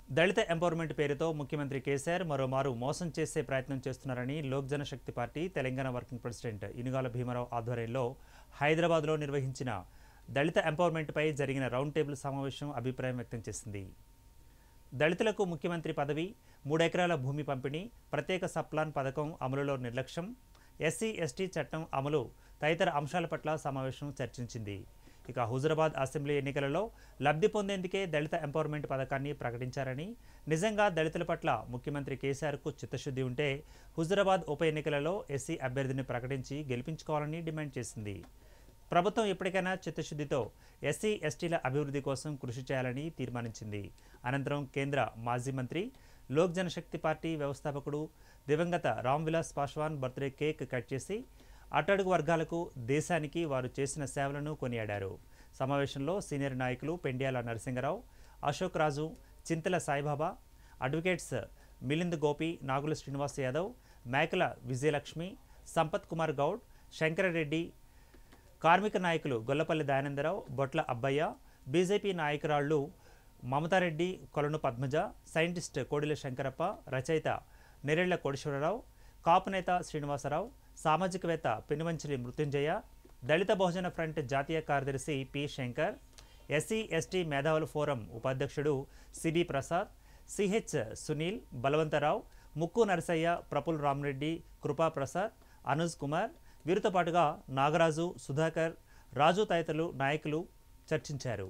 దళిత empowerment పేరుతో ముఖ్యమంత్రి కేసీఆర్ మరోమారు మోసం చేసే ప్రయత్నం చేస్తున్నారని Lok జనశక్తి party Telangana working president Inugala Bheemrao ఆధ్వర్యంలో హైదరాబాద్లో నిర్వహించిన దళిత ఎంపవర్మెంట్పై జరిగిన రౌండ్ టేబుల్ సమావేశం అభిప్రాయం వ్యక్తం చేసింది దళితులకు ముఖ్యమంత్రి పదవి మూడెకరాల భూమి పంపిణీ ప్రత్యేక సప్లాన్ పథకం అమలులో నిర్లక్ష్యం ఎస్సీ ఎస్టీ చట్టం అమలు తదితర అంశాల పట్ల సమావేశం చర్చించింది ఇక హుజురాబాద్ అసెంబ్లీ ఎన్నికలలో లబ్ధి పొందేందుకే దళిత ఎంపవర్మెంట్ పథకాన్ని ప్రకటించారని నిజంగా దళితుల పట్ల ముఖ్యమంత్రి కేసీఆర్కు చిత్తశుద్ధి ఉంటే హుజురాబాద్ ఉప ఎన్నికలలో ఎస్సీ అభ్యర్థిని ప్రకటించి గెలిపించుకోవాలని డిమాండ్ చేసింది ప్రభుత్వం ఎప్పటికైనా చిత్తశుద్ధితో ఎస్సీ ఎస్టీల అభివృద్ధి కోసం కృషి చేయాలని తీర్మానించింది అనంతరం కేంద్ర మాజీ మంత్రి లోక్ జనశక్తి పార్టీ వ్యవస్థాపకుడు దివంగత Ram Vilas Paswan birthday cake cut చేసి అట్టడుగు వర్గాలకు దేశానికి వారు చేసిన సేవలను కొనియాడారు సమావేశంలో సీనియర్ నాయకులు పెండ్యాల నరసింగరావు అశోక్ రాజు చింతల సాయిబాబా అడ్వకేట్స్ మిలింద్ గోపి నాగుల శ్రీనివాస్ యాదవ్ మేకల విజయలక్ష్మి సంపత్ కుమార్ గౌడ్ శంకరరెడ్డి కార్మిక నాయకులు గొల్లపల్లి దయానందరావు బొట్ల అబ్బయ్య బీజేపీ నాయకురాళ్లు మమతారెడ్డి కొలను పద్మజ సైంటిస్ట్ కోడిల శంకరప్ప రచయిత నెరెళ్ల కోటేశ్వరరావు కాపు నేత శ్రీనివాసరావు సామాజికవేత్త పెనుమంచిలి మృత్యుంజయ దళిత బహుజన ఫ్రంట్ జాతీయ కార్యదర్శి పి శంకర్ ఎస్సీ ఎస్టీ మేధావుల ఫోరం ఉపాధ్యక్షుడు సిబి ప్రసాద్ సిహెచ్ సునీల్ బలవంతరావు ముక్కు నరసయ్య ప్రఫుల్ రామరెడ్డి కృపా ప్రసాద్ అనుజ్ కుమార్ వీరితో పాటుగా నాగరాజు సుధాకర్ రాజు తదితరులు నాయకులు చర్చించారు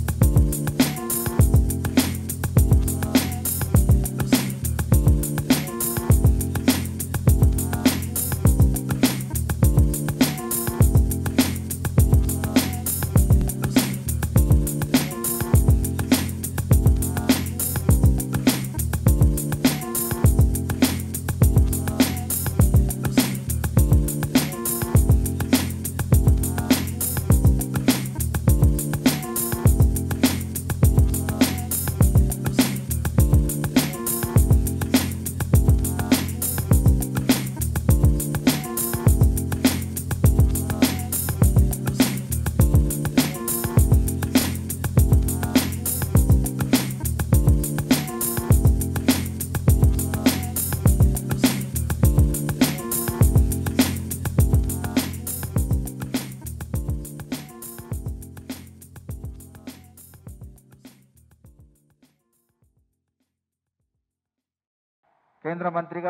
కేంద్ర మంత్రిగా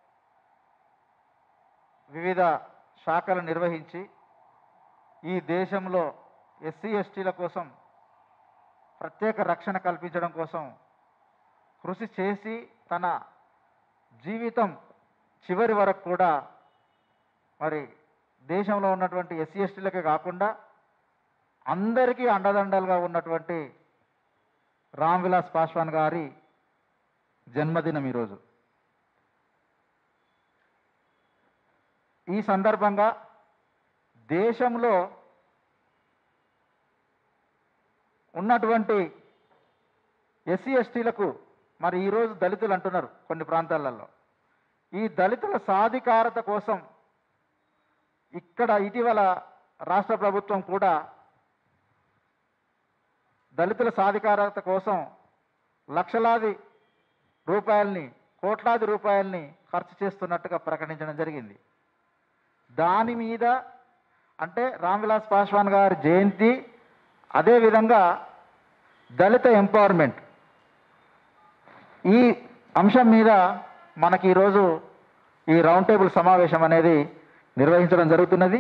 వివిధ శాఖలు నిర్వహించి ఈ దేశంలో ఎస్సీ ఎస్టీల కోసం ప్రత్యేక రక్షణ కల్పించడం కోసం కృషి చేసి తన జీవితం చివరి వరకు కూడా మరి దేశంలో ఉన్నటువంటి ఎస్సీ ఎస్టీలకే కాకుండా అందరికీ అండదండలుగా ఉన్నటువంటి రామ్ విలాస్ పాస్వాన్ గారి జన్మదినం ఈరోజు ఈ సందర్భంగా దేశంలో ఉన్నటువంటి ఎస్సీ ఎస్టీలకు మరి ఈరోజు దళితులు అంటున్నారు కొన్ని ప్రాంతాలలో ఈ దళితుల సాధికారత కోసం ఇక్కడ ఇటీవల రాష్ట్ర ప్రభుత్వం కూడా దళితుల సాధికారత కోసం లక్షలాది రూపాయల్ని కోట్లాది రూపాయల్ని ఖర్చు చేస్తున్నట్టుగా ప్రకటించడం జరిగింది దాని మీద అంటే రామ్విలాస్ పాస్వాన్ గారి జయంతి అదేవిధంగా దళిత ఎంపవర్మెంట్ ఈ అంశం మీద మనకి ఈరోజు ఈ రౌండ్ టేబుల్ సమావేశం అనేది నిర్వహించడం జరుగుతున్నది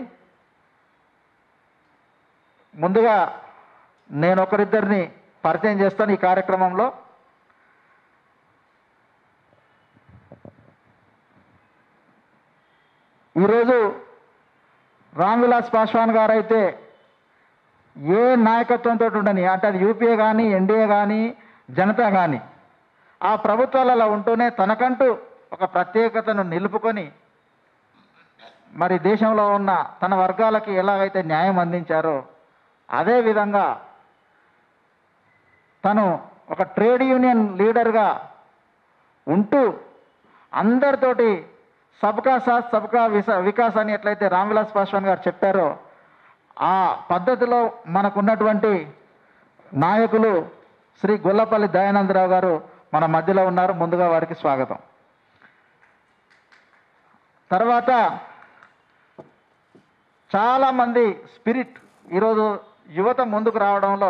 ముందుగా నేను ఒకరిద్దరిని పరిచయం చేస్తాను ఈ కార్యక్రమంలో ఈరోజు రామ్ విలాస్ పాస్వాన్ గారు అయితే ఏ నాయకత్వంతో ఉండని అంటే అది యూపీఏ కానీ ఎన్డీఏ కానీ జనతా కానీ ఆ ప్రభుత్వాలలో ఉంటూనే తనకంటూ ఒక ప్రత్యేకతను నిలుపుకొని మరి దేశంలో ఉన్న తన వర్గాలకి ఎలాగైతే న్యాయం అందించారో అదేవిధంగా తను ఒక ట్రేడ్ యూనియన్ లీడర్గా ఉంటూ అందరితోటి సబ్కా సాత్ సబ్కా విస వికాస్ అని ఎట్లయితే రామ్విలాస్ పాస్వాన్ గారు చెప్పారో ఆ పద్ధతిలో మనకున్నటువంటి నాయకులు శ్రీ గొల్లపల్లి దయానందరావు గారు మన మధ్యలో ఉన్నారు ముందుగా వారికి స్వాగతం తర్వాత చాలామంది స్పిరిట్ ఈరోజు యువత ముందుకు రావడంలో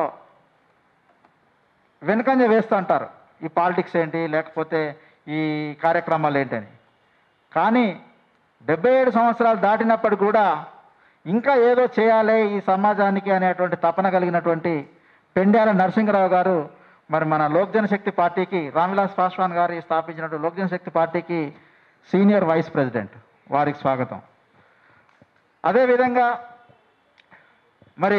వెనుకంజ వేస్తూ అంటారు ఈ పాలిటిక్స్ ఏంటి లేకపోతే ఈ కార్యక్రమాలు ఏంటని కానీ డెబ్బై ఏడు సంవత్సరాలు దాటినప్పటికి కూడా ఇంకా ఏదో చేయాలి ఈ సమాజానికి అనేటువంటి తపన కలిగినటువంటి పెండ్యాల నరసింహరావు గారు మరి మన లోక్ జనశక్తి పార్టీకి రామ్విలాస్ పాస్వాన్ గారు స్థాపించినటువంటి లోక్ జనశక్తి పార్టీకి సీనియర్ వైస్ ప్రెసిడెంట్ వారికి స్వాగతం అదేవిధంగా మరి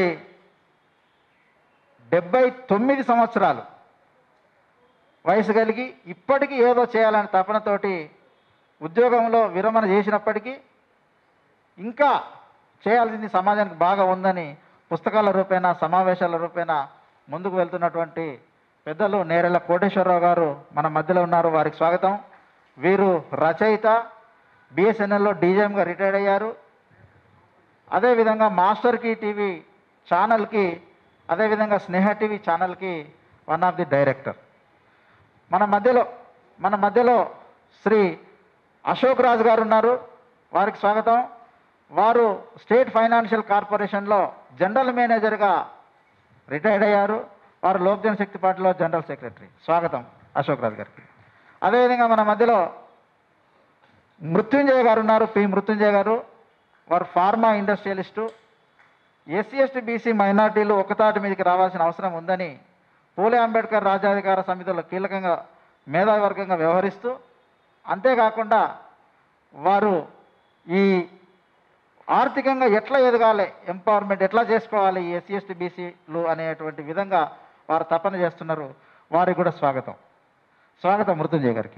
డెబ్బై తొమ్మిది సంవత్సరాలు వయసు కలిగి ఇప్పటికీ ఏదో చేయాలనే తపనతోటి ఉద్యోగంలో విరమణ చేసినప్పటికీ ఇంకా చేయాల్సింది సమాజానికి బాగా ఉందని పుస్తకాల రూపేణా సమావేశాల రూపేణా ముందుకు వెళ్తున్నటువంటి పెద్దలు నేరెళ్ళ కోటేశ్వరరావు గారు మన మధ్యలో ఉన్నారు వారికి స్వాగతం వీరు రచయిత బిఎస్ఎన్ఎల్లో డీజీఎంగా రిటైర్డ్ అయ్యారు అదేవిధంగా మాస్టర్ కీ టీవీ ఛానల్కి అదేవిధంగా స్నేహ టీవీ ఛానల్కి వన్ ఆఫ్ ది డైరెక్టర్ మన మధ్యలో మన మధ్యలో శ్రీ అశోక్ రాజు గారు ఉన్నారు వారికి స్వాగతం వారు స్టేట్ ఫైనాన్షియల్ కార్పొరేషన్లో జనరల్ మేనేజర్గా రిటైర్డ్ అయ్యారు వారు లోక్ జనశక్తి పార్టీలో జనరల్ సెక్రటరీ స్వాగతం అశోక్ రాజు గారికి అదేవిధంగా మన మధ్యలో మృత్యుంజయ గారు ఉన్నారు పి మృత్యుంజయ గారు వారు pharma industrialist SC ST BC మైనార్టీలు ఒకతాటి మీదకి రావాల్సిన అవసరం ఉందని పూలే అంబేద్కర్ రాజ్యాధికార సమితిలో కీలకంగా మేధావర్గంగా వ్యవహరిస్తూ అంతేకాకుండా వారు ఈ ఆర్థికంగా ఎట్లా ఎదగాలి ఎంపవర్మెంట్ ఎట్లా చేసుకోవాలి ఈ ఎస్సీ ఎస్టీ బీసీలు అనేటువంటి విధంగా వారు తపన చేస్తున్నారు వారికి కూడా స్వాగతం స్వాగతం మృత్యుంజయ గారికి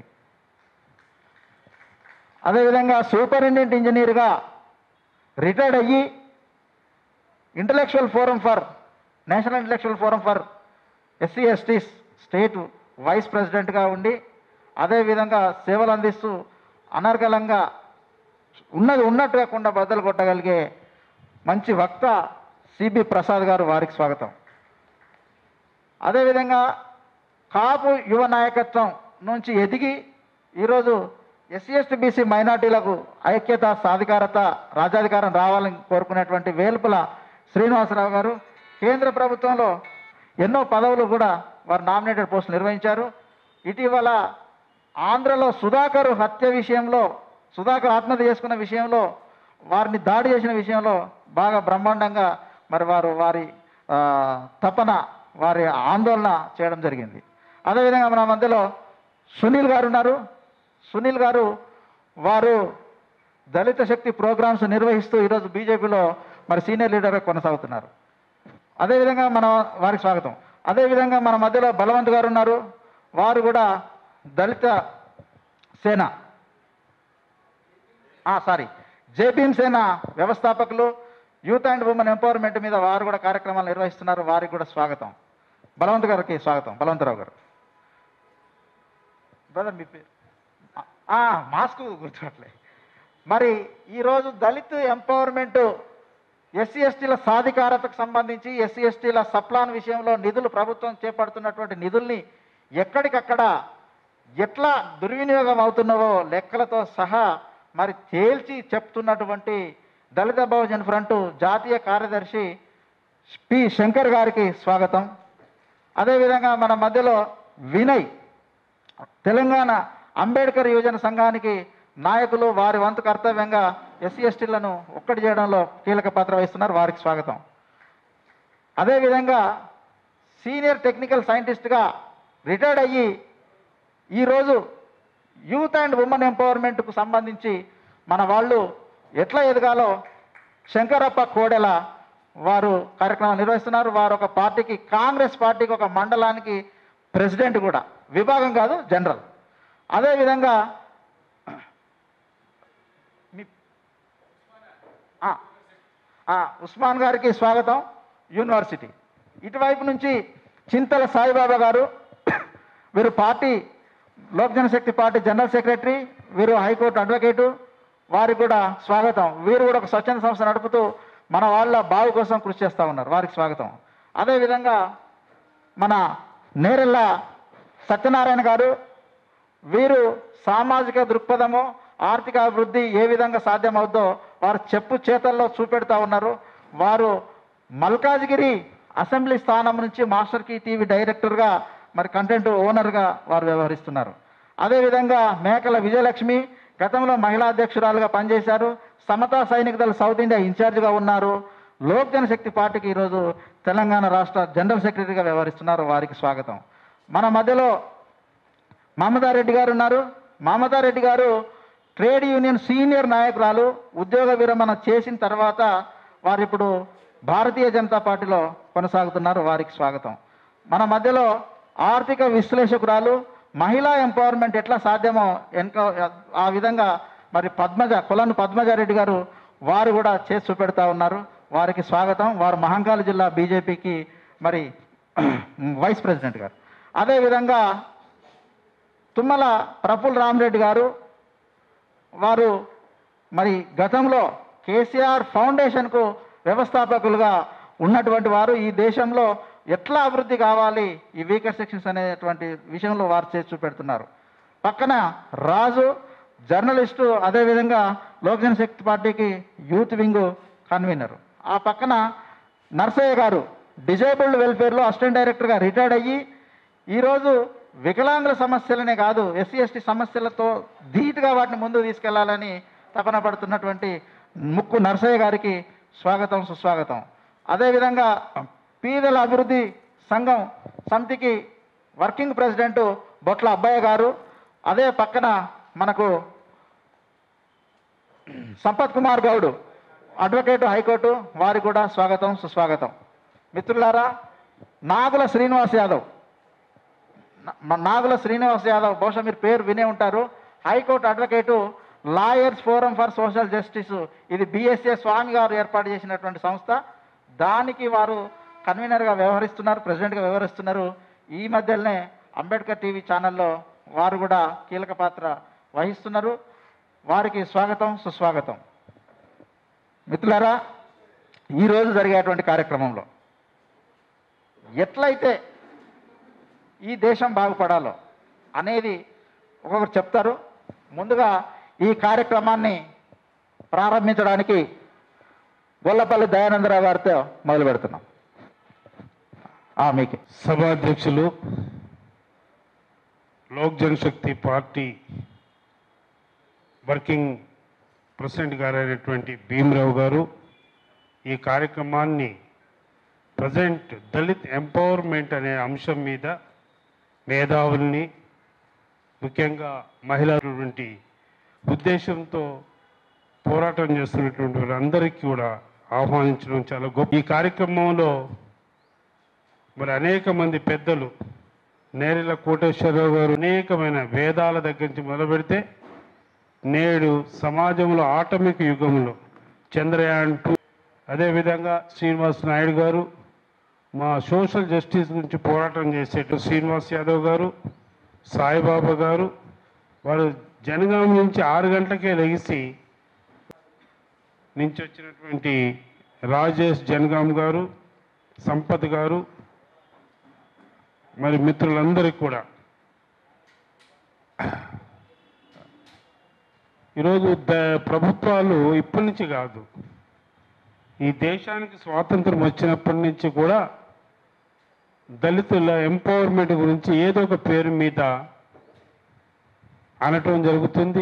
అదేవిధంగా సూపరింటెండెంట్ ఇంజనీర్గా రిటైర్డ్ అయ్యి intellectual forum for national intellectual forum for SC STs state vice ప్రెసిడెంట్గా ఉండి అదేవిధంగా సేవలు అందిస్తూ అనర్గళంగా ఉన్నది ఉన్నట్టు కాకుండా బద్దలు కొట్టగలిగే మంచి వక్త సిబి ప్రసాద్ గారు వారికి స్వాగతం అదేవిధంగా కాపు యువ నాయకత్వం నుంచి ఎదిగి ఈరోజు ఎస్సీ ఎస్టీ బీసీ మైనార్టీలకు ఐక్యత సాధికారత రాజ్యాధికారం రావాలని కోరుకునేటువంటి వేల్పుల శ్రీనివాసరావు గారు కేంద్ర ప్రభుత్వంలో ఎన్నో పదవులు కూడా వారు నామినేటెడ్ పోస్టులు నిర్వహించారు ఇటీవల ఆంధ్రలో సుధాకర్ హత్య విషయంలో సుధాకర్ ఆత్మహత్య చేసుకున్న విషయంలో వారిని దాడి చేసిన విషయంలో బాగా బ్రహ్మాండంగా మరి వారు వారి ఆ, తపన వారి ఆందోళన చేయడం జరిగింది అదేవిధంగా మన మధ్యలో సునీల్ గారు ఉన్నారు సునీల్ గారు వారు దళిత శక్తి ప్రోగ్రామ్స్ నిర్వహిస్తూ ఈరోజు బీజేపీలో మరి సీనియర్ లీడర్గా కొనసాగుతున్నారు అదేవిధంగా మన వారికి స్వాగతం అదేవిధంగా మన మధ్యలో బలవంత్ గారు ఉన్నారు వారు కూడా దళిత సేన సారీ జేబీఎం సేన వ్యవస్థాపకులు యూత్ అండ్ ఉమెన్ ఎంపవర్మెంట్ మీద వారు కూడా కార్యక్రమాలు నిర్వహిస్తున్నారు వారికి కూడా స్వాగతం బలవంత్ గారికి స్వాగతం బలవంతరావు గారు బ్రదర్ మీ పేరు ఆ, మాస్క్ గుర్తుపట్లే మరి ఈరోజు దళిత్ ఎంపవర్మెంట్ ఎస్సీ ఎస్టీల సాధికారతకు సంబంధించి ఎస్సీ ఎస్టీల సప్లాన్ విషయంలో నిధులు ప్రభుత్వం చేపడుతున్నటువంటి నిధుల్ని ఎక్కడికక్కడ ఎట్లా దుర్వినియోగం అవుతున్నావో లెక్కలతో సహా మరి తేల్చి చెప్తున్నటువంటి దళిత బహుజన్ ఫ్రంట్ జాతీయ కార్యదర్శి పి శంకర్ గారికి స్వాగతం అదేవిధంగా మన మధ్యలో వినయ్ తెలంగాణ అంబేద్కర్ యువజన సంఘానికి నాయకులు వారి వంతు కర్తవ్యంగా ఎస్సీ ఎస్టీలను ఒక్కటి చేయడంలో కీలక పాత్ర వహిస్తున్నారు వారికి స్వాగతం అదేవిధంగా సీనియర్ టెక్నికల్ సైంటిస్ట్గా రిటైర్డ్ అయ్యి ఈరోజు యూత్ అండ్ ఉమెన్ ఎంపవర్మెంట్కు సంబంధించి మన వాళ్ళు ఎట్లా ఎదగాలో శంకరప్ప కోడెల వారు కార్యక్రమం నిర్వహిస్తున్నారు వారు ఒక పార్టీకి కాంగ్రెస్ పార్టీకి ఒక మండలానికి ప్రెసిడెంట్ కూడా విభాగం కాదు జనరల్ అదేవిధంగా మీ ఆ, ఆ, ఉస్మాన్ గారికి స్వాగతం యూనివర్సిటీ ఇటువైపు నుంచి చింతల సాయిబాబా గారు వీరు party Lok జనశక్తి party general secretary వీరు హైకోర్టు అడ్వకేటు వారికి కూడా స్వాగతం వీరు కూడా ఒక స్వచ్ఛంద సంస్థ నడుపుతూ మన వాళ్ళ బావు కోసం కృషి చేస్తూ ఉన్నారు వారికి స్వాగతం అదేవిధంగా మన నేరెళ్ళ సత్యనారాయణ గారు వీరు సామాజిక దృక్పథము ఆర్థిక అభివృద్ధి ఏ విధంగా సాధ్యమవుద్దో వారు చెప్పు చేతల్లో చూపెడతా ఉన్నారు వారు మల్కాజ్గిరి అసెంబ్లీ స్థానం నుంచి మాస్టర్ కీ టీవీ డైరెక్టర్గా మరి కంటెంట్ ఓనర్గా వారు వ్యవహరిస్తున్నారు అదేవిధంగా మేకల విజయలక్ష్మి గతంలో మహిళా అధ్యక్షురాలుగా పనిచేశారు సమతా సైనిక దళ సౌత్ ఇండియా ఇన్ఛార్జిగా ఉన్నారు లోక్ జనశక్తి పార్టీకి ఈరోజు తెలంగాణ రాష్ట్ర జనరల్ సెక్రటరీగా వ్యవహరిస్తున్నారు వారికి స్వాగతం మన మధ్యలో మమతారెడ్డి గారు ఉన్నారు మమతారెడ్డి గారు ట్రేడ్ యూనియన్ సీనియర్ నాయకురాలు ఉద్యోగ విరమణ చేసిన తర్వాత వారు ఇప్పుడు భారతీయ జనతా పార్టీలో కొనసాగుతున్నారు వారికి స్వాగతం మన మధ్యలో ఆర్థిక విశ్లేషకురాలు మహిళా ఎంపవర్మెంట్ ఎట్లా సాధ్యమో వెనక ఆ విధంగా మరి పద్మజ కొలను పద్మజారెడ్డి గారు వారు కూడా చేసి చూపెడతా ఉన్నారు వారికి స్వాగతం వారు మహంకాళ జిల్లా బీజేపీకి మరి వైస్ ప్రెసిడెంట్ గారు అదేవిధంగా తుమ్మల ప్రఫుల్ రామరెడ్డి గారు వారు మరి గతంలో కేసీఆర్ ఫౌండేషన్కు వ్యవస్థాపకులుగా ఉన్నటువంటి వారు ఈ దేశంలో ఎట్లా అభివృద్ధి కావాలి ఈ వీకర్ సెక్షన్స్ అనేటువంటి విషయంలో వారు చేసి చూపెడుతున్నారు పక్కన రాజు జర్నలిస్టు అదేవిధంగా లోక్ జనశక్తి పార్టీకి యూత్ వింగ్ కన్వీనర్ ఆ పక్కన నర్సయ్య గారు డిజేబుల్డ్ వెల్ఫేర్లో అసిస్టెంట్ డైరెక్టర్గా రిటైర్డ్ అయ్యి ఈరోజు వికలాంగుల సమస్యలనే కాదు ఎస్సీ ఎస్టీ సమస్యలతో ధీటుగా వాటిని ముందుకు తీసుకెళ్లాలని తపన పడుతున్నటువంటి ముక్కు నర్సయ్య గారికి స్వాగతం సుస్వాగతం అదేవిధంగా పీదల అభివృద్ధి సంఘం సమితికి వర్కింగ్ ప్రెసిడెంట్ బొట్ల అబ్బయ్య గారు అదే పక్కన మనకు సంపత్ కుమార్ గౌడ్ అడ్వకేట్ హైకోర్టు వారికి కూడా స్వాగతం సుస్వాగతం మిత్రులారా నాగుల శ్రీనివాస్ యాదవ్ నా- నాగుల శ్రీనివాస్ యాదవ్ బహుశా మీరు పేరు వినే ఉంటారు high court advocate lawyers forum for social justice ఇది బిఎస్ఏ స్వామి గారు ఏర్పాటు చేసినటువంటి సంస్థ దానికి వారు కన్వీనర్గా వ్యవహరిస్తున్నారు ప్రెసిడెంట్గా వ్యవహరిస్తున్నారు ఈ మధ్యలోనే అంబేద్కర్ టీవీ ఛానల్లో వారు కూడా కీలక పాత్ర వహిస్తున్నారు వారికి స్వాగతం సుస్వాగతం మిత్రులారా ఈరోజు జరిగేటువంటి కార్యక్రమంలో ఎట్లయితే ఈ దేశం బాగుపడాలో అనేది ఒక్కొక్కరు చెప్తారు ముందుగా ఈ కార్యక్రమాన్ని ప్రారంభించడానికి గొల్లపల్లి దయానందరావు గారితో మొదలు పెడుతున్నాం ఆ, మీకే సభాధ్యక్షులు లోక్ జనశక్తి పార్టీ వర్కింగ్ ప్రెసిడెంట్ గారైనటువంటి భీమరావు గారు ఈ కార్యక్రమాన్ని ప్రజెంట్ దళిత్ ఎంపవర్మెంట్ అనే అంశం మీద మేధావుల్ని ముఖ్యంగా మహిళటువంటి ఉద్దేశంతో పోరాటం చేస్తున్నటువంటి వారందరికీ కూడా ఆహ్వానించడం చాలా గొప్ప ఈ కార్యక్రమంలో మరి అనేక మంది పెద్దలు నేరెల కోటేశ్వరరావు గారు అనేకమైన వేదాల దగ్గర నుంచి మొదలు పెడితే నేడు సమాజంలో ఆటమిక యుగంలో చంద్రయాన్ టూ అదేవిధంగా శ్రీనివాస్ నాయుడు గారు మా సోషల్ జస్టిస్ గురించి పోరాటం చేసేటు శ్రీనివాస్ యాదవ్ గారు సాయిబాబా గారు వారు జనగాం నుంచి ఆరు గంటలకే లెగిసి నుంచి వచ్చినటువంటి రాజేష్ జనగాం గారు సంపత్ గారు మరి మిత్రులందరికీ కూడా ఈరోజు ద ప్రభుత్వాలు ఇప్పటి నుంచి కాదు ఈ దేశానికి స్వాతంత్రం వచ్చినప్పటి నుంచి కూడా దళితుల ఎంపవర్మెంట్ గురించి ఏదో ఒక పేరు మీద అనటం జరుగుతుంది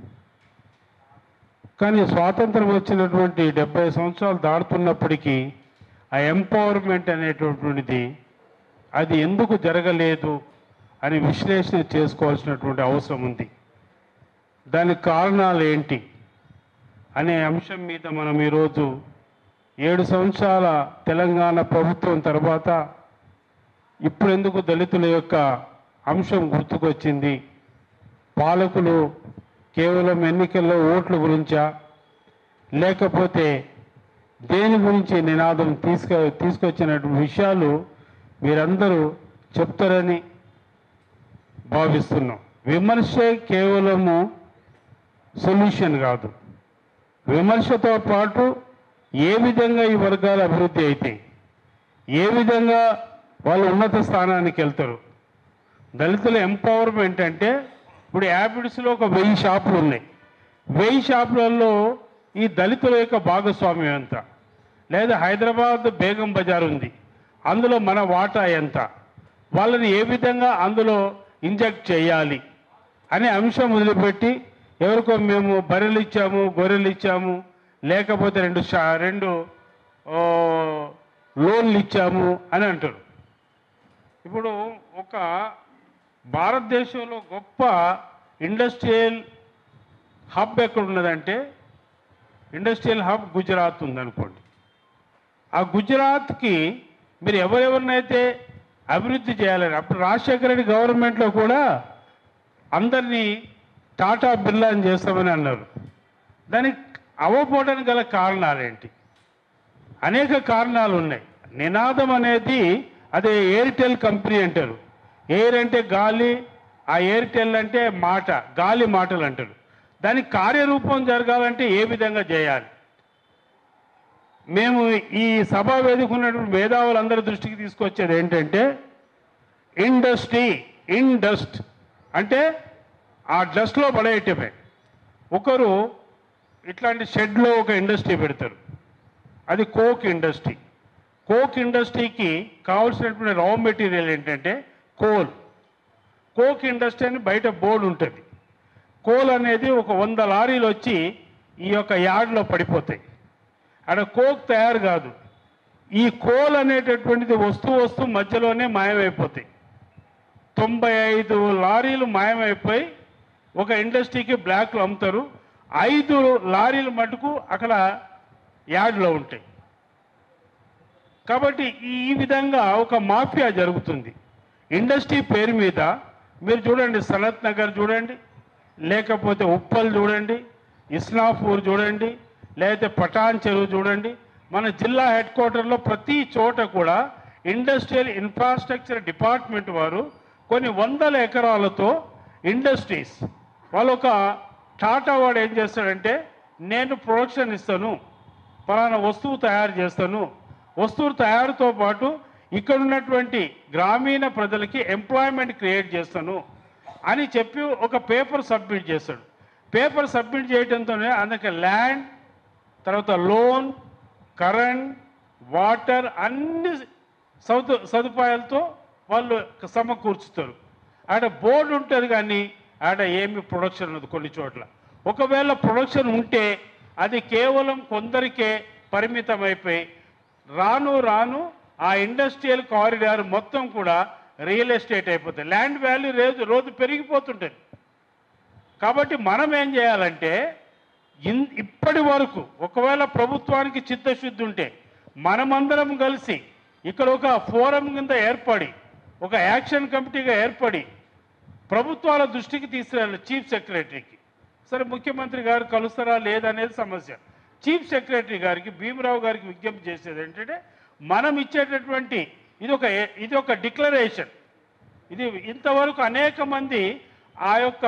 కానీ స్వాతంత్రం వచ్చినటువంటి డెబ్బై సంవత్సరాలు దాటుతున్నప్పటికీ ఆ ఎంపవర్మెంట్ అనేటటువంటిది అది ఎందుకు జరగలేదు అని విశ్లేషణ చేసుకోవాల్సినటువంటి అవసరం ఉంది దానికి కారణాలు ఏంటి అనే అంశం మీద మనం ఈరోజు ఏడు సంవత్సరాల తెలంగాణ ప్రభుత్వం తర్వాత ఇప్పుడు ఎందుకు దళితుల యొక్క అంశం గుర్తుకొచ్చింది పాలకులు కేవలం ఎన్నికల్లో ఓట్ల గురించా లేకపోతే దేని గురించి నినాదం తీసుక తీసుకొచ్చినటువంటి విషయాలు మీరందరూ చెప్తారని భావిస్తున్నాం విమర్శే కేవలము సొల్యూషన్ కాదు విమర్శతో పాటు ఏ విధంగా ఈ వర్గాల అభివృద్ధి అయితే ఏ విధంగా వాళ్ళు ఉన్నత స్థానానికి వెళ్తారు దళితుల ఎంపవర్మెంట్ అంటే ఇప్పుడు యాపిడ్స్లో ఒక వెయ్యి షాపులు ఉన్నాయి వెయ్యి షాపులలో ఈ దళితుల యొక్క భాగస్వామ్యం ఎంత లేదా హైదరాబాద్ బేగం బజార్ ఉంది అందులో మన వాటా ఎంత వాళ్ళని ఏ విధంగా అందులో ఇంజెక్ట్ చేయాలి అనే అంశం వదిలిపెట్టి ఎవరికో మేము బర్రెలు ఇచ్చాము గొర్రెలు ఇచ్చాము లేకపోతే రెండు షా రెండు ఓ, లోన్లు ఇచ్చాము అని అంటారు ఇప్పుడు ఒక భారతదేశంలో గొప్ప ఇండస్ట్రియల్ హబ్ ఎక్కడ ఉన్నదంటే ఇండస్ట్రియల్ హబ్ గుజరాత్ ఉందనుకోండి ఆ గుజరాత్కి మీరు ఎవరెవరినైతే అభివృద్ధి చేయాలని అప్పుడు రాజశేఖర రెడ్డి గవర్నమెంట్లో కూడా అందరినీ టాటా బిర్లా అని చేస్తామని అన్నారు దానికి అవ్వపోవడానికి గల కారణాలేంటి అనేక కారణాలు ఉన్నాయి నినాదం అనేది అదే ఎయిర్టెల్ కంపెనీ అంటారు ఎయిర్ అంటే గాలి ఆ ఎయిర్టెల్ అంటే మాట గాలి మాటలు అంటారు దానికి కార్యరూపం జరగాలంటే ఏ విధంగా చేయాలి మేము ఈ సభా వేదిక ఉన్నటువంటి మేధావులందరి దృష్టికి తీసుకొచ్చేది ఏంటంటే ఇండస్ట్రీ ఇన్ డస్ట్ అంటే ఆ డస్ట్లో పడేయటమే ఒకరు ఇట్లాంటి షెడ్లో ఒక ఇండస్ట్రీ పెడతారు అది కోక్ ఇండస్ట్రీ కోక్ ఇండస్ట్రీకి కావాల్సినటువంటి రా మెటీరియల్ ఏంటంటే కోల్ కోక్ ఇండస్ట్రీ అని బయట బోర్డు ఉంటుంది కోల్ అనేది ఒక వంద లారీలు వచ్చి ఈ యొక్క యార్డ్లో పడిపోతాయి అక్కడ కోక్ తయారు కాదు ఈ కోల్ అనేటటువంటిది వస్తూ వస్తూ మధ్యలోనే మాయమైపోతాయి తొంభై ఐదు లారీలు మాయమైపోయి ఒక ఇండస్ట్రీకి బ్లాక్లో అమ్ముతారు ఐదు లారీలు మటుకు అక్కడ యార్డ్లో ఉంటాయి కాబట్టి ఈ ఈ విధంగా ఒక మాఫియా జరుగుతుంది ఇండస్ట్రీ పేరు మీద మీరు చూడండి సనత్ నగర్ చూడండి లేకపోతే ఉప్పల్ చూడండి ఇస్నాపూర్ చూడండి లేకపోతే పటాన్ చెరువు చూడండి మన జిల్లా హెడ్ క్వార్టర్లో ప్రతి చోట కూడా ఇండస్ట్రియల్ ఇన్ఫ్రాస్ట్రక్చర్ డిపార్ట్మెంట్ వారు కొన్ని వందల ఎకరాలతో ఇండస్ట్రీస్ వాళ్ళు ఒక టాటా వాడు ఏం చేస్తాడంటే నేను ప్రొడక్షన్ ఇస్తాను ఫలానా వస్తువు తయారు చేస్తాను వస్తువు తయారుతో పాటు ఇక్కడ ఉన్నటువంటి గ్రామీణ ప్రజలకి ఎంప్లాయ్మెంట్ క్రియేట్ చేస్తాను అని చెప్పి ఒక పేపర్ సబ్మిట్ చేస్తాడు పేపర్ సబ్మిట్ చేయడంతోనే అందుకే ల్యాండ్ తర్వాత లోన్ కరెంట్ వాటర్ అన్ని సౌదు సదుపాయాలతో వాళ్ళు సమకూర్చుతారు ఆడ బోర్డు ఉంటుంది కానీ ఆడ ఏమి ప్రొడక్షన్ ఉండదు కొన్ని చోట్ల ఒకవేళ ప్రొడక్షన్ ఉంటే అది కేవలం కొందరికే పరిమితం అయిపోయి రాను రాను ఆ ఇండస్ట్రియల్ కారిడార్ మొత్తం కూడా రియల్ ఎస్టేట్ అయిపోతుంది ల్యాండ్ వాల్యూ రోజు రోజు పెరిగిపోతుంటుంది కాబట్టి మనం ఏం చేయాలంటే ఇన్ ఇప్పటి వరకు ఒకవేళ ప్రభుత్వానికి చిత్తశుద్ధి ఉంటే మనమందరం కలిసి ఇక్కడ ఒక ఫోరం కింద ఏర్పడి ఒక యాక్షన్ కమిటీగా ఏర్పడి ప్రభుత్వాల దృష్టికి తీసుకురాలి చీఫ్ సెక్రటరీకి సరే ముఖ్యమంత్రి గారు కలుస్తారా లేదనేది సమస్య చీఫ్ సెక్రటరీ గారికి భీమరావు గారికి విజ్ఞప్తి చేసేది ఏంటంటే మనం ఇచ్చేటటువంటి ఇది ఒక ఇది ఒక డిక్లరేషన్ ఇది ఇంతవరకు అనేక మంది ఆ యొక్క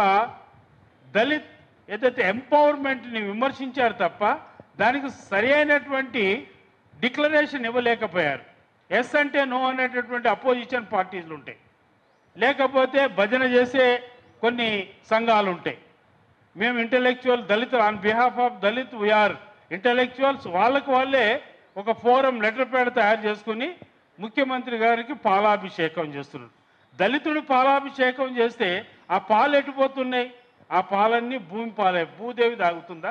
దళిత్ ఏదైతే ఎంపవర్మెంట్ని విమర్శించారు తప్ప దానికి సరి అయినటువంటి డిక్లరేషన్ ఇవ్వలేకపోయారు ఎస్ అంటే నో అనేటటువంటి అపోజిషన్ పార్టీలు ఉంటాయి లేకపోతే భజన చేసే కొన్ని సంఘాలు ఉంటాయి మేము intellectual Dalit on behalf of Dalit we are intellectuals వాళ్ళకు వాళ్ళే ఒక ఫోరం లెటర్ ప్యాడ్ తయారు చేసుకుని ముఖ్యమంత్రి గారికి పాలాభిషేకం చేస్తున్నారు దళితుడు పాలాభిషేకం చేస్తే ఆ పాలు ఎటుపోతున్నాయి ఆ పాలన్నీ భూమి పాలే భూదేవి తాగుతుందా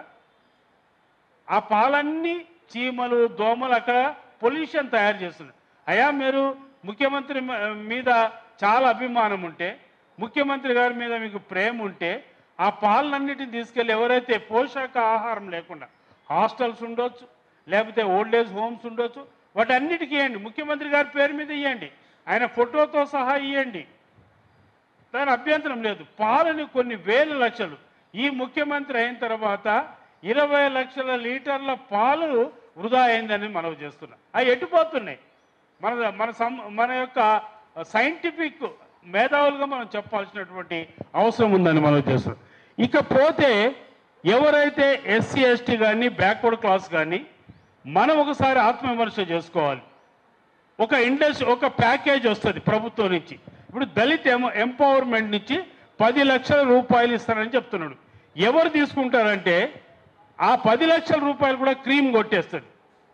ఆ పాలన్నీ చీమలు దోమలు అక్కడ పొల్యూషన్ తయారు చేస్తున్నాయి అయ్యా మీరు ముఖ్యమంత్రి మ- మీద చాలా అభిమానం ఉంటే ముఖ్యమంత్రి గారి మీద మీకు ప్రేమ ఉంటే ఆ పాలనన్నిటిని తీసుకెళ్ళి ఎవరైతే పోషక ఆహారం లేకుండా హాస్టల్స్ ఉండొచ్చు లేకపోతే ఓల్డ్ ఏజ్ హోమ్స్ ఉండొచ్చు వాటన్నిటికీ ఇవ్వండి ముఖ్యమంత్రి గారి పేరు మీద ఇవ్వండి ఆయన ఫోటోతో సహా ఇవ్వండి దాని అభ్యంతరం లేదు పాలని కొన్ని వేల లక్షలు ఈ ముఖ్యమంత్రి అయిన తర్వాత ఇరవై లక్షల లీటర్ల పాలు వృధా అయిందని మనం చేస్తున్నాం అవి ఎట్టుపోతున్నాయి మన మన సం మన యొక్క సైంటిఫిక్ మేధావులుగా మనం చెప్పాల్సినటువంటి అవసరం ఉందని మనం చేస్తున్నాం ఇకపోతే ఎవరైతే ఎస్సీ ఎస్టీ కానీ బ్యాక్వర్డ్ క్లాస్ కానీ మనం ఒకసారి ఆత్మవిమర్శ చేసుకోవాలి ఒక ఇండస్ట్రీ ఒక ప్యాకేజ్ వస్తుంది ప్రభుత్వం నుంచి ఇప్పుడు దళిత్ ఎమ- ఎంపవర్మెంట్ నుంచి పది లక్షల రూపాయలు ఇస్తారని చెప్తున్నాడు ఎవరు తీసుకుంటారంటే ఆ పది లక్షల రూపాయలు కూడా క్రీమ్ కొట్టేస్తుంది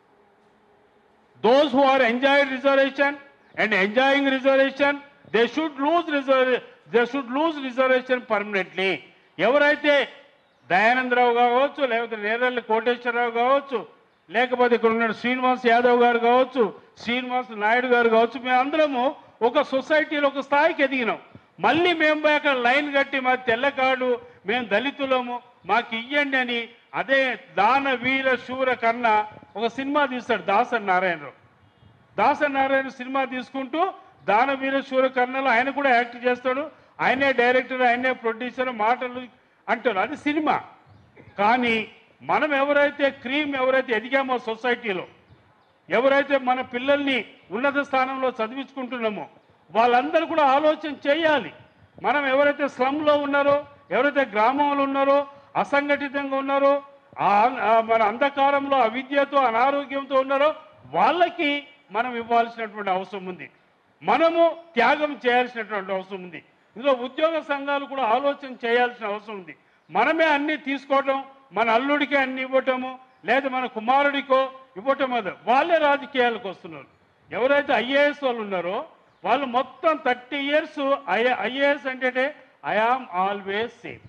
those who are enjoying reservation and enjoying reservation they should lose reserve they should lose reservation permanently ఎవరైతే దయానందరావు కావచ్చు లేకపోతే నేరల్లి కోటేశ్వరరావు కావచ్చు లేకపోతే ఇక్కడ ఉన్న శ్రీనివాస్ యాదవ్ గారు కావచ్చు శ్రీనివాస్ నాయుడు గారు కావచ్చు మేము అందరము ఒక సొసైటీలో ఒక స్థాయికి ఎదిగినాం మళ్ళీ మేము పోయి అక్కడ లైన్ కట్టి మా తెల్ల కార్డు మేము దళితులము మాకు ఇయ్యండి అని అదే దాన వీర శూర కన్నా ఒక సినిమా తీస్తాడు దాసన్ నారాయణరావు దాసన్ నారాయణ సినిమా తీసుకుంటూ దాన వీర శూర కర్ణలో ఆయన కూడా యాక్ట్ చేస్తాడు ఆయనే డైరెక్టర్ ఆయనే ప్రొడ్యూసర్ మాటలు అంటారు అది సినిమా కానీ మనం ఎవరైతే క్రీమ్ ఎవరైతే ఎదిగామో సొసైటీలో ఎవరైతే మన పిల్లల్ని ఉన్నత స్థానంలో చదివించుకుంటున్నామో వాళ్ళందరూ కూడా ఆలోచన చేయాలి మనం ఎవరైతే స్లమ్లో ఉన్నారో ఎవరైతే గ్రామంలో ఉన్నారో అసంఘటితంగా ఉన్నారో ఆ ఆ మన అంధకారంలో అవిద్యతో అనారోగ్యంతో ఉన్నారో వాళ్ళకి మనం ఇవ్వాల్సినటువంటి అవసరం ఉంది మనము త్యాగం చేయాల్సినటువంటి అవసరం ఉంది ఇందులో ఉద్యోగ సంఘాలు కూడా ఆలోచన చేయాల్సిన అవసరం ఉంది మనమే అన్ని తీసుకోవటం మన అల్లుడికి అన్ని ఇవ్వటము లేదా మన కుమారుడికో ఇవ్వటం అది వాళ్ళే రాజకీయాలకు వస్తున్నారు ఎవరైతే ఐఏఎస్ వాళ్ళు ఉన్నారో వాళ్ళు మొత్తం థర్టీ ఇయర్స్ ఐఏ ఐఏఎస్ అంటే ఐ ఆమ్ ఆల్వేస్ సేఫ్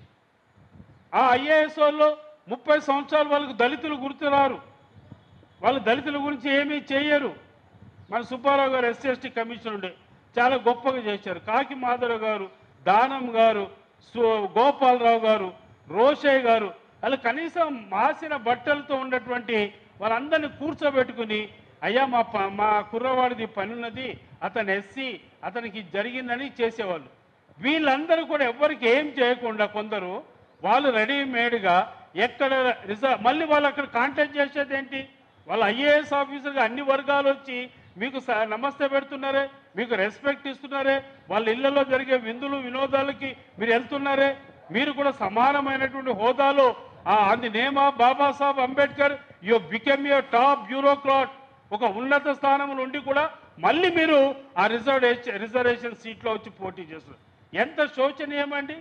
ఆ ఐఏఎస్ వాళ్ళు ముప్పై సంవత్సరాలు వాళ్ళకు దళితులు గుర్తురారు వాళ్ళు దళితుల గురించి ఏమీ చేయరు మన సుబ్బారావు గారు ఎస్సీ ఎస్టీ కమిషన్ ఉండే చాలా గొప్పగా చేశారు కాకి మాధవ్ గారు దానం గారు సు- గోపాలరావు గారు రోషయ్య గారు వాళ్ళు కనీసం మాసిన బట్టలతో ఉన్నటువంటి వాళ్ళందరినీ కూర్చోబెట్టుకుని అయ్యా మా ప- మా కుర్రవాడిది పని ఉన్నది అతను ఎస్సీ అతనికి జరిగిందని చేసేవాళ్ళు వీళ్ళందరూ కూడా ఎవ్వరికి ఏం చేయకుండా కొందరు వాళ్ళు రెడీమేడ్గా ఎక్కడ రిజర్వ్ మళ్ళీ వాళ్ళు అక్కడ కాంటాక్ట్ చేసేది ఏంటి వాళ్ళ ఐఏఎస్ ఆఫీసర్గా అన్ని వర్గాలు వచ్చి మీకు స- నమస్తే పెడుతున్నారే మీకు రెస్పెక్ట్ ఇస్తున్నారే వాళ్ళ ఇళ్లలో జరిగే విందులు వినోదాలకి మీరు వెళ్తున్నారే మీరు కూడా సమానమైనటువంటి హోదాలో ఆ అంది నేమా Babasaheb Ambedkar you become you top bureaucrat ఒక ఉన్నత స్థానంలో ఉండి కూడా మళ్ళీ మీరు ఆ రిజర్వేషన్ రిజర్వేషన్ సీట్లో వచ్చి పోటీ చేస్తున్నారు ఎంత శోచనీయమండి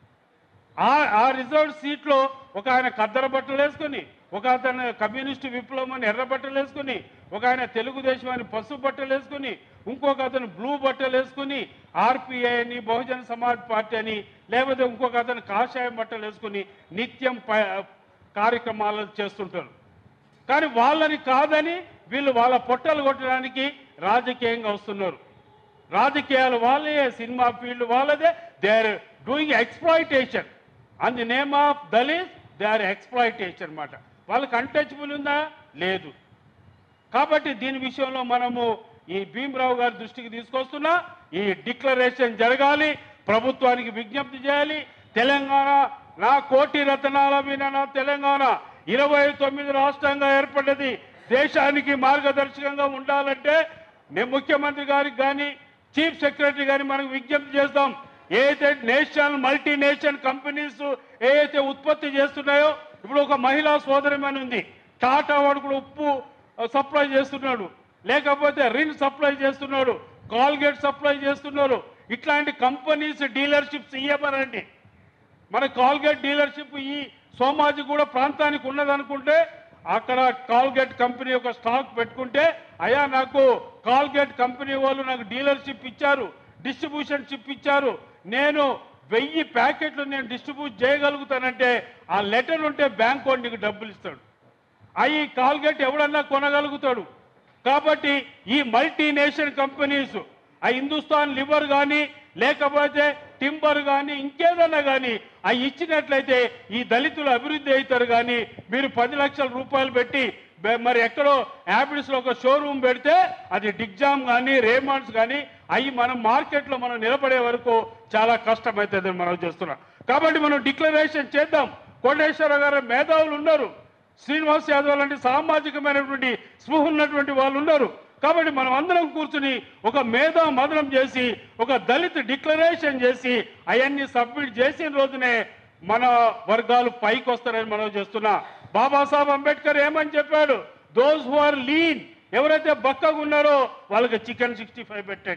ఆ ఆ రిజర్వ్ సీట్లో ఒక ఆయన కద్దర బట్టలు వేసుకొని ఒక అతను కమ్యూనిస్టు విప్లవం అని ఎర్ర బట్టలు వేసుకొని ఒక ఆయన తెలుగుదేశం అని పసుపు బట్టలు వేసుకొని ఇంకొక అతను బ్లూ బట్టలు వేసుకొని ఆర్పిఐ అని బహుజన సమాజ్ పార్టీ అని లేకపోతే ఇంకొక అతను కాషాయం బట్టలు వేసుకొని నిత్యం ప- కార్యక్రమాలు చేస్తుంటారు కానీ వాళ్ళని కాదని వీళ్ళు వాళ్ళ పొట్టలు కొట్టడానికి రాజకీయంగా వస్తున్నారు రాజకీయాలు వాళ్ళే సినిమా ఫీల్డ్ వాళ్ళదే they are doing exploitation and the name of Dalit they are exploitation అన్నమాట వాళ్ళకి అన్టచబుల్ ఉందా లేదు కాబట్టి దీని విషయంలో మనము ఈ భీమరావు గారి దృష్టికి తీసుకొస్తున్నా ఈ డిక్లరేషన్ జరగాలి ప్రభుత్వానికి విజ్ఞప్తి చేయాలి తెలంగాణ నా కోటి రతనాల మీద నా తెలంగాణ ఇరవై తొమ్మిది రాష్ట్రంగా ఏర్పడ్డది దేశానికి మార్గదర్శకంగా ఉండాలంటే నేను ముఖ్యమంత్రి గారికి కానీ చీఫ్ సెక్రటరీ గారిని మనకు విజ్ఞప్తి చేస్తాం ఏదైతే నేషనల్ మల్టీనేషనల్ కంపెనీస్ ఏదైతే ఉత్పత్తి చేస్తున్నాయో ఇప్పుడు ఒక మహిళా సోదరిమని ఉంది టాటా వాడు కూడా ఉప్పు సప్లై చేస్తున్నాడు లేకపోతే రిన్ సప్లై చేస్తున్నాడు కాల్గేట్ సప్లై చేస్తున్నారు ఇట్లాంటి కంపెనీస్ డీలర్షిప్స్ ఇవ్వమనండి మన కాల్గేట్ డీలర్షిప్ ఈ సోమాజి కూడా ప్రాంతానికి ఉన్నదనుకుంటే అక్కడ కాల్గేట్ కంపెనీ ఒక స్టాక్ పెట్టుకుంటే అయ్యా నాకు కాల్గేట్ కంపెనీ వాళ్ళు నాకు డీలర్షిప్ ఇచ్చారు డిస్ట్రిబ్యూషన్ షిప్ ఇచ్చారు నేను వెయ్యి ప్యాకెట్లు నేను డిస్ట్రిబ్యూట్ చేయగలుగుతానంటే ఆ లెటర్ ఉంటే బ్యాంక్ వాడు నీకు డబ్బులు ఇస్తాడు అవి కాల్గేట్ ఎవడన్నా కొనగలుగుతాడు కాబట్టి ఈ మల్టీనేషనల్ కంపెనీస్ ఆ హిందుస్థాన్ లివర్ కానీ లేకపోతే టింబర్ కానీ ఇంకేదన్నా కానీ అవి ఇచ్చినట్లయితే ఈ దళితులు అభివృద్ధి అవుతారు కానీ మీరు పది లక్షల రూపాయలు పెట్టి బె- మరి ఎక్కడో యాపిడ్స్లో ఒక షోరూమ్ పెడితే అది డిగ్జామ్ కానీ రేమాండ్స్ కానీ అవి మనం మార్కెట్లో మనం నిలబడే వరకు చాలా కష్టమవుతుందని మనం చేస్తున్నాం కాబట్టి మనం డిక్లరేషన్ చేద్దాం కోటేశ్వర గారు మేధావులు ఉన్నారు శ్రీనివాస్ యాదవ్ లాంటి సామాజికమైనటువంటి స్పృహ ఉన్నటువంటి వాళ్ళు ఉన్నారు కాబట్టి మనం అందరం కూర్చుని ఒక మేధా మదనం చేసి ఒక దళిత డిక్లరేషన్ చేసి అవన్నీ సబ్మిట్ చేసిన రోజునే మన వర్గాలు పైకి వస్తారని మనం చేస్తున్నా బాబాసాహెబ్ అంబేద్కర్ ఏమని చెప్పాడు దోస్ హు ఆర్ లీన్ ఎవరైతే బక్కగా ఉన్నారో వాళ్ళకి చికెన్ సిక్స్టీ ఫైవ్ పెట్టండి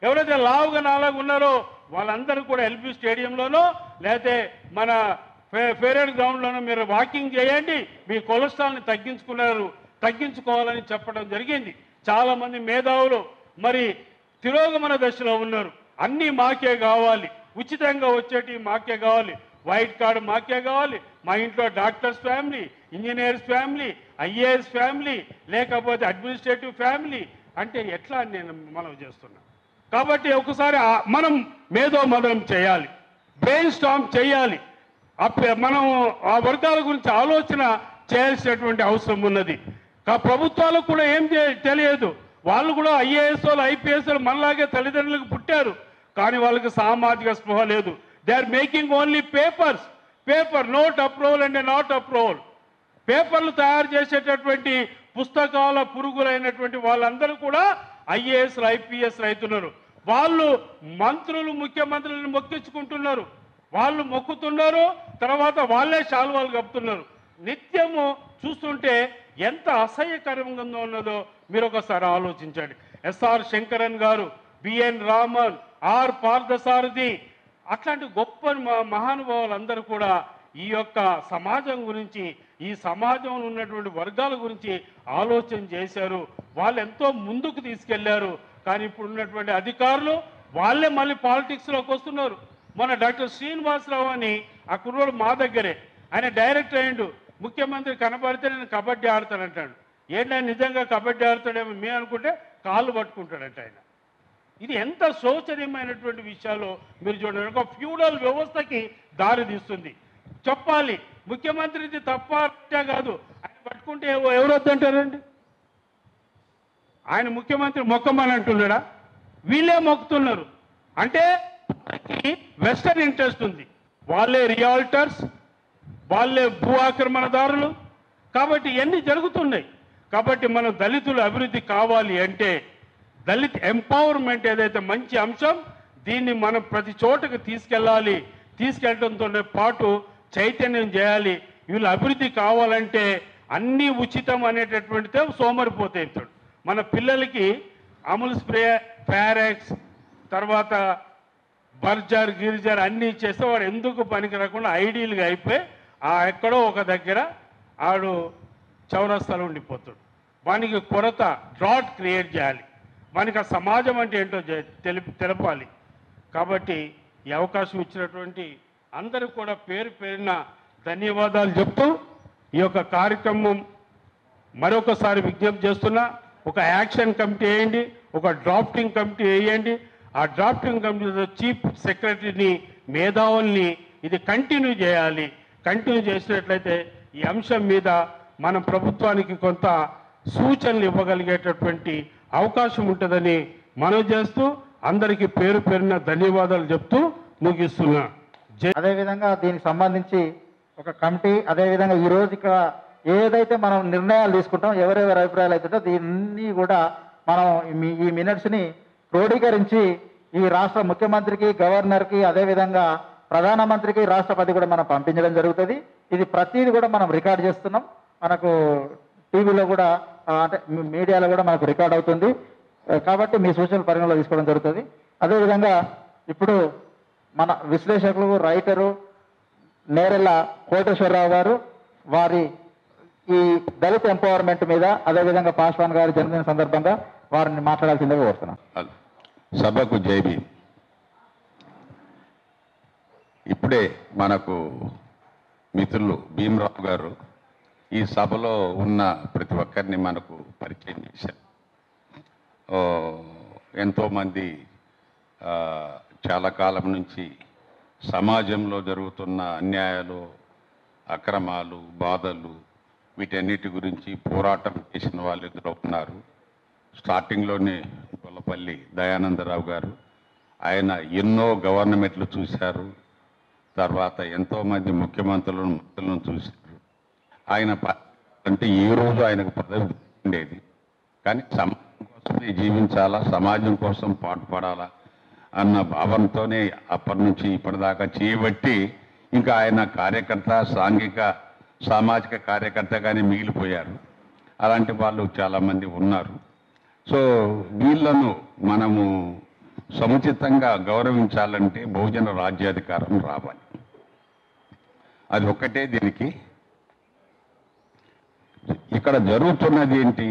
ఎవరైతే లావుగా నాలాగా ఉన్నారో వాళ్ళందరూ కూడా ఎల్బీ స్టేడియంలోనో లేకపోతే మన ఫే- ఫేరెడ్ గ్రౌండ్లోనో మీరు వాకింగ్ చేయండి మీ కొలెస్ట్రాల్ని తగ్గించుకున్నారు తగ్గించుకోవాలని చెప్పడం జరిగింది చాలా మంది మేధావులు మరి తిరోగమన దశలో ఉన్నారు అన్నీ మాకే కావాలి ఉచితంగా వచ్చేటి మాకే కావాలి వైట్ కార్డు మాకే కావాలి మా ఇంట్లో doctors family engineers family IAS family లేకపోతే అడ్మినిస్ట్రేటివ్ ఫ్యామిలీ అంటే ఎట్లా అని నేను మనం చేస్తున్నా కాబట్టి ఒకసారి ఆ- మనం మేధో మదనం చేయాలి బ్రెయిన్ స్టామ్ చేయాలి అప్ప- మనం ఆ వర్గాల గురించి ఆలోచన చేయాల్సినటువంటి అవసరం ఉన్నది కా ప్రభుత్వాలకు కూడా ఏం చే- తెలియదు వాళ్ళు కూడా ఐఏఎస్ వాళ్ళు ఐపీఎస్ వాళ్ళు మనలాగే తల్లిదండ్రులకు పుట్టారు కానీ వాళ్ళకి సామాజిక స్పృహ లేదు they are making only papers paper note approval and not approval పేపర్లు తయారు చేసేటటువంటి పుస్తకాల పురుగులైనటువంటి వాళ్ళందరూ కూడా ఐఏఎస్లు ఐపీఎస్లు అవుతున్నారు వాళ్ళు మంత్రులు ముఖ్యమంత్రులను మొక్కించుకుంటున్నారు వాళ్ళు మొక్కుతున్నారు తర్వాత వాళ్ళే శాలువాలు కప్పుతున్నారు నిత్యము చూస్తుంటే ఎంత అసహ్యకరంగా ఉన్నదో మీరు ఒకసారి ఆలోచించండి ఎస్ఆర్ శంకరన్ గారు బిఎన్ రామన్ ఆర్ పార్థసారథి అట్లాంటి గొప్ప మ- మహానుభావులందరూ కూడా ఈ యొక్క సమాజం గురించి ఈ సమాజంలో ఉన్నటువంటి వర్గాల గురించి ఆలోచన చేశారు వాళ్ళు ఎంతో ముందుకు తీసుకెళ్లారు కానీ ఇప్పుడు ఉన్నటువంటి అధికారులు వాళ్ళే మళ్ళీ పాలిటిక్స్లోకి వస్తున్నారు మన డాక్టర్ శ్రీనివాసరావు అని ఆ కుర్రోడు మా దగ్గరే ఆయన డైరెక్ట్ అయ్యిండు ముఖ్యమంత్రి కనబడితే నేను కబడ్డీ ఆడతానంటాడు ఏంటంటే నిజంగా కబడ్డీ ఆడతాడేమో మే అనుకుంటే కాళ్ళు పట్టుకుంటాడంట ఆయన ఇది ఎంత శోచనీయమైనటువంటి విషయాలు మీరు చూడండి ఒక ఫ్యూడల్ వ్యవస్థకి దారి తీస్తుంది చెప్పాలి ముఖ్యమంత్రిది తప్ప రిట్టా కాదు ఆయన పట్టుకుంటే ఎవ- ఎవరు వద్దంటారండి ఆయన ముఖ్యమంత్రి మొక్కమని అంటున్నాడా వీళ్ళే మొక్కుతున్నారు అంటే వాళ్ళకి వెస్టర్న్ ఇంట్రెస్ట్ ఉంది వాళ్ళే రియాల్టర్స్ వాళ్ళే భూ ఆక్రమణదారులు కాబట్టి ఇవన్నీ జరుగుతున్నాయి కాబట్టి మన దళితుల అభివృద్ధి కావాలి అంటే దళిత్ ఎంపవర్మెంట్ ఏదైతే మంచి అంశం దీన్ని మనం ప్రతి చోటకు తీసుకెళ్ళాలి తీసుకెళ్ళడంతో పాటు చైతన్యం చేయాలి వీళ్ళు అభివృద్ధి కావాలంటే అన్నీ ఉచితం అనేటటువంటిదే సోమరిపోతే ఇస్తాడు మన పిల్లలకి అముల్ స్ప్రే ఫారెక్స్ తర్వాత బర్జర్ గిరిజర్ అన్నీ చేస్తే వాడు ఎందుకు పనికి రాకుండా ఐడియల్గా అయిపోయి ఆ ఎక్కడో ఒక దగ్గర ఆడు చౌరస్తాలో ఉండిపోతాడు వానికి కొరత డ్రాట్ క్రియేట్ చేయాలి వానికి ఆ సమాజం అంటే ఏంటో జె- తెలిపి తెలపాలి కాబట్టి ఈ అవకాశం ఇచ్చినటువంటి అందరూ కూడా పేరు పేరున ధన్యవాదాలు చెప్తూ ఈ యొక్క కార్యక్రమం మరొకసారి విజ్ఞప్తి చేస్తున్నా ఒక యాక్షన్ కమిటీ వేయండి ఒక డ్రాఫ్టింగ్ కమిటీ వేయండి ఆ డ్రాఫ్టింగ్ కమిటీలో చీఫ్ సెక్రటరీని మేధావుల్ని ఇది కంటిన్యూ చేయాలి కంటిన్యూ చేసినట్లయితే ఈ అంశం మీద మన ప్రభుత్వానికి కొంత సూచనలు ఇవ్వగలిగేటటువంటి అవకాశం ఉంటుందని మనవి చేస్తూ అందరికీ పేరు పేరున ధన్యవాదాలు చెప్తూ ముగిస్తున్నా జై అదేవిధంగా దీనికి సంబంధించి ఒక కమిటీ అదేవిధంగా ఈ రోజు ఇక్కడ ఏదైతే మనం నిర్ణయాలు తీసుకుంటాం ఎవరెవరి అభిప్రాయాలు అవుతుందో దీన్ని కూడా మనం మీ- ఈ మినిట్స్ని క్రోడీకరించి ఈ రాష్ట్ర ముఖ్యమంత్రికి గవర్నర్కి అదేవిధంగా ప్రధానమంత్రికి రాష్ట్రపతి కూడా మనం పంపించడం జరుగుతుంది ఇది ప్రతిదీ కూడా మనం రికార్డ్ చేస్తున్నాం మనకు టీవీలో కూడా ఆ, అంటే మీ- మీడియాలో కూడా మనకు రికార్డ్ అవుతుంది ఆ, కాబట్టి మీ సూచనలు పరిగణలో తీసుకోవడం జరుగుతుంది అదేవిధంగా ఇప్పుడు మన విశ్లేషకులు రైటరు నేరెళ్ళ కోటేశ్వరరావు గారు వారి ఈ దళిత ఎంపవర్మెంట్ మీద అదేవిధంగా పాస్వాన్ గారి జన్మదిన సందర్భంగా వారిని మాట్లాడాల్సిందిగా కోరుతున్నాం సభకు జైబీ ఇప్పుడే మనకు మిత్రులు భీమరావు గారు ఈ సభలో ఉన్న ప్రతి ఒక్కరిని మనకు పరిచయం చేశారు ఓ, ఎంతోమంది ఆ, చాలా కాలం నుంచి సమాజంలో జరుగుతున్న అన్యాయాలు అక్రమాలు బాధలు వీటన్నిటి గురించి పోరాటం చేసిన వాళ్ళు ఇద్దరు ఉన్నారు స్టార్టింగ్లోనే గొల్లపల్లి దయానందరావు గారు ఆయన ఎన్నో గవర్నమెంట్లు చూశారు తర్వాత ఎంతోమంది ముఖ్యమంత్రులను మంత్రులను చూశారు ఆయన ప- అంటే ఏ రోజు ఆయనకు పదవి ఉండేది కానీ సమాజం కోసమే జీవించాలా సమాజం కోసం పాటుపడాలా అన్న భావంతోనే అప్పటి నుంచి ఇప్పటిదాకా చేయబట్టి ఇంకా ఆయన కార్యకర్త సాంఘిక సామాజిక కార్యకర్తగానే మిగిలిపోయారు అలాంటి వాళ్ళు చాలామంది ఉన్నారు సో వీళ్ళను మనము సముచితంగా గౌరవించాలంటే బహుజన రాజ్యాధికారం రావాలి అది ఒక్కటే దీనికి ఇక్కడ జరుగుతున్నది ఏంటి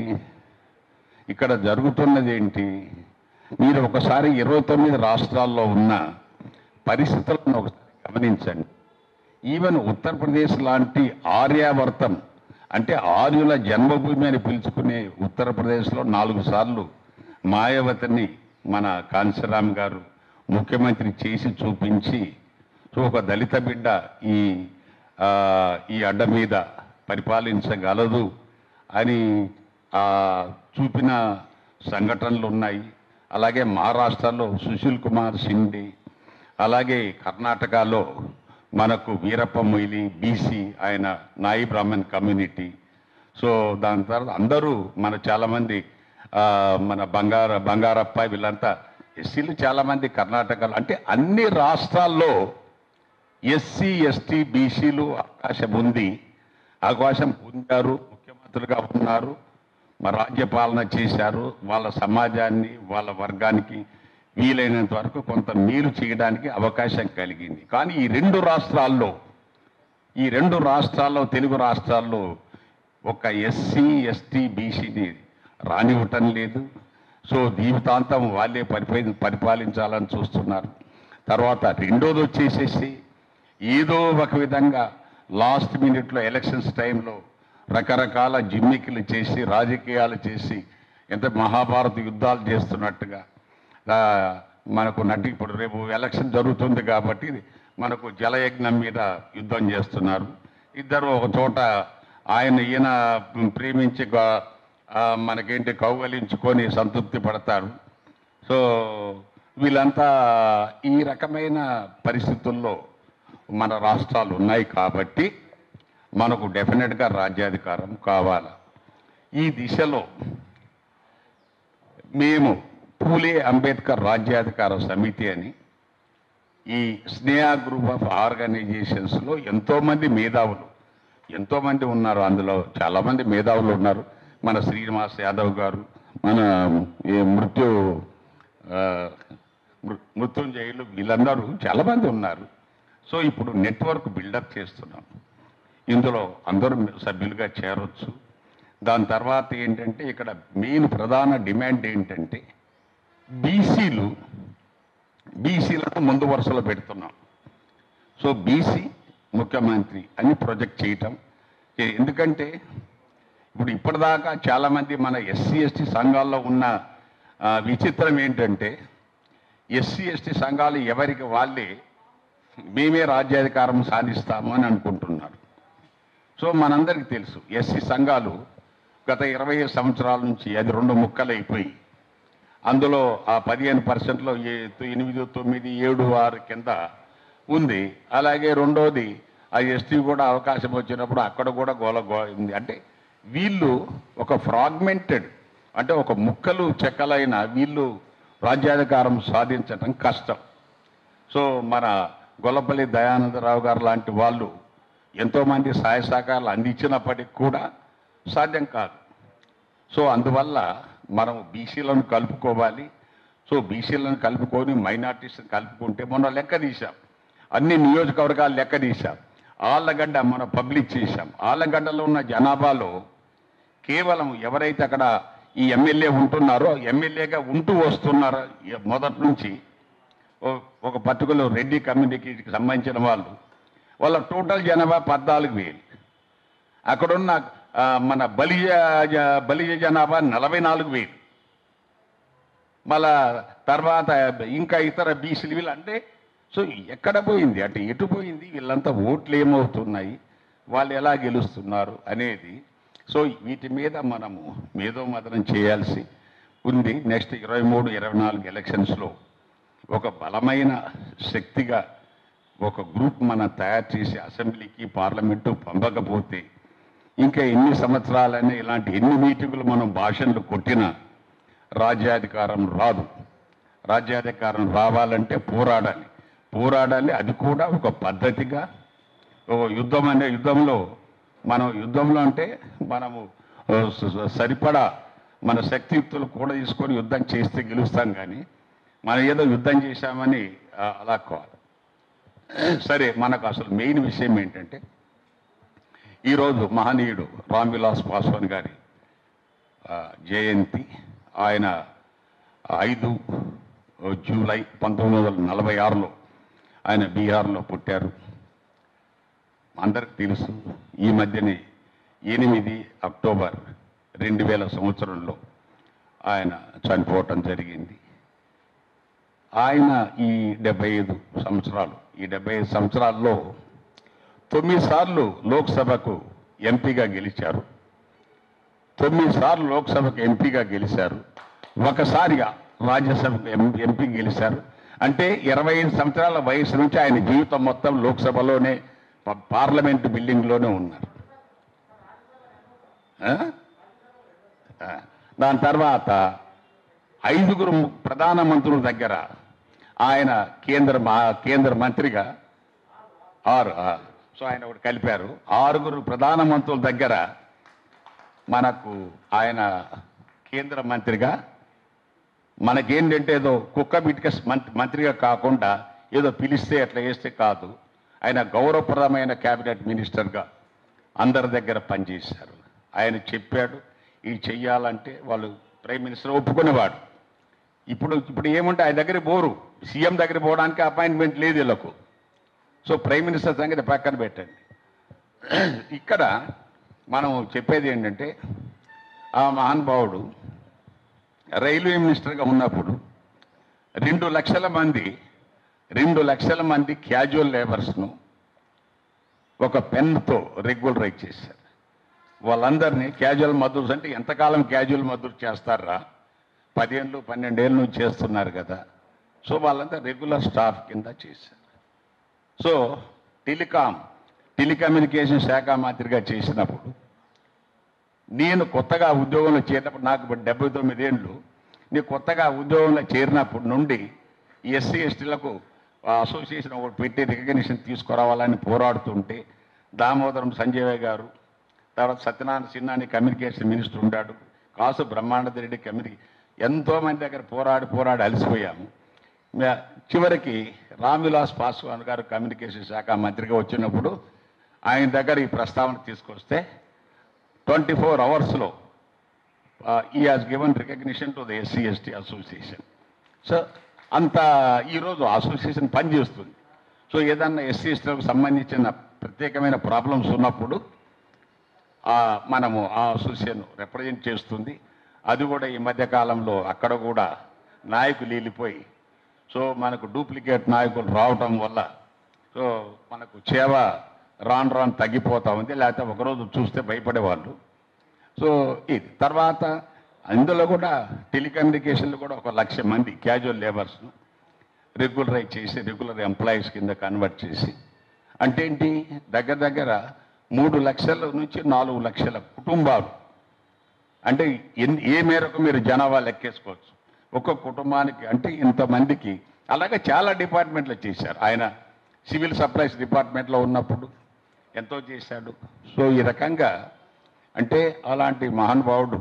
ఇక్కడ జరుగుతున్నది ఏంటి మీరు ఒకసారి ఇరవై తొమ్మిది రాష్ట్రాల్లో ఉన్న పరిస్థితులను ఒకసారి గమనించండి ఈవెన్ ఉత్తరప్రదేశ్ లాంటి ఆర్యావర్తం అంటే ఆర్యుల జన్మభూమి అని పిలుచుకునే ఉత్తరప్రదేశ్లో నాలుగు సార్లు మాయావతిని మన కాంశరామ్ గారు ముఖ్యమంత్రి చేసి చూపించి సో ఒక దళిత బిడ్డ ఈ ఆ, ఈ అడ్డ మీద పరిపాలించగలదు అని ఆ, చూపిన సంఘటనలు ఉన్నాయి అలాగే మహారాష్ట్రలో సుశీల్ కుమార్ షిండే అలాగే కర్ణాటకలో మనకు వీరప్ప మొయిలి బీసీ ఆయన నాయి బ్రాహ్మణ్ కమ్యూనిటీ సో దాని తర్వాత అందరూ మన చాలామంది ఆ, మన బంగార బంగారప్ప వీళ్ళంతా ఎస్సీలు చాలామంది కర్ణాటకలో అంటే అన్ని రాష్ట్రాల్లో ఎస్సీ ఎస్టీ బీసీలు అవకాశం ఉంది అవకాశం పొందారు ముఖ్యమంత్రులుగా ఉన్నారు మా రాజ్య పాలన చేశారు వాళ్ళ సమాజాన్ని వాళ్ళ వర్గానికి వీలైనంత వరకు కొంత మేలు చేయడానికి అవకాశం కలిగింది కానీ ఈ రెండు రాష్ట్రాల్లో ఈ రెండు రాష్ట్రాల్లో తెలుగు రాష్ట్రాల్లో ఒక ఎస్సీ ఎస్టీ బీసీని రానివ్వటం లేదు సో జీవితాంతం వాళ్ళే పరిపాలి పరిపాలించాలని చూస్తున్నారు తర్వాత రెండోది వచ్చేసేసి ఏదో ఒక విధంగా లాస్ట్ మినిట్లో ఎలక్షన్స్ టైంలో రకరకాల జిమ్మికులు చేసి రాజకీయాలు చేసి ఎంత మహాభారత యుద్ధాలు చేస్తున్నట్టుగా ఆ, మనకు నటి ఇప్పుడు రేపు ఎలక్షన్ జరుగుతుంది కాబట్టి మనకు జలయజ్ఞం మీద యుద్ధం చేస్తున్నారు ఇద్దరు ఒక చోట ఆయన ఈయన ప్రేమించి గ- ఆ, మనకేంటి కౌగలించుకొని సంతృప్తి పడతారు సో వీళ్ళంతా ఈ రకమైన పరిస్థితుల్లో మన రాష్ట్రాలు ఉన్నాయి కాబట్టి మనకు డెఫినెట్గా రాజ్యాధికారం కావాలి ఈ దిశలో మేము పూలే అంబేద్కర్ రాజ్యాధికార సమితి అని ఈ స్నేహ గ్రూప్ ఆఫ్ ఆర్గనైజేషన్స్లో ఎంతోమంది మేధావులు ఎంతోమంది ఉన్నారు అందులో చాలామంది మేధావులు ఉన్నారు మన శ్రీనివాస్ యాదవ్ గారు మన ఈ మృత్యు ఆ, మృ- మృత్యుంజయులు వీళ్ళందరూ చాలామంది ఉన్నారు సో ఇప్పుడు నెట్వర్క్ బిల్డప్ చేస్తున్నాం ఇందులో అందరూ సభ్యులుగా చేరొచ్చు దాని తర్వాత ఏంటంటే ఇక్కడ మెయిన్ ప్రధాన డిమాండ్ ఏంటంటే బీసీలు బీసీలను ముందు వరుసలో పెడుతున్నాం సో బీసీ ముఖ్యమంత్రి అని ప్రొజెక్ట్ చేయటం ఏ- ఎందుకంటే ఇప్పుడు ఇప్పటిదాకా చాలామంది మన ఎస్సీ ఎస్టీ సంఘాల్లో ఉన్న ఆ, విచిత్రం ఏంటంటే ఎస్సీ ఎస్టీ సంఘాలు ఎవరికి వాళ్ళే మేమే రాజ్యాధికారం సాధిస్తాము అని అనుకుంటున్నారు సో మనందరికీ తెలుసు ఎస్సీ సంఘాలు గత ఇరవై సంవత్సరాల నుంచి అది రెండు ముక్కలైపోయి అందులో ఆ పదిహేను పర్సెంట్లో ఎనిమిది తొమ్మిది ఏడు ఆరు కింద ఉంది అలాగే రెండోది ఆ ఎస్టీ కూడా అవకాశం వచ్చినప్పుడు అక్కడ కూడా గోల గో ఉంది అంటే వీళ్ళు ఒక ఫ్రాగ్మెంటెడ్ అంటే ఒక ముక్కలు చెక్కలైన వీళ్ళు రాజ్యాధికారం సాధించడం కష్టం సో మన గొల్లపల్లి దయానందరావు గారు లాంటి వాళ్ళు ఎంతోమంది సహాయ సహకారాలు అందించినప్పటికీ కూడా సాధ్యం కాదు సో అందువల్ల మనం బీసీలను కలుపుకోవాలి సో బీసీలను కలుపుకొని మైనార్టీస్ని కలుపుకుంటే మొన్న లెక్క తీశాం అన్ని నియోజకవర్గాలు లెక్క తీశాం ఆళ్ళగడ్డ మనం పబ్లిక్ చేశాం ఆళ్ళగడ్డలో ఉన్న జనాభాలో కేవలం ఎవరైతే అక్కడ ఈ ఎమ్మెల్యే ఉంటున్నారో ఎమ్మెల్యేగా ఉంటూ వస్తున్నారో ఎ- మొదటి నుంచి ఓ- ఒక పర్టికులర్ రెడ్డి కమ్యూనిటీకి సంబంధించిన వాళ్ళు వాళ్ళ టోటల్ జనాభా పద్నాలుగు వేలు అక్కడున్న ఆ, మన బలిజ జ- బలిజ జనాభా నలభై నాలుగు వేలు మళ్ళా తర్వాత ఇంకా ఇతర బీసీలు వీళ్ళు అంటే సో ఎక్కడ పోయింది అంటే ఎటు పోయింది వీళ్ళంతా ఓట్లు ఏమవుతున్నాయి వాళ్ళు ఎలా గెలుస్తున్నారు అనేది సో వీటి మీద మనము మేధోమదనం చేయాల్సి ఉంది నెక్స్ట్ ఇరవై మూడు ఇరవై నాలుగు ఎలక్షన్స్లో ఒక బలమైన శక్తిగా ఒక గ్రూప్ మనం తయారు చేసి అసెంబ్లీకి పార్లమెంటు పంపకపోతే ఇంకా ఎన్ని సంవత్సరాలైనా ఇలాంటి ఎన్ని మీటింగులు మనం భాషలు కొట్టినా రాజ్యాధికారం రాదు రాజ్యాధికారం రావాలంటే పోరాడాలి పోరాడాలి అది కూడా ఒక పద్ధతిగా ఒక యుద్ధం అనే యుద్ధంలో మనం యుద్ధంలో అంటే మనము ఆ, స- స- సరిపడా మన శక్తియుక్తులు కూడా తీసుకొని యుద్ధం చేస్తే గెలుస్తాం కానీ మనం ఏదో యుద్ధం చేశామని ఆ, అలా కాదు సరే మనకు అసలు మెయిన్ విషయం ఏంటంటే ఈరోజు మహనీయుడు రామ్ విలాస్ పాస్వాన్ గారి ఆ, జయంతి ఆయన ఐదు జూలై పంతొమ్మిది వందల నలభై ఆరులో ఆయన బీహార్లో పుట్టారు అందరికి తెలుసు ఈ మధ్యనే ఎనిమిది అక్టోబర్ రెండు వేల సంవత్సరంలో ఆయన చనిపోవటం జరిగింది ఆయన ఈ డెబ్బై ఐదు సంవత్సరాలు ఈ డెబ్బై ఐదు సంవత్సరాల్లో తొమ్మిది సార్లు లోక్సభకు ఎంపీగా గెలిచారు తొమ్మిది సార్లు లోక్సభకు ఎంపీగా గెలిచారు ఒకసారిగా రాజ్యసభకు ఎం- ఎంపీ గెలిచారు అంటే ఇరవై ఐదు సంవత్సరాల వయసు నుంచి ఆయన జీవితం మొత్తం లోక్సభలోనే ప- పార్లమెంటు బిల్డింగ్లోనే ఉన్నారు ఆ? ఆ. దాని తర్వాత ఐదుగురు ము- ప్రధాన మంత్రుల దగ్గర ఆయన కేంద్ర మా- కేంద్ర మంత్రిగా ఆరు ఆ. సో ఆయన ఒకటి కలిపారు ఆరుగురు ప్రధాన మంత్రుల దగ్గర మనకు ఆయన కేంద్ర మంత్రిగా మనకేంటంటే ఏదో కుక్క బిటిక మంత్రిగా కాకుండా ఏదో పిలిస్తే అట్లా చేస్తే కాదు ఆయన గౌరవప్రదమైన క్యాబినెట్ మినిస్టర్గా అందరి దగ్గర పనిచేశారు ఆయన చెప్పాడు ఇది చెయ్యాలంటే వాళ్ళు ప్రైమ్ మినిస్టర్ ఒప్పుకునేవాడు ఇప్పుడు ఇప్పుడు ఏముంటే ఆయన దగ్గర పోరు సీఎం దగ్గర పోవడానికి అపాయింట్మెంట్ లేదు వీళ్ళకు సో ప్రైమ్ మినిస్టర్ సంగతి పక్కన పెట్టండి ఇక్కడ మనం చెప్పేది ఏంటంటే ఆ మహానుభావుడు రైల్వే మినిస్టర్గా ఉన్నప్పుడు రెండు లక్షల మంది రెండు లక్షల మంది క్యాజువల్ లేబర్స్ను ఒక పెన్తో రెగ్యులరైజ్ చేశారు వాళ్ళందరినీ క్యాజువల్ మద్దూర్స్ అంటే ఎంతకాలం క్యాజువల్ మద్దూరు చేస్తారా పదిహేళ్ళు పన్నెండేళ్ళ నుంచి చేస్తున్నారు కదా సో వాళ్ళంతా రెగ్యులర్ స్టాఫ్ కింద చేశారు సో టెలికాం టెలికమ్యూనికేషన్ శాఖ మంత్రిగా చేసినప్పుడు నేను కొత్తగా ఉద్యోగంలో చేరినప్పుడు నాకు ఇప్పుడు డెబ్బై తొమ్మిది ఏళ్ళు నేను కొత్తగా ఉద్యోగంలో చేరినప్పటి నుండి ఎస్సీ ఎస్టీలకు అసోసియేషన్ ఒకటి పెట్టి రికగ్నిషన్ తీసుకురావాలని పోరాడుతుంటే దామోదరం సంజయ్ గారు తర్వాత సత్యనారాయణ సిన్హాని కమ్యూనికేషన్ మినిస్టర్ ఉన్నాడు కాసు బ్రహ్మానంద రెడ్డి కమ్యూని ఎంతో మంది దగ్గర పోరాడి పోరాడి అలసిపోయాము మే- చివరికి రామ్ విలాస్ పాస్వాన్ గారు కమ్యూనికేషన్ శాఖ మంత్రిగా వచ్చినప్పుడు ఆయన దగ్గర ఈ ప్రస్తావన తీసుకొస్తే ట్వంటీ ఫోర్ అవర్స్లో he has given recognition to the SC ST association so అంత ఈరోజు అసోసియేషన్ పనిచేస్తుంది సో ఏదన్నా ఎస్సీ ఎస్టీలకు సంబంధించిన ప్రత్యేకమైన ప్రాబ్లమ్స్ ఉన్నప్పుడు ఆ, మనము ఆ అసోసియేషన్ రిప్రజెంట్ చేస్తుంది అది కూడా ఈ మధ్య కాలంలో అక్కడ కూడా నాయకులు వెళ్ళిపోయి సో మనకు డూప్లికేట్ నాయకులు రావటం వల్ల సో మనకు చేవ రాను రాను తగ్గిపోతా ఉంది లేకపోతే ఒకరోజు చూస్తే భయపడేవాళ్ళు సో ఇది తర్వాత అందులో కూడా టెలికమ్యూనికేషన్లో కూడా ఒక లక్ష మంది క్యాజువల్ లేబర్స్ను రెగ్యులరైజ్ చేసి రెగ్యులర్ ఎంప్లాయీస్ కింద కన్వర్ట్ చేసి అంటే ఏంటి దగ్గర దగ్గర మూడు లక్షల నుంచి నాలుగు లక్షల కుటుంబాలు అంటే ఎన్ ఏ మేరకు మీరు జనాభా లెక్కేసుకోవచ్చు ఒక్కొక్క కుటుంబానికి అంటే ఇంతమందికి అలాగే చాలా డిపార్ట్మెంట్లు చేశారు ఆయన సివిల్ సప్లైస్ డిపార్ట్మెంట్లో ఉన్నప్పుడు ఎంతో చేశాడు సో ఈ రకంగా అంటే అలాంటి మహానుభావుడు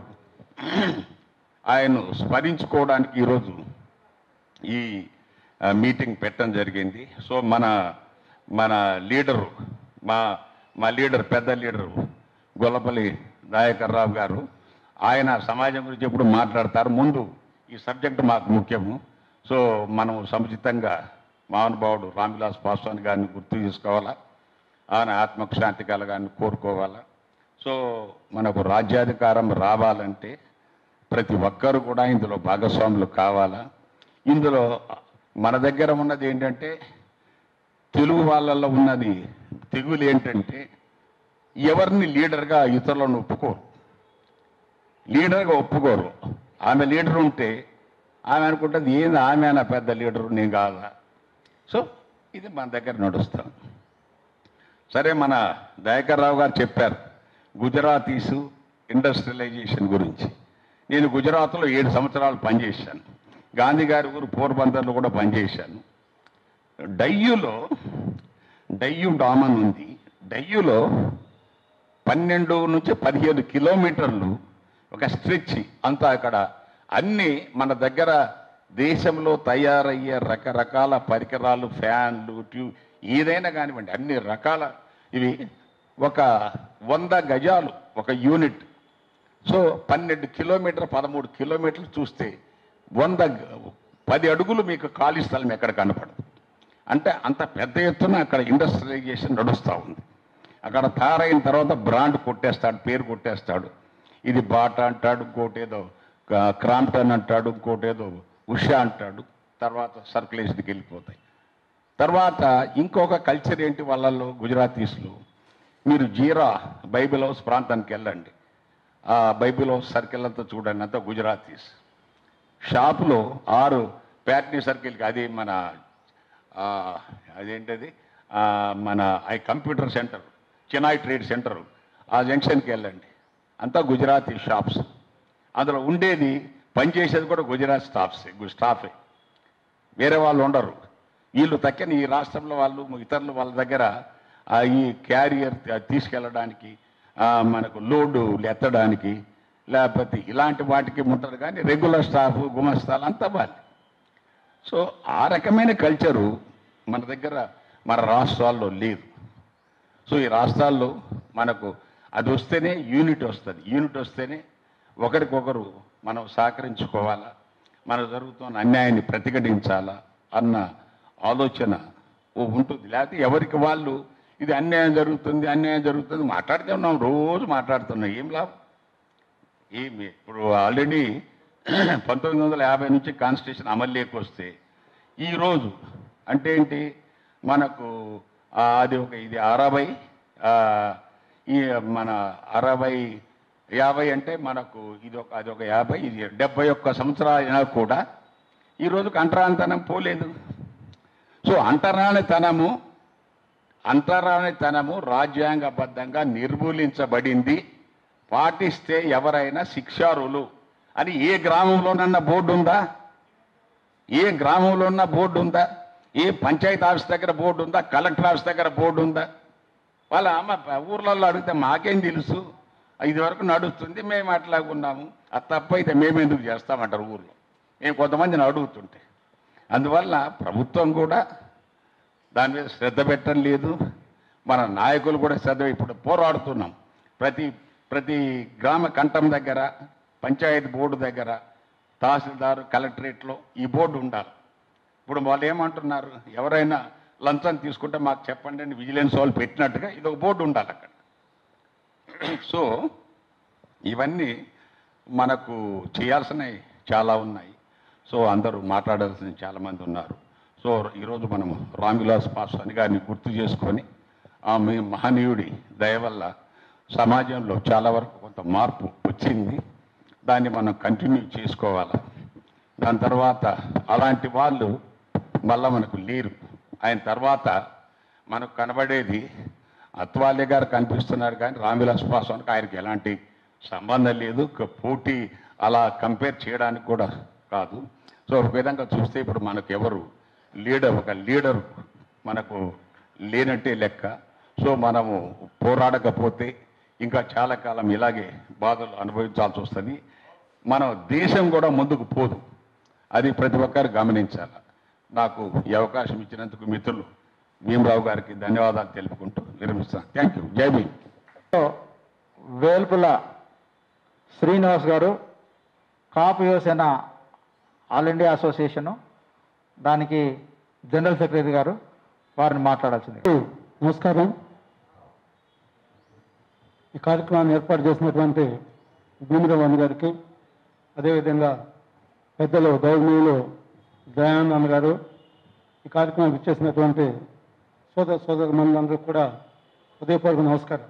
ఆయన్ను స్మరించుకోవడానికి ఈరోజు ఈ ఆ, మీటింగ్ పెట్టడం జరిగింది సో మన మన లీడరు మా మా లీడర్ పెద్ద లీడరు గొల్లపల్లి దయాకర్ రావు గారు ఆయన సమాజం గురించి ఎప్పుడు మాట్లాడతారు ముందు ఈ సబ్జెక్ట్ మాకు ముఖ్యము సో మనం సముచితంగా మహానుభావుడు రామ్విలాస్ పాస్వాన్ గారిని గుర్తు చేసుకోవాలా ఆయన ఆత్మకు శాంతి కలగాన్ని కోరుకోవాలా సో మనకు రాజ్యాధికారం రావాలంటే ప్రతి ఒక్కరు కూడా ఇందులో భాగస్వాములు కావాలా ఇందులో మన దగ్గర ఉన్నది ఏంటంటే తెలుగు వాళ్ళల్లో ఉన్నది తెగులు ఏంటంటే ఎవరిని లీడర్గా ఇతరులను ఒప్పుకోరు లీడర్గా ఒప్పుకోరు ఆమె లీడర్ ఉంటే ఆమె అనుకుంటుంది ఏంది ఆమె నా పెద్ద లీడరు నేను కాదా సో ఇది మన దగ్గర నడుస్తాం సరే మన దయాకర్ రావు గారు చెప్పారు గుజరాతీసు ఇండస్ట్రియలైజేషన్ గురించి నేను గుజరాత్లో ఏడు సంవత్సరాలు పనిచేశాను గాంధీ గారి ఊరు పోర్బందర్లో కూడా పనిచేశాను డయ్యూలో డయ్యూ డామ్ అని ఉంది డయ్యూలో పన్నెండు నుంచి పదిహేను కిలోమీటర్లు ఒక స్ట్రెచ్ అంతా అక్కడ అన్ని మన దగ్గర దేశంలో తయారయ్యే రకరకాల పరికరాలు ఫ్యాన్లు ట్యూబ్ ఏదైనా కానివ్వండి అన్ని రకాల ఇవి ఒక వంద గజాలు ఒక యూనిట్ సో పన్నెండు కిలోమీటర్ పదమూడు కిలోమీటర్లు చూస్తే వంద గ- పది అడుగులు మీకు ఖాళీ స్థలం ఎక్కడ కనపడదు అంటే అంత పెద్ద ఎత్తున అక్కడ ఇండస్ట్రియలైజేషన్ నడుస్తూ ఉంది అక్కడ తయారైన తర్వాత బ్రాండ్ కొట్టేస్తాడు పేరు కొట్టేస్తాడు ఇది బాటా అంటాడు ఇంకోటేదో క- క్రాంప్టన్ అంటాడు ఇంకోటేదో ఉషా అంటాడు తర్వాత సర్కులేషన్కి వెళ్ళిపోతాయి తర్వాత ఇంకొక కల్చర్ ఏంటి వాళ్ళల్లో గుజరాతీస్లో మీరు జీరా బైబిల్ హౌస్ ప్రాంతానికి వెళ్ళండి ఆ బైబిల్ హౌస్ సర్కిల్ అంతా చూడండి అంతా గుజరాతీస్ షాపులో ఆరు ప్యాట్నీ సర్కిల్కి అది మన ఆ, అదేంటది ఆ, మన I computer centre Chennai trade centre ఆ జంక్షన్కి వెళ్ళండి అంతా గుజరాతీ షాప్స్ అందులో ఉండేది పనిచేసేది కూడా గుజరాత్ స్టాఫ్స్ స్టాఫే వేరే వాళ్ళు ఉండరు వీళ్ళు తక్కిన ఈ రాష్ట్రంలో వాళ్ళు ఇతరులు వాళ్ళ దగ్గర ఆ ఈ క్యారియర్ తీసుకెళ్ళడానికి ఆ, మనకు లోడు ఎత్తడానికి లేకపోతే ఇలాంటి వాటికి ఉంటారు కానీ రెగ్యులర్ స్టాఫ్ గుమస్తాలు అంతా వాళ్ళు సో ఆ రకమైన కల్చరు మన దగ్గర మన రాష్ట్రాల్లో లేదు సో ఈ రాష్ట్రాల్లో మనకు అది వస్తేనే యూనిట్ వస్తుంది యూనిట్ వస్తేనే ఒకరికొకరు మనం సహకరించుకోవాలా మనకు జరుగుతున్న అన్యాయాన్ని ప్రతిఘటించాలా అన్న ఆలోచన ఓ ఉంటుంది లేకపోతే ఎవరికి వాళ్ళు ఇది అన్యాయం జరుగుతుంది అన్యాయం జరుగుతుంది మాట్లాడుతూ ఉన్నాం రోజు మాట్లాడుతున్నాం ఏం లాభం ఏమి ఇప్పుడు ఆల్రెడీ పంతొమ్మిది వందల యాభై నుంచి కాన్స్టిట్యూషన్ అమల్లోకి వస్తే ఈరోజు అంటే ఏంటి మనకు ఆ, అది ఒక ఇది అరవై ఆ, ఈ మన అరవై యాభై అంటే మనకు ఇది ఒక అది ఒక యాభై ఇది డెబ్బై ఒక్క సంవత్సరాలైనా కూడా ఈ రోజుకు అంటరానితనం పోలేదు సో అంటరానితనము అంటరానితనము రాజ్యాంగబద్ధంగా నిర్మూలించబడింది పాటిస్తే ఎవరైనా శిక్షారులు అని ఏ గ్రామంలోనన్నా బోర్డు ఉందా ఏ గ్రామంలో ఉన్న బోర్డు ఉందా ఏ పంచాయతీ ఆఫీస్ దగ్గర బోర్డు ఉందా కలెక్టర్ ఆఫీస్ దగ్గర బోర్డు ఉందా వాళ్ళ అమ్మ ఊర్లలో అడిగితే మాకేం తెలుసు ఇది వరకు నడుస్తుంది మేము అట్లాగున్నాము అది తప్పైతే మేము ఎందుకు చేస్తామంటారు ఊర్లో మేము కొంతమందిని అడుగుతుంటే అందువల్ల ప్రభుత్వం కూడా దాని మీద శ్రద్ధ పెట్టడం లేదు మన నాయకులు కూడా శ్రద్ధ ఇప్పుడు పోరాడుతున్నాం ప్రతి ప్రతి గ్రామ కంఠం దగ్గర పంచాయతీ బోర్డు దగ్గర తహసీల్దార్ కలెక్టరేట్లో ఈ బోర్డు ఉండాలి ఇప్పుడు వాళ్ళు ఏమంటున్నారు ఎవరైనా లంచం తీసుకుంటే మాకు చెప్పండి అని విజిలెన్స్ వాళ్ళు పెట్టినట్టుగా ఇది ఒక బోర్డు ఉండాలి అక్కడ సో ఇవన్నీ మనకు చేయాల్సినవి చాలా ఉన్నాయి సో అందరూ మాట్లాడాల్సిన చాలామంది ఉన్నారు సో ఈరోజు మనం రామ్విలాస్ పాస్వాని గారిని గుర్తు చేసుకొని ఆ మీ మహనీయుడి దయ వల్ల సమాజంలో చాలా వరకు కొంత మార్పు వచ్చింది దాన్ని మనం కంటిన్యూ చేసుకోవాలి దాని తర్వాత అలాంటి వాళ్ళు మళ్ళా మనకు లేరు ఆయన తర్వాత మనకు కనబడేది అత్వాలే గారు కనిపిస్తున్నారు కానీ రామ్విలాస్ పాస్వాన్కి ఆయనకి ఎలాంటి సంబంధం లేదు ఒక పోటీ అలా కంపేర్ చేయడానికి కూడా కాదు సో ఒక విధంగా చూస్తే ఇప్పుడు మనకు ఎవరు లీడర్ ఒక లీడర్ మనకు లేనట్టే లెక్క సో మనము పోరాడకపోతే ఇంకా చాలా కాలం ఇలాగే బాధలు అనుభవించాల్సి వస్తుంది మన దేశం కూడా ముందుకు పోదు అది ప్రతి ఒక్కరు గమనించాలి నాకు ఈ అవకాశం ఇచ్చినందుకు మిత్రులు భీమరావు గారికి ధన్యవాదాలు తెలుపుకుంటూ విరమిస్తాను థ్యాంక్ యూ జై భీమ్ వేల్పుల శ్రీనివాస్ గారు Kapu Yuvasena all India association దానికి జనరల్ సెక్రటరీ గారు వారిని మాట్లాడాల్సింది నమస్కారం ఈ కార్యక్రమాన్ని ఏర్పాటు చేసినటువంటి భీమరావు గారికి అదేవిధంగా పెద్దలు గౌరవనీయులు దయానంద్ గారు ఈ కార్యక్రమానికి ఇచ్చేసినటువంటి సోదర సోదర మనులందరికీ కూడా హృదయపూర్వక నమస్కారం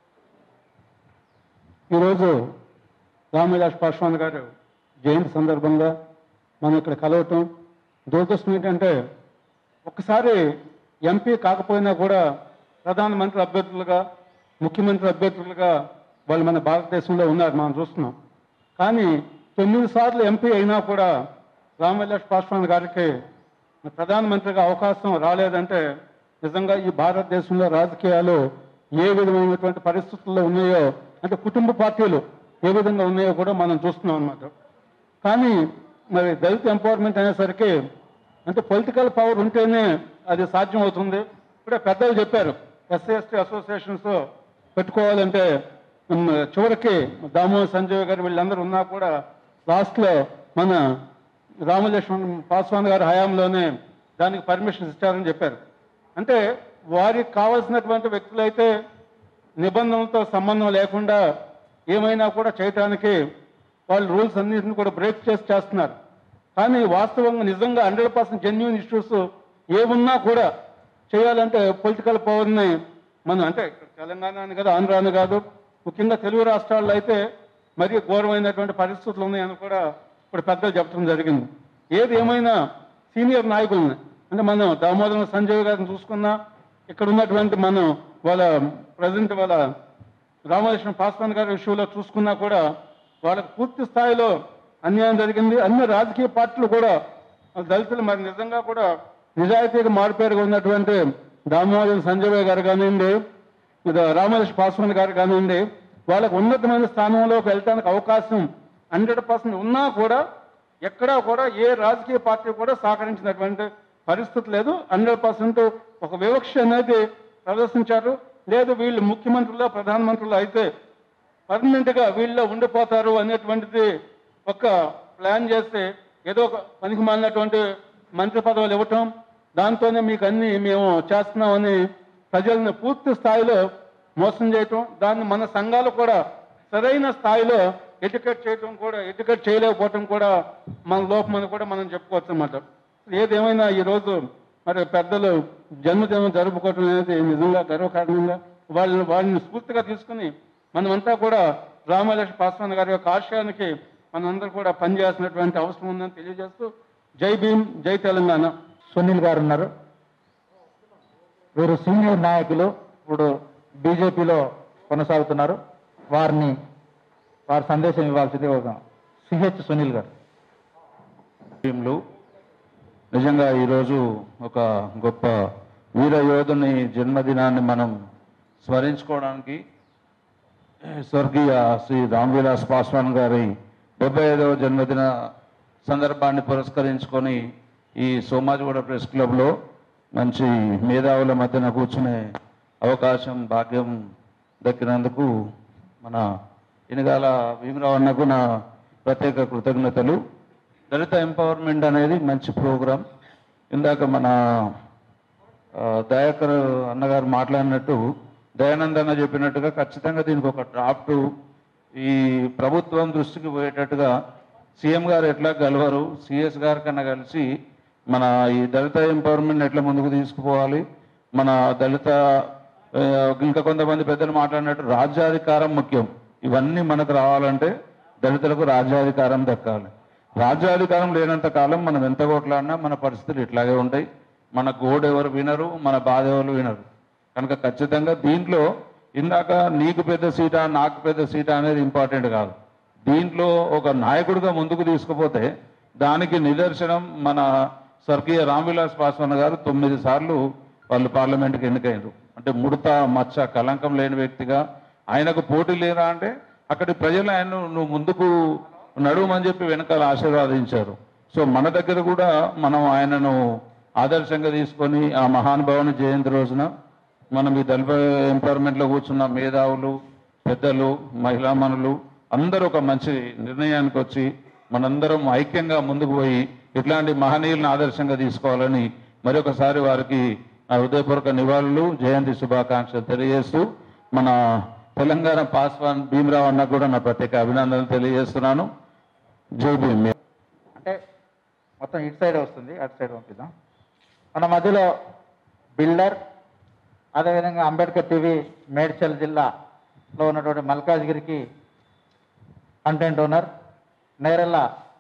ఈరోజు రామవిలాస్ పాస్వాన్ గారు జయంతి సందర్భంగా మనం ఇక్కడ కలవటం దురదృష్టం ఏంటంటే ఒక్కసారి ఎంపీ కాకపోయినా కూడా ప్రధానమంత్రి అభ్యర్థులుగా ముఖ్యమంత్రి అభ్యర్థులుగా వాళ్ళు మన భారతదేశంలో ఉన్నారు మనం చూస్తున్నాం కానీ తొమ్మిది సార్లు ఎంపీ అయినా కూడా రామవిలాస్ పాస్వాన్ గారికి ప్రధానమంత్రిగా అవకాశం రాలేదంటే నిజంగా ఈ భారతదేశంలో రాజకీయాలు ఏ విధమైనటువంటి పరిస్థితుల్లో ఉన్నాయో అంటే కుటుంబ పార్టీలు ఏ విధంగా ఉన్నాయో కూడా మనం చూస్తున్నాం అన్నమాట కానీ మరి దళిత ఎంపవర్మెంట్ అనేసరికి అంటే పొలిటికల్ పవర్ ఉంటేనే అది సాధ్యం అవుతుంది ఇప్పుడే పెద్దలు చెప్పారు ఎస్సీ ఎస్టీ అసోసియేషన్స్ పెట్టుకోవాలంటే ఉమ్, చివరికి దామోదర్ సంజయ్ గారు వీళ్ళందరూ ఉన్నా కూడా లాస్ట్లో మన రామలక్ష్మణ్ పాస్వాన్ గారి హయాంలోనే దానికి పర్మిషన్ ఇచ్చారని చెప్పారు అంటే వారికి కావాల్సినటువంటి వ్యక్తులైతే నిబంధనలతో సంబంధం లేకుండా ఏమైనా కూడా చేయటానికి వాళ్ళు రూల్స్ అన్నింటిని కూడా బ్రేక్ చేసి చేస్తున్నారు కానీ వాస్తవంగా నిజంగా హండ్రెడ్ పర్సెంట్ జెన్యున్ ఇష్యూస్ ఏమున్నా కూడా చేయాలంటే పొలిటికల్ పవర్ని మనం అంటే తెలంగాణ అని కాదు ఆంధ్ర అని కాదు ముఖ్యంగా తెలుగు రాష్ట్రాల్లో అయితే మరీ ఘోరమైనటువంటి పరిస్థితులు ఉన్నాయని కూడా ఇప్పుడు పెద్దలు చెప్పడం జరిగింది ఏది ఏమైనా సీనియర్ నాయకుల్ని అంటే మనం దామోదరం సంజయ్ గారిని చూసుకున్నా ఇక్కడ ఉన్నటువంటి మనం వాళ్ళ ప్రజెంట్ వాళ్ళ రామకృష్ణ పాస్వాన్ గారి విషయంలో చూసుకున్నా కూడా వాళ్ళకి పూర్తి స్థాయిలో అన్యాయం జరిగింది అన్ని రాజకీయ పార్టీలు కూడా దళితులు మరి నిజంగా కూడా నిజాయితీగా మారుపేరుగా ఉన్నటువంటి దామోదరం సంజయ్ గారు కానివ్వండి ఇది రామకృష్ణ పాస్వాన్ గారు కానివ్వండి వాళ్ళకు ఉన్నతమైన స్థానంలోకి వెళ్ళడానికి అవకాశం హండ్రెడ్ పర్సెంట్ ఉన్నా కూడా ఎక్కడా కూడా ఏ రాజకీయ పార్టీ కూడా సహకరించినటువంటి పరిస్థితి లేదు హండ్రెడ్ పర్సెంట్ ఒక వివక్ష అనేది ప్రదర్శించారు లేదు వీళ్ళు ముఖ్యమంత్రులు ప్రధానమంత్రులు అయితే పర్మనెంట్ గా వీళ్ళలో ఉండిపోతారు అనేటువంటిది ఒక ప్లాన్ చేస్తే ఏదో ఒక పనికి మాలినటువంటి మంత్రి పదవులు ఇవ్వటం దాంతోనే మీకు అన్ని మేము చేస్తున్నామని ప్రజలను పూర్తి స్థాయిలో మోసం చేయటం దాన్ని మన సంఘాలు కూడా సరైన స్థాయిలో ఎడ్యుకేట్ చేయటం కూడా ఎడ్యుకేట్ చేయలేకపోవటం కూడా మన లోపమని కూడా మనం చెప్పుకోవచ్చు అన్నమాట ఏదేమైనా ఈరోజు మరి పెద్దలు జన్మదినం జరుపుకోవటం అనేది నిజంగా గర్వకారణంగా వాళ్ళని వాళ్ళని స్ఫూర్తిగా తీసుకుని మనమంతా కూడా రామలక్ష్మి పాస్వాన్ గారి యొక్క ఆశయానికి మనందరూ కూడా పనిచేయాల్సినటువంటి అవసరం ఉందని తెలియజేస్తూ జై భీమ్ జై తెలంగాణ సునీల్ గారు ఉన్నారు వీరు సీనియర్ నాయకులు ఇప్పుడు బీజేపీలో కొనసాగుతున్నారు వారిని వారి సందేశం ఇవ్వాల్సింది ఒక సిహెచ్ సునీల్ గారు టీంలు నిజంగా ఈరోజు ఒక గొప్ప వీర యోధుని జన్మదినాన్ని మనం స్మరించుకోవడానికి స్వర్గీయ శ్రీ రామ్విలాస్ పాస్వాన్ గారి డెబ్బై ఐదవ జన్మదిన సందర్భాన్ని పురస్కరించుకొని ఈ సోమాజిగూడ ప్రెస్ క్లబ్లో మంచి మేధావుల మధ్యన కూర్చునే అవకాశం భాగ్యం దక్కినందుకు మన ఇనగాల భీమరావు అన్నకు నా ప్రత్యేక కృతజ్ఞతలు దళిత ఎంపవర్మెంట్ అనేది మంచి ప్రోగ్రాం ఇందాక మన ఆ, దయాకర్ అన్నగారు మాట్లాడినట్టు దయానంద్ అన్న చెప్పినట్టుగా ఖచ్చితంగా దీనికి ఒక డ్రాఫ్ట్ ఈ ప్రభుత్వం దృష్టికి పోయేటట్టుగా సీఎం గారు ఎట్లా గెలవరు సిఎస్ గారి కన్నా కలిసి మన ఈ దళిత ఎంపవర్మెంట్ ఎట్లా ముందుకు తీసుకుపోవాలి మన దళిత ఆ, ఇంకా కొంతమంది పెద్దలు మాట్లాడినట్టు రాజ్యాధికారం ముఖ్యం ఇవన్నీ మనకు రావాలంటే దళితులకు రాజ్యాధికారం దక్కాలి రాజ్యాధికారం లేనంత కాలం మనం ఎంత కొట్లాడినా మన పరిస్థితులు ఇట్లాగే ఉంటాయి మన గోడు ఎవరు వినరు మన బాధ ఎవరు వినరు కనుక ఖచ్చితంగా దీంట్లో ఇందాక నీకు పెద్ద సీటా నాకు పెద్ద సీటా అనేది ఇంపార్టెంట్ కాదు దీంట్లో ఒక నాయకుడిగా ముందుకు తీసుకుపోతే దానికి నిదర్శనం మన స్వర్గీయ రామ్విలాస్ పాస్వాన్ గారు తొమ్మిది సార్లు వాళ్ళు పార్లమెంట్కి ఎన్నికైనరు అంటే ముడత మచ్చ కలంకం లేని వ్యక్తిగా ఆయనకు పోటీ లేరా అంటే అక్కడి ప్రజలు ఆయన నువ్వు ముందుకు నడుమని చెప్పి వెనకాల ఆశీర్వాదించారు సో మన దగ్గర కూడా మనం ఆయనను ఆదర్శంగా తీసుకొని ఆ మహానుభావుని జయంతి రోజున మనం ఈ దళిత ఎంపవర్మెంట్లో కూర్చున్న మేధావులు పెద్దలు మహిళామణులు అందరూ ఒక మంచి నిర్ణయానికి వచ్చి మనందరం ఐక్యంగా ముందుకు పోయి ఇట్లాంటి మహనీయులను ఆదర్శంగా తీసుకోవాలని మరొకసారి వారికి నా హృదయపూర్వక నివాళులు జయంతి శుభాకాంక్షలు తెలియజేస్తూ మన తెలంగాణ పాస్వాన్ భీమరావు అన్న కూడా నా ప్రత్యేక అభినందనలు తెలియజేస్తున్నాను జై భీమ్ అంటే మొత్తం ఇటు సైడ్ వస్తుంది అటు సైడ్ పంపిద్దాం మన మధ్యలో బిల్డర్ అదేవిధంగా అంబేద్కర్ టీవీ మేడ్చల్ జిల్లాలో ఉన్నటువంటి మల్కాజ్గిరికి కంటెంట్ ఓనర్ నేరెల్ల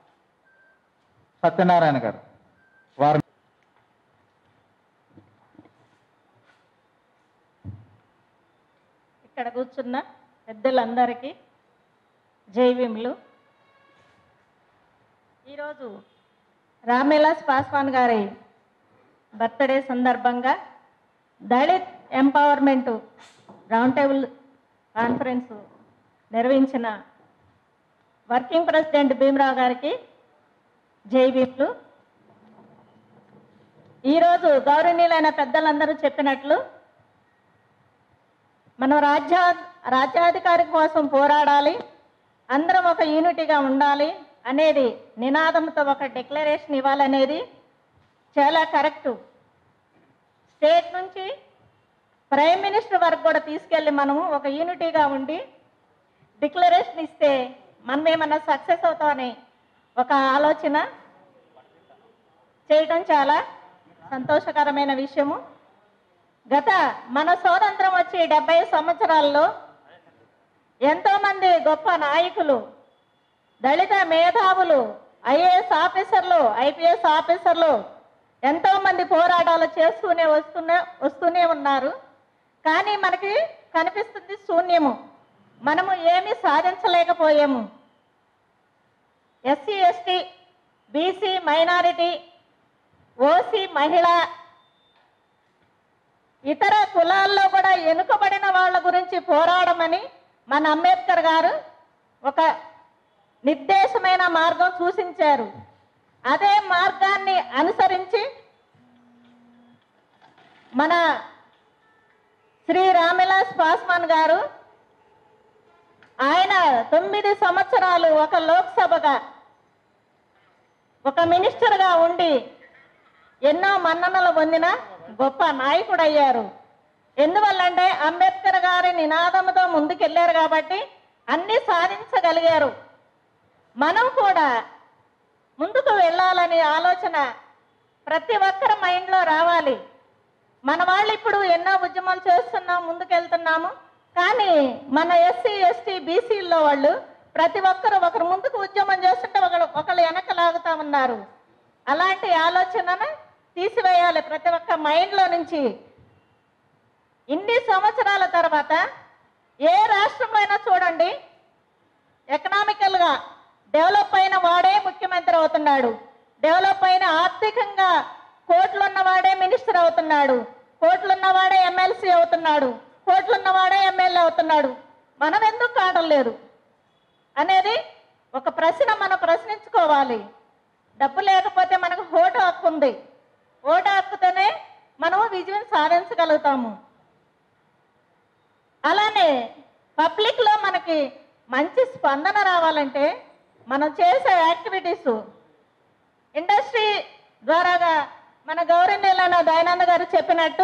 సత్యనారాయణ గారు వారు ఇక్కడ కూర్చున్న పెద్దలందరికీ జైవీములు ఈరోజు రామేలాస్ పాస్వాన్ గారి బర్త్డే సందర్భంగా Dalit empowerment round table conference నిర్వహించిన వర్కింగ్ ప్రెసిడెంట్ భీమరావు గారికి జై భీమ్లు ఈరోజు గౌరవనీయులైన పెద్దలందరూ చెప్పినట్లు మనం రాజ్యా రాజ్యాధికారి కోసం పోరాడాలి అందరం ఒక యూనిటీగా ఉండాలి అనేది నినాదంతో ఒక డిక్లరేషన్ ఇవ్వాలనేది చాలా కరెక్టు స్టేట్ నుంచి ప్రైమ్ మినిస్టర్ వరకు కూడా తీసుకెళ్ళి మనము ఒక యూనిటీగా ఉండి డిక్లరేషన్ ఇస్తే మనం ఏమన్నా సక్సెస్ అవుతామని ఒక ఆలోచన చేయటం చాలా సంతోషకరమైన విషయము గత మన స్వాతంత్రం వచ్చి డెబ్బై సంవత్సరాల్లో ఎంతోమంది గొప్ప నాయకులు దళిత మేధావులు ఐఏఎస్ ఆఫీసర్లు ఐపీఎస్ ఆఫీసర్లు ఎంతోమంది పోరాటాలు చేస్తూనే వస్తూనే వస్తూనే ఉన్నారు కానీ మనకి కనిపిస్తుంది శూన్యము మనము ఏమీ సాధించలేకపోయాము SC ST BC minority OC మహిళ ఇతర కులాల్లో కూడా వెనుకబడిన వాళ్ళ గురించి పోరాడమని మన అంబేద్కర్ గారు ఒక నిర్దేశమైన మార్గం సూచించారు అదే మార్గాన్ని అనుసరించి మన శ్రీ రామిలాస్ పాస్వాన్ గారు ఆయన తొమ్మిది సంవత్సరాలు ఒక లోక్సభగా ఒక మినిస్టర్గా ఉండి ఎన్నో మన్ననలు పొందిన గొప్ప నాయకుడు అయ్యారు ఎందువల్లంటే అంబేద్కర్ గారి నినాదంతో ముందుకెళ్ళారు కాబట్టి అన్ని సాధించగలిగారు మనం కూడా ముందుకు వెళ్ళాలనే ఆలోచన ప్రతి ఒక్కరి మైండ్లో రావాలి మన వాళ్ళు ఇప్పుడు ఎన్నో ఉద్యమాలు చేస్తున్నాం ముందుకెళ్తున్నాము కానీ మన ఎస్సీ ఎస్టీ బీసీల్లో వాళ్ళు ప్రతి ఒక్కరు ఒకరు ముందుకు ఉద్యమం చేస్తుంటే ఒకరు ఒకళ్ళు వెనక లాగుతా ఉన్నారు అలాంటి ఆలోచనను తీసివేయాలి ప్రతి ఒక్క మైండ్లో నుంచి ఇన్ని సంవత్సరాల తర్వాత ఏ రాష్ట్రంలో అయినా చూడండి ఎకనామికల్గా డెవలప్ అయిన వాడే ముఖ్యమంత్రి అవుతున్నాడు డెవలప్ అయిన ఆర్థికంగా కోట్లున్నవాడే మినిస్టర్ అవుతున్నాడు కోట్లున్నవాడే ఎమ్మెల్సీ అవుతున్నాడు కోట్లున్నవాడే ఎమ్మెల్యే అవుతున్నాడు మనం ఎందుకు కావడం లేదు అనేది ఒక ప్రశ్న మనం ప్రశ్నించుకోవాలి డబ్బు లేకపోతే మనకు ఓటు హక్కు ఉంది ఓటు హక్కుతోనే మనము విజయం సాధించగలుగుతాము అలానే పబ్లిక్లో మనకి మంచి స్పందన రావాలంటే మనం చేసే యాక్టివిటీస్ ఇండస్ట్రీ ద్వారాగా మన గౌరవనీయులైన దయానంద గారు చెప్పినట్టు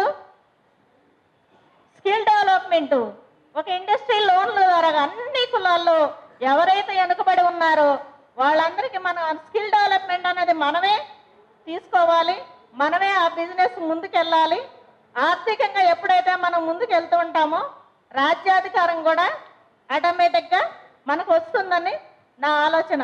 స్కిల్ డెవలప్మెంట్ ఒక ఇండస్ట్రీ లోన్ల ద్వారా అన్ని కులాల్లో ఎవరైతే వెనుకబడి ఉన్నారో వాళ్ళందరికీ మన స్కిల్ డెవలప్మెంట్ అనేది మనమే తీసుకోవాలి మనమే ఆ బిజినెస్ ముందుకెళ్ళాలి ఆర్థికంగా ఎప్పుడైతే మనం ముందుకు వెళ్తూ ఉంటామో రాజ్యాధికారం కూడా ఆటోమేటిక్గా మనకు వస్తుందని నా ఆలోచన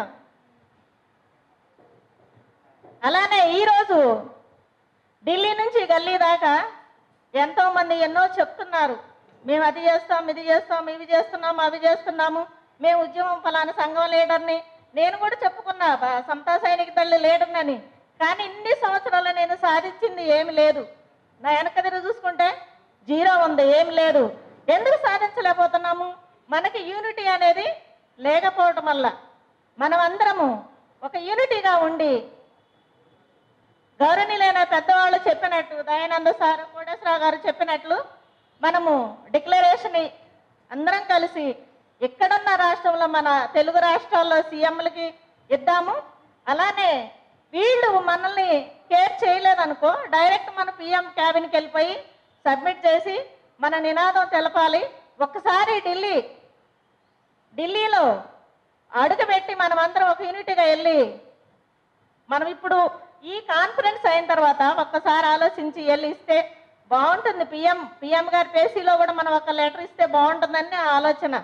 అలానే ఈరోజు ఢిల్లీ నుంచి గల్లీ దాకా ఎంతో మంది ఎన్నో చెప్తున్నారు మేము అది చేస్తాం ఇది చేస్తాం ఇవి చేస్తున్నాము అవి చేస్తున్నాము మేము ఉద్యమం ఫలానా సంఘం లీడర్ని నేను కూడా చెప్పుకున్నా బ- సమతా సైనిక తల్లి లీడర్నని కానీ ఇన్ని సంవత్సరాలు నేను సాధించింది ఏమి లేదు నా వెనక తిరిగి చూసుకుంటే జీరో ఉంది ఏం లేదు ఎందుకు సాధించలేకపోతున్నాము మనకి యూనిటీ అనేది లేకపోవటం వల్ల మనం అందరము ఒక యూనిటీగా ఉండి గౌరవనీయులైన పెద్దవాళ్ళు చెప్పినట్టు దయానంద సార్ కోటేశ్వరరావు గారు చెప్పినట్లు మనము డిక్లరేషన్ అందరం కలిసి ఎక్కడున్న రాష్ట్రంలో మన తెలుగు రాష్ట్రాల్లో సీఎంలకి ఇద్దాము అలానే వీళ్ళు మనల్ని కేర్ చేయలేదనుకో డైరెక్ట్ మన పిఎం క్యాబిన్కి వెళ్ళిపోయి సబ్మిట్ చేసి మన నినాదం తెలపాలి ఒక్కసారి ఢిల్లీ ఢిల్లీలో అడుగుపెట్టి మనమందరం ఒక యూనిట్గా వెళ్ళి మనం ఇప్పుడు ఈ కాన్ఫరెన్స్ అయిన తర్వాత ఒక్కసారి ఆలోచించి వెళ్ళి ఇస్తే బాగుంటుంది పిఎం పిఎం గారి పేసీలో కూడా మనం ఒక లెటర్ ఇస్తే బాగుంటుందని నా ఆలోచన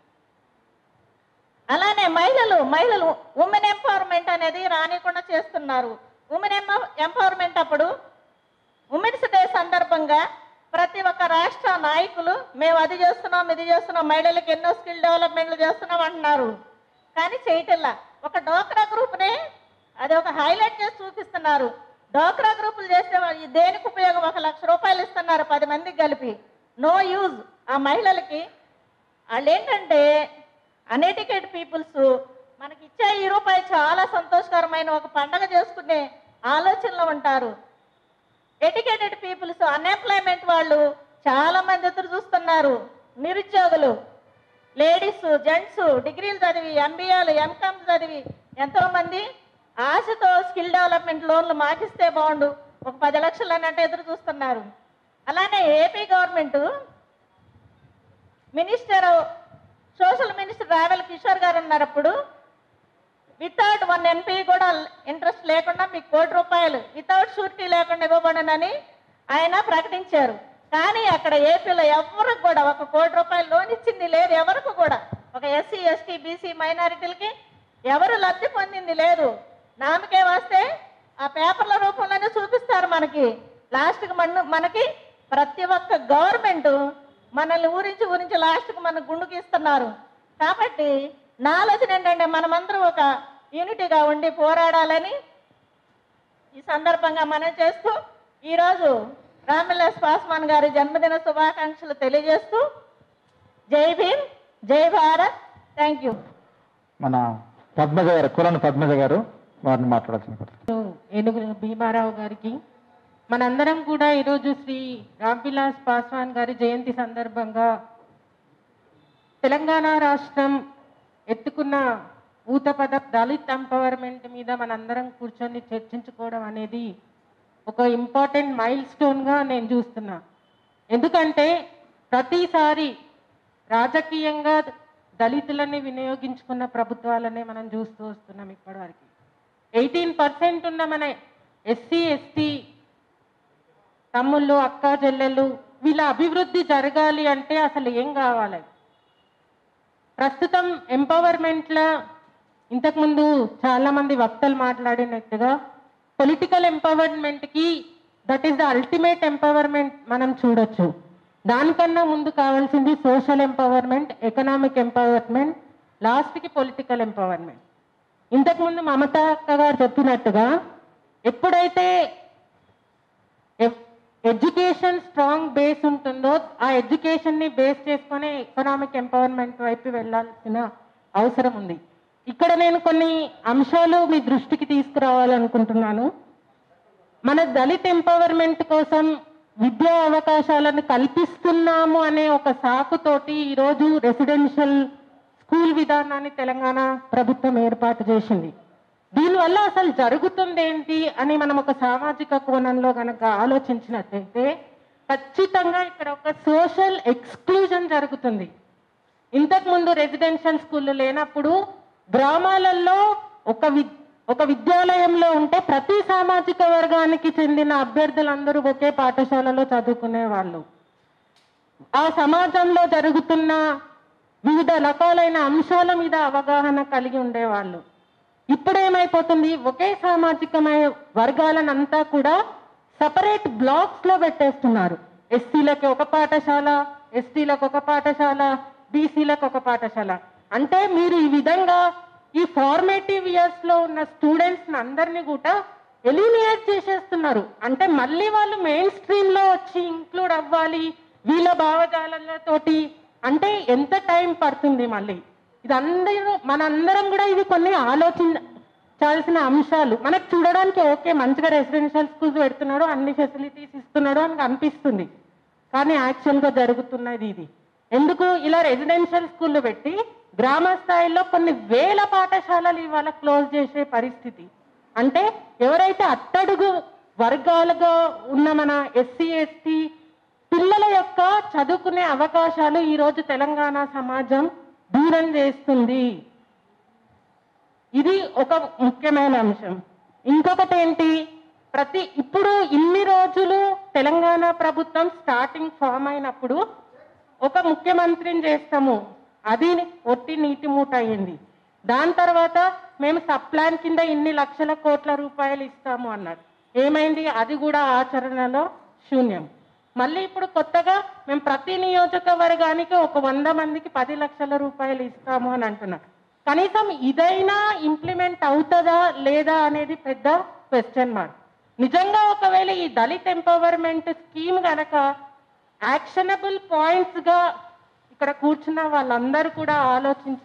అలానే మహిళలు మహిళలు ఉమెన్ ఎంపవర్మెంట్ అనేది రానికుండా చేస్తున్నారు ఉమెన్ ఎంపవర్మెంట్ అప్పుడు ఉమెన్స్ డే సందర్భంగా ప్రతి ఒక్క రాష్ట్ర నాయకులు మేము అది చేస్తున్నాం ఇది చేస్తున్నాం మహిళలకు ఎన్నో స్కిల్ డెవలప్మెంట్లు చేస్తున్నాం అంటున్నారు కానీ చేయటల్లా ఒక డోక్రా గ్రూప్నే అది ఒక హైలైట్ చేసి చూపిస్తున్నారు డోక్రా గ్రూపులు చేస్తే వాళ్ళు దేనికి ఉపయోగం ఒక లక్ష రూపాయలు ఇస్తున్నారు పది మందికి కలిపి నో యూజ్ ఆ మహిళలకి వాళ్ళు ఏంటంటే అనెటికేట్ పీపుల్స్ మనకి ఇచ్చే ఈ రూపాయి చాలా సంతోషకరమైన ఒక పండగ చేసుకునే ఆలోచనలో ఉంటారు ఎడ్యుకేటెడ్ పీపుల్స్ అన్ఎంప్లాయ్మెంట్ వాళ్ళు చాలా మంది ఎదురు చూస్తున్నారు నిరుద్యోగులు లేడీస్ జెంట్స్ డిగ్రీలు చదివి ఎంబీఏలు ఎంకామ్ చదివి ఎంతో మంది ఆశతో స్కిల్ డెవలప్మెంట్ లోన్లు మాకిస్తే బాగుండు ఒక పది లక్షలు అన్నట్టు ఎదురు చూస్తున్నారు అలానే AP government minister social minister Ravela Kishore గారు ఉన్నప్పుడు వితౌట్ వన్ ఎన్పీ కూడా ఇంట్రెస్ట్ లేకుండా మీకు కోటి రూపాయలు వితౌట్ షూరిటీ లేకుండా ఇవ్వబడనని ఆయన ప్రకటించారు కానీ అక్కడ ఏపీలో ఎవరికి కూడా ఒక కోటి రూపాయలు లోన్ ఇచ్చింది లేదు ఎవరికి కూడా ఒక ఎస్సీ ఎస్టీ బీసీ మైనారిటీలకి ఎవరు లబ్ధి పొందింది లేదు నామకే వస్తే ఆ పేపర్ల రూపంలోనే చూపిస్తారు మనకి లాస్ట్కి మన మనకి ప్రతి ఒక్క గవర్నమెంట్ మనల్ని ఊరించి ఊరించి లాస్ట్కి మన గుండుకి ఇస్తున్నారు కాబట్టి నా ఆలోచన ఏంటంటే మనమందరం ఒక యూనిటీగా ఉండి పోరాడాలని ఈ సందర్భంగా మనం చేస్తూ ఈరోజు రామ్విలాస్ పాస్వాన్ గారి జన్మదిన శుభాకాంక్షలు తెలియజేస్తూ జై భీమ్ జై భారత్ థ్యాంక్ యూ మన పద్మజ గారు కులను పద్మజ గారు వారిని మాట్లాడాల్సిన కోరుతున్నాను. ఏనుగు భీమారావు గారికి మనందరం కూడా ఈరోజు శ్రీ రామ్విలాస్ పాస్వాన్ గారి జయంతి సందర్భంగా తెలంగాణ రాష్ట్రం ఎత్తుకున్న ఊతపద దళిత్ ఎంపవర్మెంట్ మీద మనందరం కూర్చొని చర్చించుకోవడం అనేది ఒక ఇంపార్టెంట్ మైల్ స్టోన్గా నేను చూస్తున్నా ఎందుకంటే ప్రతిసారి రాజకీయంగా దళితులని వినియోగించుకున్న ప్రభుత్వాలనే మనం చూస్తూ వస్తున్నాం ఇప్పటివరకు ఎయిటీన్ పర్సెంట్ ఉన్న మన ఎస్సీ ఎస్టీ తమ్ముళ్ళు అక్క చెల్లెళ్ళు వీళ్ళ అభివృద్ధి జరగాలి అంటే అసలు ఏం కావాలి ప్రస్తుతం ఎంపవర్మెంట్లో ఇంతకుముందు చాలా మంది వక్తలు మాట్లాడినట్టుగా పొలిటికల్ ఎంపవర్మెంట్కి that is the ultimate empowerment మనం చూడొచ్చు దానికన్నా ముందు కావాల్సింది సోషల్ ఎంపవర్మెంట్ ఎకనామిక్ ఎంపవర్మెంట్ లాస్ట్కి పొలిటికల్ ఎంపవర్మెంట్ ఇంతకుముందు మమతా అక్క గారు చెప్పినట్టుగా ఎప్పుడైతే ఎడ్యుకేషన్ స్ట్రాంగ్ బేస్ ఉంటుందో ఆ ఎడ్యుకేషన్ని బేస్ చేసుకొని ఎకనామిక్ ఎంపవర్మెంట్ వైపు వెళ్ళాల్సిన అవసరం ఉంది ఇక్కడ నేను కొన్ని అంశాలు మీ దృష్టికి తీసుకురావాలనుకుంటున్నాను మన దళిత్ ఎంపవర్మెంట్ కోసం విద్యా అవకాశాలను కల్పిస్తున్నాము అనే ఒక సాకుతోటి ఈరోజు రెసిడెన్షియల్ స్కూల్ విధానాన్ని తెలంగాణ ప్రభుత్వం ఏర్పాటు చేసింది దీనివల్ల అసలు జరుగుతుంది ఏంటి అని మనం ఒక సామాజిక కోణంలో కనుక ఆలోచించినట్టయితే ఖచ్చితంగా ఇక్కడ ఒక సోషల్ ఎక్స్క్లూజన్ జరుగుతుంది ఇంతకుముందు రెసిడెన్షియల్ స్కూళ్ళు లేనప్పుడు గ్రామాలలో ఒక వి ఒక విద్యాలయంలో ఉంటే ప్రతి సామాజిక వర్గానికి చెందిన అభ్యర్థులందరూ ఒకే పాఠశాలలో చదువుకునే వాళ్ళు ఆ సమాజంలో జరుగుతున్న వివిధ రకాలైన అంశాల మీద అవగాహన కలిగి ఉండేవాళ్ళు ఇప్పుడు ఏమైపోతుంది ఒకే సామాజికమైన వర్గాలనంతా కూడా సపరేట్ బ్లాక్స్ లో పెట్టేస్తున్నారు ఎస్సీలకు ఒక పాఠశాల ఎస్టీలకు ఒక పాఠశాల బీసీలకు ఒక పాఠశాల అంటే మీరు ఈ విధంగా ఈ ఫార్మేటివ్ ఇయర్స్ లో ఉన్న స్టూడెంట్స్ అందరినీ కూడా ఎలిమినేట్ చేసేస్తున్నారు అంటే మళ్ళీ వాళ్ళు మెయిన్ స్ట్రీమ్ లో వచ్చి ఇంక్లూడ్ అవ్వాలి వీళ్ళ భావజాలతోటి అంటే ఎంత టైం పడుతుంది మళ్ళీ ఇది అందరూ మనందరం కూడా ఇది కొన్ని ఆలోచించాల్సిన అంశాలు మనకు చూడడానికి ఓకే మంచిగా రెసిడెన్షియల్ స్కూల్స్ పెడుతున్నాడు అన్ని ఫెసిలిటీస్ ఇస్తున్నాడు అని అనిపిస్తుంది కానీ యాక్చువల్గా జరుగుతున్నది ఇది ఎందుకు ఇలా రెసిడెన్షియల్ స్కూళ్ళు పెట్టి గ్రామ స్థాయిలో కొన్ని వేల పాఠశాలలు ఇవాళ క్లోజ్ చేసే పరిస్థితి అంటే ఎవరైతే అట్టడుగు వర్గాలుగా ఉన్న మన ఎస్సీ ఎస్టీ పిల్లల యొక్క చదువుకునే అవకాశాలు ఈరోజు తెలంగాణ సమాజం దూరం చేస్తుంది ఇది ఒక ముఖ్యమైన అంశం ఇంకొకటి ఏంటి ప్రతి ఇప్పుడు ఇన్ని రోజులు తెలంగాణ ప్రభుత్వం స్టార్టింగ్ ఫామ్ అయినప్పుడు ఒక ముఖ్యమంత్రిని చేస్తాము అది ఒట్టి నీటి మూట అయ్యింది దాని తర్వాత మేము సప్లాన్ కింద ఇన్ని లక్షల కోట్ల రూపాయలు ఇస్తాము అన్నారు ఏమైంది అది కూడా ఆచరణలో శూన్యం మళ్ళీ ఇప్పుడు కొత్తగా మేము ప్రతి నియోజకవర్గానికి ఒక వంద మందికి పది లక్షల రూపాయలు ఇస్తాము అని అంటున్నారు కనీసం ఇదైనా ఇంప్లిమెంట్ అవుతుందా లేదా అనేది పెద్ద క్వశ్చన్ మార్క్ నిజంగా ఒకవేళ ఈ దళిత్ ఎంపవర్మెంట్ స్కీమ్ గనక యాక్షనబుల్ పాయింట్స్గా ఇక్కడ కూర్చున్న వాళ్ళందరూ కూడా ఆలోచించి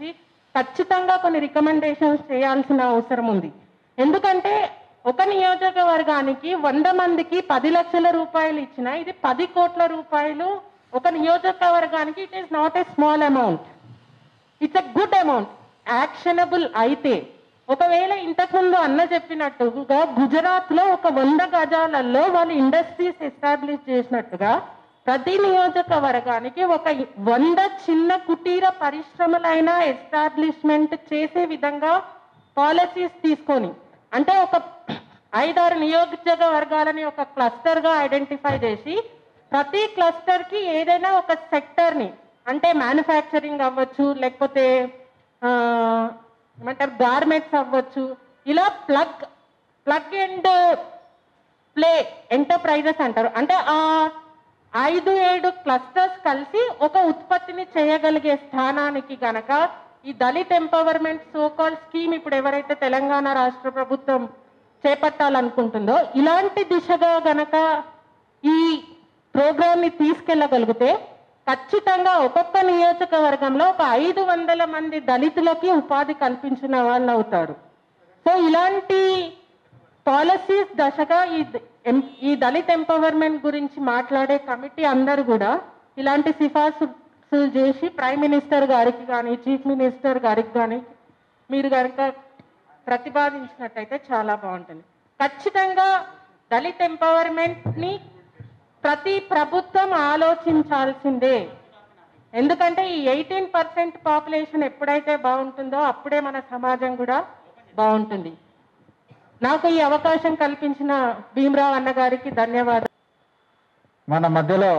ఖచ్చితంగా కొన్ని రికమెండేషన్స్ చేయాల్సిన అవసరం ఉంది ఎందుకంటే ఒక నియోజకవర్గానికి వంద మందికి పది లక్షల రూపాయలు ఇచ్చిన ఇది పది కోట్ల రూపాయలు ఒక నియోజకవర్గానికి it is not a small amount it's a good amount actionable అయితే ఒకవేళ ఇంతకుముందు అన్న చెప్పినట్టుగా గుజరాత్ లో ఒక వంద గజాలలో వాళ్ళు ఇండస్ట్రీస్ ఎస్టాబ్లిష్ చేసినట్టుగా ప్రతి నియోజకవర్గానికి ఒక వంద చిన్న కుటీర పరిశ్రమలైన ఎస్టాబ్లిష్మెంట్ చేసే విధంగా పాలసీస్ తీసుకొని అంటే ఒక ఐదారు నియోజకవర్గాలని ఒక క్లస్టర్ గా ఐడెంటిఫై చేసి ప్రతి క్లస్టర్ కి ఏదైనా ఒక సెక్టర్ ని అంటే మ్యానుఫ్యాక్చరింగ్ అవ్వచ్చు లేకపోతే ఆ, ఏమంటారు గార్మెంట్స్ అవ్వచ్చు ఇలా plug plug and play enterprises అంటారు అంటే ఆ ఐదు ఏడు క్లస్టర్స్ కలిసి ఒక ఉత్పత్తిని చేయగలిగే స్థానానికి గనక ఈ దళిత్ ఎంపవర్మెంట్ సోకాల్ స్కీమ్ ఇప్పుడు ఎవరైతే తెలంగాణ రాష్ట్ర ప్రభుత్వం చేపట్టాలనుకుంటుందో ఇలాంటి దిశగా గనక ఈ ప్రోగ్రామ్ ని తీసుకెళ్ళగలిగితే ఖచ్చితంగా ఒక్కొక్క నియోజకవర్గంలో ఒక ఐదు వందల మంది దళితులకి ఉపాధి కల్పించిన వాళ్ళు అవుతారు సో ఇలాంటి పాలసీస్ దశగా ఈ ద- ఎం- ఈ దళిత్ ఎంపవర్మెంట్ గురించి మాట్లాడే కమిటీ అందరూ కూడా ఇలాంటి సిఫార్సులు చేసి ప్రైమ్ మినిస్టర్ గారికి కానీ చీఫ్ మినిస్టర్ గారికి కానీ మీరు కనుక ప్రతిపాదించినట్టయితే చాలా బాగుంటుంది ఖచ్చితంగా దళిత్ ఎంపవర్మెంట్ ని ప్రతి ప్రభుత్వం ఆలోచించాల్సిందే ఎందుకంటే ఈ ఎయిటీన్ పర్సెంట్ పాపులేషన్ ఎప్పుడైతే బాగుంటుందో అప్పుడే మన సమాజం కూడా బాగుంటుంది నాకు ఈ అవకాశం కల్పించిన భీమరావు అన్న గారికి ధన్యవాదాలు మన మధ్యలో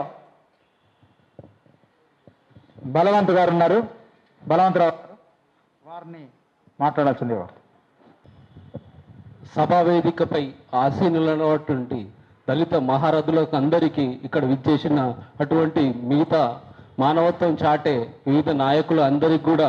బలవంత్ గారు ఉన్నారు బలవంతరావు గారు వారిని మాట్లాడాల్సింది సభా వేదికపై ఆసీనులైనటువంటి దళిత మహారథులకు అందరికీ ఇక్కడ విచ్చేసిన అటువంటి మిగతా మానవత్వం చాటే వివిధ నాయకులు అందరికీ కూడా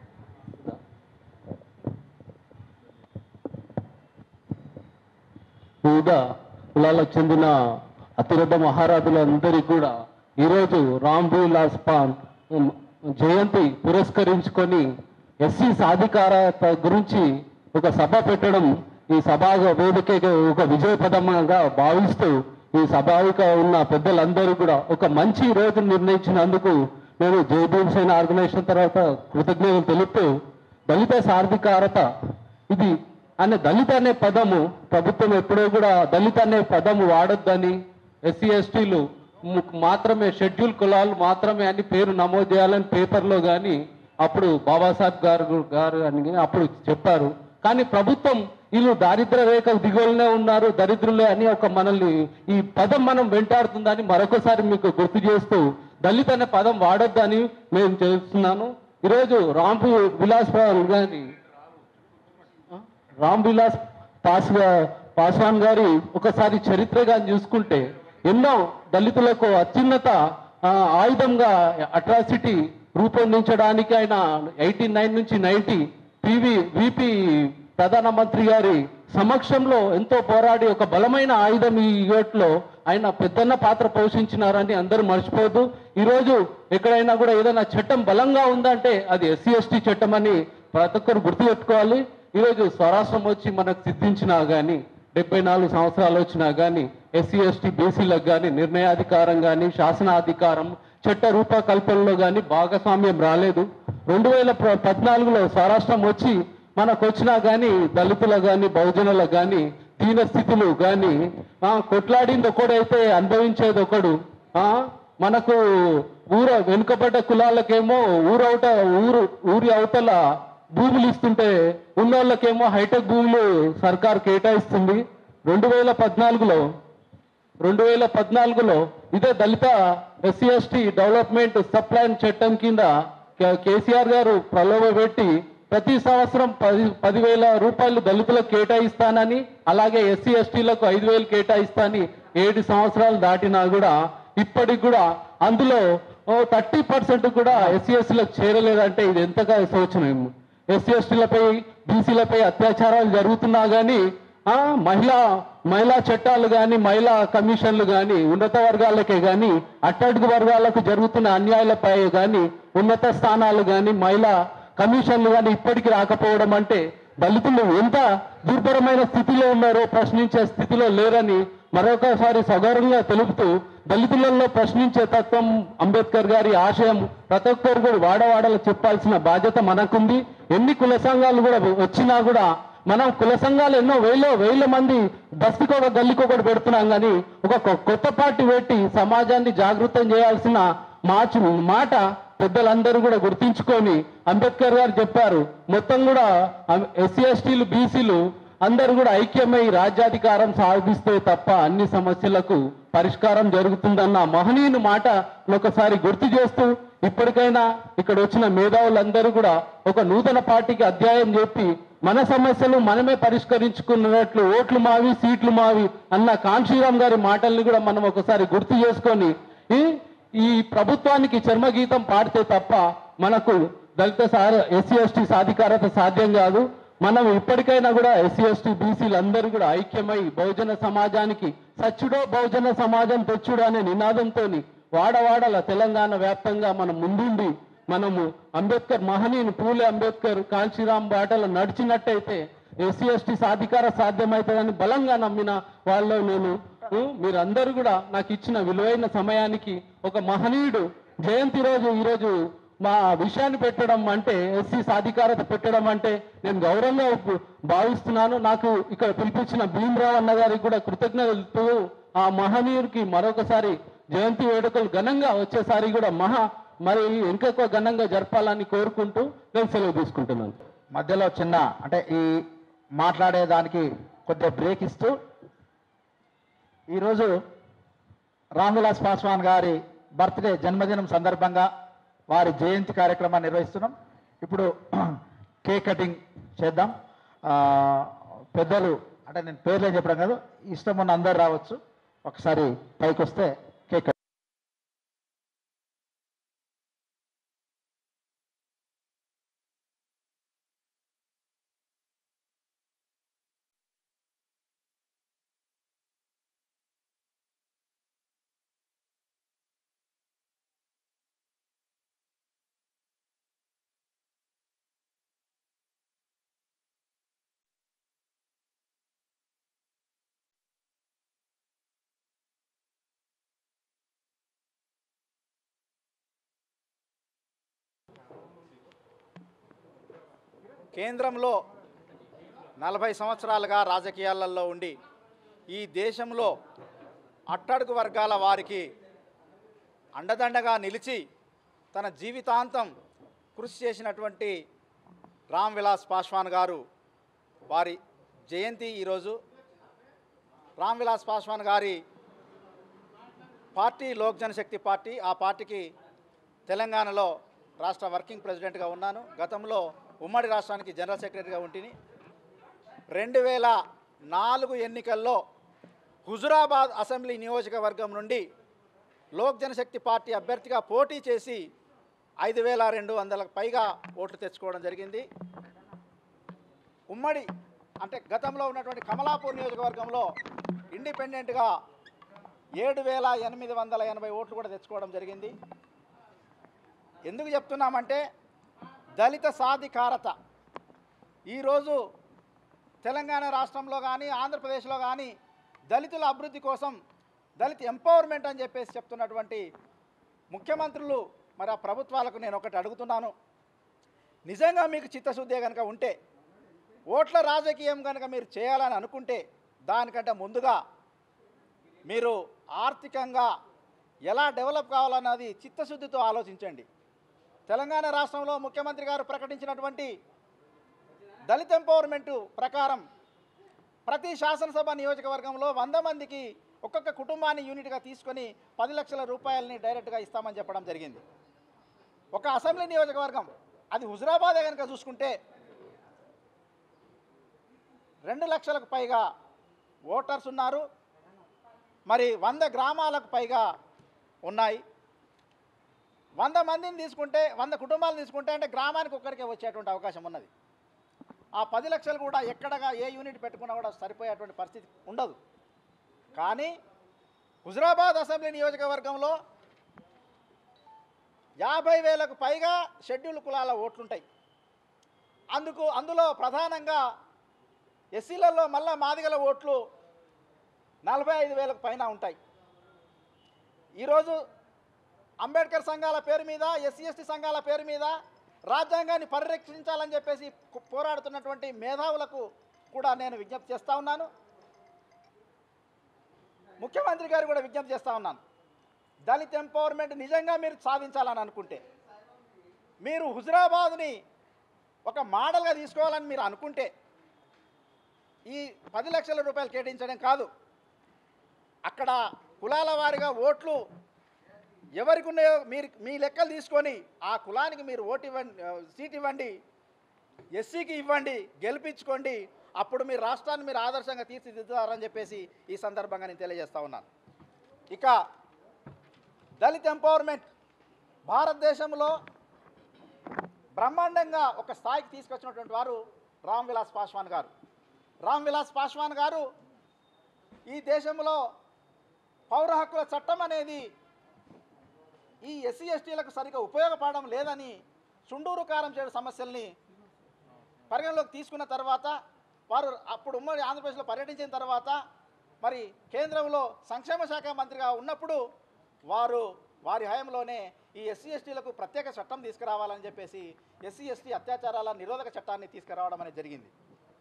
వివిధ కులాలకు చెందిన అతిరథ మహారాజులందరికీ కూడా ఈరోజు రామ్ విలాస్ పాన్ ఉమ్, జయంతి పురస్కరించుకొని ఎస్సీ సాధికారత గురించి ఒక సభ పెట్టడం ఈ సభా వేదిక ఒక విజయపదంగా భావిస్తూ ఈ సభావిక ఉన్న పెద్దలందరూ కూడా ఒక మంచి రోజు నిర్ణయించినందుకు నేను జయభీమ్ సేన ఆర్గనైజేషన్ తర్వాత కృతజ్ఞతలు తెలుపుతూ దళిత సాధికారత ఇది అనే దళిత అనే పదము ప్రభుత్వం ఎప్పుడో కూడా దళిత అనే పదము వాడొద్దని ఎస్సీ ఎస్టీలు మాత్రమే షెడ్యూల్ కులాలు మాత్రమే అని పేరు నమోదు చేయాలని పేపర్లో కానీ అప్పుడు బాబాసాహెబ్ గారు గారు అని అప్పుడు చెప్పారు కానీ ప్రభుత్వం వీళ్ళు దారిద్ర రేఖ దిగువలనే ఉన్నారు దరిద్రులే అని ఒక మనల్ని ఈ పదం మనం వెంటాడుతుందని మరొకసారి మీకు గుర్తు చేస్తూ దళిత అనే పదం వాడొద్దని మేము చేస్తున్నాను ఈరోజు రాంపు విలాస్ గారి రామ్ విలాస్ పాస్ పాస్వాన్ గారి ఒకసారి చరిత్రగా చూసుకుంటే ఎన్నో దళితులకు అత్యున్నత ఆ, ఆయుధంగా అట్రాసిటీ రూపొందించడానికి ఆయన ఎయిటీ నైన్ నుంచి నైన్టీ పివి విపి ప్రధానమంత్రి గారి సమక్షంలో ఎంతో పోరాడి ఒక బలమైన ఆయుధం ఈ యూట్లో ఆయన పెద్దన్న పాత్ర పోషించినారని అందరూ మర్చిపోవద్దు ఈరోజు ఎక్కడైనా కూడా ఏదైనా చట్టం బలంగా ఉందంటే అది ఎస్సీ ఎస్టీ చట్టం అని ప్రతి ఒక్కరు గుర్తుపెట్టుకోవాలి ఈరోజు స్వరాష్ట్రం వచ్చి మనకు సిద్ధించినా కానీ డెబ్బై నాలుగు సంవత్సరాలు వచ్చినా కానీ ఎస్సీ ఎస్టీ బీసీలకు కానీ నిర్ణయాధికారం కానీ శాసనాధికారం చట్ట రూపకల్పనలో కానీ భాగస్వామ్యం రాలేదు రెండు వేల ప- పద్నాలుగులో స్వరాష్ట్రం వచ్చి మనకు వచ్చినా కానీ దళితులకు కానీ బహుజనులకు కానీ దీన స్థితులు కానీ కొట్లాడింది ఒకడైతే అనుభవించేది ఒకడు ఆ, మనకు ఊర వెనుకబడ్డ కులాలకేమో ఊరవట ఊరు ఊరి అవతల భూములు ఇస్తుంటే ఉన్నోళ్ళకేమో హైటెక్ భూములు సర్కార్ కేటాయిస్తుంది రెండు వేల పద్నాలుగులో రెండు వేల పద్నాలుగులో ఇదే దళిత ఎస్సీ ఎస్టీ డెవలప్మెంట్ సప్లాన్ చట్టం కింద కే- కేసీఆర్ గారు ప్రలోభ పెట్టి ప్రతి సంవత్సరం పది పదివేల రూపాయలు దళితులకు కేటాయిస్తానని అలాగే ఎస్సీ ఎస్టీలకు ఐదు వేలు కేటాయిస్తానని ఏడు సంవత్సరాలు దాటినా కూడా ఇప్పటికి కూడా అందులో థర్టీ పర్సెంట్ కూడా ఎస్సీ ఎస్టీలకు చేరలేదంటే ఇది ఎంతగా శోచనీయం ఎస్సీ ఎస్టీలపై బీసీలపై అత్యాచారాలు జరుగుతున్నా కానీ ఆ, మహిళా మహిళా చట్టాలు కానీ మహిళా కమిషన్లు కానీ ఉన్నత వర్గాలకే కానీ అట్టడుగు వర్గాలకు జరుగుతున్న అన్యాయాలపై కానీ ఉన్నత స్థానాలు కానీ మహిళా కమిషన్లు కానీ ఇప్పటికీ రాకపోవడం అంటే దళితులు ఎంత దుర్భరమైన స్థితిలో ఉన్నారో ప్రశ్నించే స్థితిలో లేరని మరొకసారి సగౌరవంగా తెలుపుతూ దళితులలో ప్రశ్నించే తత్వం అంబేద్కర్ గారి ఆశయం ప్రతి ఒక్కరు కూడా వాడవాడలో చెప్పాల్సిన బాధ్యత మనకుంది ఎన్ని కుల సంఘాలు కూడా వచ్చినా కూడా మనం కుల సంఘాలు ఎన్నో వేల వేల మంది బస్తికి ఒక గల్లికి ఒకటి పెడుతున్నాం కానీ ఒక కొ- కొత్త పార్టీ పెట్టి సమాజాన్ని జాగృతం చేయాల్సిన మార్చు మాట పెద్దలందరూ కూడా గుర్తించుకొని అంబేద్కర్ గారు చెప్పారు మొత్తం కూడా ఎస్సీ ఎస్టీలు బీసీలు అందరూ కూడా ఐక్యమై రాజ్యాధికారం సాధిస్తే తప్ప అన్ని సమస్యలకు పరిష్కారం జరుగుతుందన్న మహనీయుని మాట ఒకసారి గుర్తు చేస్తూ ఇప్పటికైనా ఇక్కడ వచ్చిన మేధావులందరూ కూడా ఒక నూతన పార్టీకి అధ్యాయం చెప్పి మన సమస్యలు మనమే పరిష్కరించుకున్నట్లు ఓట్లు మావి సీట్లు మావి అన్న కాంశీరామ్ గారి మాటల్ని కూడా మనం ఒకసారి గుర్తు చేసుకొని ఈ ఈ ప్రభుత్వానికి చర్మగీతం పాడితే తప్ప మనకు దళిత సార ఎస్సీ ఎస్టీ సాధికారత సాధ్యం కాదు మనం ఇప్పటికైనా కూడా ఎస్సీ ఎస్టీ బీసీలు అందరూ కూడా ఐక్యమై బహుజన సమాజానికి సచ్చుడో బహుజన సమాజం తెచ్చుడో అనే నినాదంతో వాడవాడల తెలంగాణ వ్యాప్తంగా మనం ముందుండి మనము అంబేద్కర్ మహనీయుని పూలే అంబేద్కర్ కాంశీరామ్ బాటలో నడిచినట్టయితే ఎస్సీ ఎస్టీ సాధికార సాధ్యమవుతుందని బలంగా నమ్మిన వాళ్ళు నేను ఉ, మీరందరూ కూడా నాకు ఇచ్చిన విలువైన సమయానికి ఒక మహనీయుడు జయంతి రోజు ఈరోజు మా విషయాన్ని పెట్టడం అంటే ఎస్సీ సాధికారత పెట్టడం అంటే నేను గౌరవంగా ఉప్- భావిస్తున్నాను నాకు ఇక్కడ పిలిపించిన భీమరావు అన్న గారికి కూడా కృతజ్ఞతలు ఆ మహనీయుడికి మరొకసారి జయంతి వేడుకలు ఘనంగా వచ్చేసారి కూడా మహా మరి ఇంకెక్కువ ఘనంగా జరపాలని కోరుకుంటూ నేను సెలవు తీసుకుంటున్నాను మధ్యలో చిన్న అంటే ఈ మాట్లాడేదానికి కొద్దిగా బ్రేక్ ఇస్తూ ఈరోజు రామ్ విలాస్ పాస్వాన్ గారి బర్త్డే జన్మదినం సందర్భంగా వారి జయంతి కార్యక్రమాన్ని నిర్వహిస్తున్నాం ఇప్పుడు కేక్ కటింగ్ చేద్దాం ఆ, పెద్దలు అంటే నేను పేర్లే చెప్పడం కాదు ఇష్టం ఉన్న అందరు రావచ్చు ఒకసారి పైకి వస్తే కేక్ కట్ కేంద్రంలో నలభై సంవత్సరాలుగా రాజకీయాలలో ఉండి ఈ దేశంలో అట్టడుగు వర్గాల వారికి అండదండగా నిలిచి తన జీవితాంతం కృషి చేసినటువంటి రామ్ విలాస్ పాస్వాన్ గారు వారి జయంతి ఈరోజు రామ్ విలాస్ పాస్వాన్ గారి పార్టీ లోక్ జనశక్తి పార్టీ ఆ పార్టీకి తెలంగాణలో రాష్ట్ర వర్కింగ్ ప్రెసిడెంట్గా ఉన్నాను గతంలో ఉమ్మడి రాష్ట్రానికి జనరల్ సెక్రటరీగా ఉంటిని రెండు వేల నాలుగు ఎన్నికల్లో హుజురాబాద్ అసెంబ్లీ నియోజకవర్గం నుండి లోక్ జనశక్తి పార్టీ అభ్యర్థిగా పోటీ చేసి ఐదు వేల రెండు వందలకు పైగా ఓట్లు తెచ్చుకోవడం జరిగింది ఉమ్మడి అంటే గతంలో ఉన్నటువంటి కమలాపూర్ నియోజకవర్గంలో ఇండిపెండెంట్గా ఏడు వేల ఎనిమిది వందల ఎనభై ఓట్లు కూడా తెచ్చుకోవడం జరిగింది ఎందుకు చెప్తున్నామంటే దళిత సాధికారత ఈరోజు తెలంగాణ రాష్ట్రంలో కానీ ఆంధ్రప్రదేశ్లో కానీ దళితుల అభివృద్ధి కోసం దళిత ఎంపవర్మెంట్ అని చెప్పేసి చెప్తున్నటువంటి ముఖ్యమంత్రులు మరి ఆ ప్రభుత్వాలకు నేను ఒకటి అడుగుతున్నాను నిజంగా మీకు చిత్తశుద్ధి కనుక ఉంటే ఓట్ల రాజకీయం కనుక మీరు చేయాలని అనుకుంటే దానికంటే ముందుగా మీరు ఆర్థికంగా ఎలా డెవలప్ కావాలన్నది చిత్తశుద్ధితో ఆలోచించండి తెలంగాణ రాష్ట్రంలో ముఖ్యమంత్రి గారు ప్రకటించినటువంటి దళిత ఎంపవర్మెంటు ప్రకారం ప్రతి శాసనసభ నియోజకవర్గంలో వంద మందికి ఒక్కొక్క కుటుంబాన్ని యూనిట్గా తీసుకొని పది లక్షల రూపాయలని డైరెక్ట్గా ఇస్తామని చెప్పడం జరిగింది ఒక అసెంబ్లీ నియోజకవర్గం అది హుజురాబాదే కనుక చూసుకుంటే రెండు లక్షలకు పైగా ఓటర్స్ ఉన్నారు మరి వంద గ్రామాలకు పైగా ఉన్నాయి వంద మందిని తీసుకుంటే వంద కుటుంబాలు తీసుకుంటే అంటే గ్రామానికి ఒక్కరికే వచ్చేటువంటి అవకాశం ఉన్నది ఆ పది లక్షలు కూడా ఎక్కడగా ఏ యూనిట్ పెట్టుకున్నా కూడా సరిపోయేటువంటి పరిస్థితి ఉండదు కానీ హుజురాబాద్ అసెంబ్లీ నియోజకవర్గంలో యాభై వేలకు పైగా షెడ్యూల్ కులాల ఓట్లుంటాయి అందుకు అందులో ప్రధానంగా ఎస్సీలలో మళ్ళా మాదిగల ఓట్లు నలభై ఐదు వేలకు పైన ఉంటాయి ఈరోజు అంబేద్కర్ సంఘాల పేరు మీద ఎస్సీ ఎస్టీ సంఘాల పేరు మీద రాజ్యాంగాన్ని పరిరక్షించాలని చెప్పేసి కు- పోరాడుతున్నటువంటి మేధావులకు కూడా నేను విజ్ఞప్తి చేస్తూ ఉన్నాను ముఖ్యమంత్రి గారు కూడా విజ్ఞప్తి చేస్తూ ఉన్నాను దళిత్ ఎంపవర్మెంట్ నిజంగా మీరు సాధించాలని అనుకుంటే మీరు హుజురాబాద్ని ఒక మోడల్గా తీసుకోవాలని మీరు అనుకుంటే ఈ పది లక్షల రూపాయలు కేటాయించడం కాదు అక్కడ కులాల వారిగా ఓట్లు ఎవరికి ఉన్నాయో మీరు మీ లెక్కలు తీసుకొని ఆ కులానికి మీరు ఓటు ఇవ్వండి ఆ, సీట్ ఇవ్వండి ఎస్సీకి ఇవ్వండి గెలిపించుకోండి అప్పుడు మీ రాష్ట్రాన్ని మీరు ఆదర్శంగా తీర్చిదిద్దుతారని చెప్పేసి ఈ సందర్భంగా నేను తెలియజేస్తా ఉన్నాను ఇక దళిత్ ఎంపవర్మెంట్ భారతదేశంలో బ్రహ్మాండంగా ఒక స్థాయికి తీసుకొచ్చినటువంటి వారు రామ్ విలాస్ పాస్వాన్ గారు రామ్ విలాస్ పాస్వాన్ గారు ఈ దేశంలో పౌర హక్కుల చట్టం అనేది ఈ ఎస్సీ ఎస్టీలకు సరిగా ఉపయోగపడడం లేదని చుండూరు కారం చేయడం సమస్యల్ని పరిగణలోకి తీసుకున్న తర్వాత వారు అప్పుడు ఉమ్మడి ఆంధ్రప్రదేశ్లో పర్యటించిన తర్వాత మరి కేంద్రంలో సంక్షేమ శాఖ మంత్రిగా ఉన్నప్పుడు వారు వారి హయాంలోనే ఈ ఎస్సీ ఎస్టీలకు ప్రత్యేక చట్టం తీసుకురావాలని చెప్పేసి ఎస్సీ ఎస్టీ అత్యాచారాల నిరోధక చట్టాన్ని తీసుకురావడం అనేది జరిగింది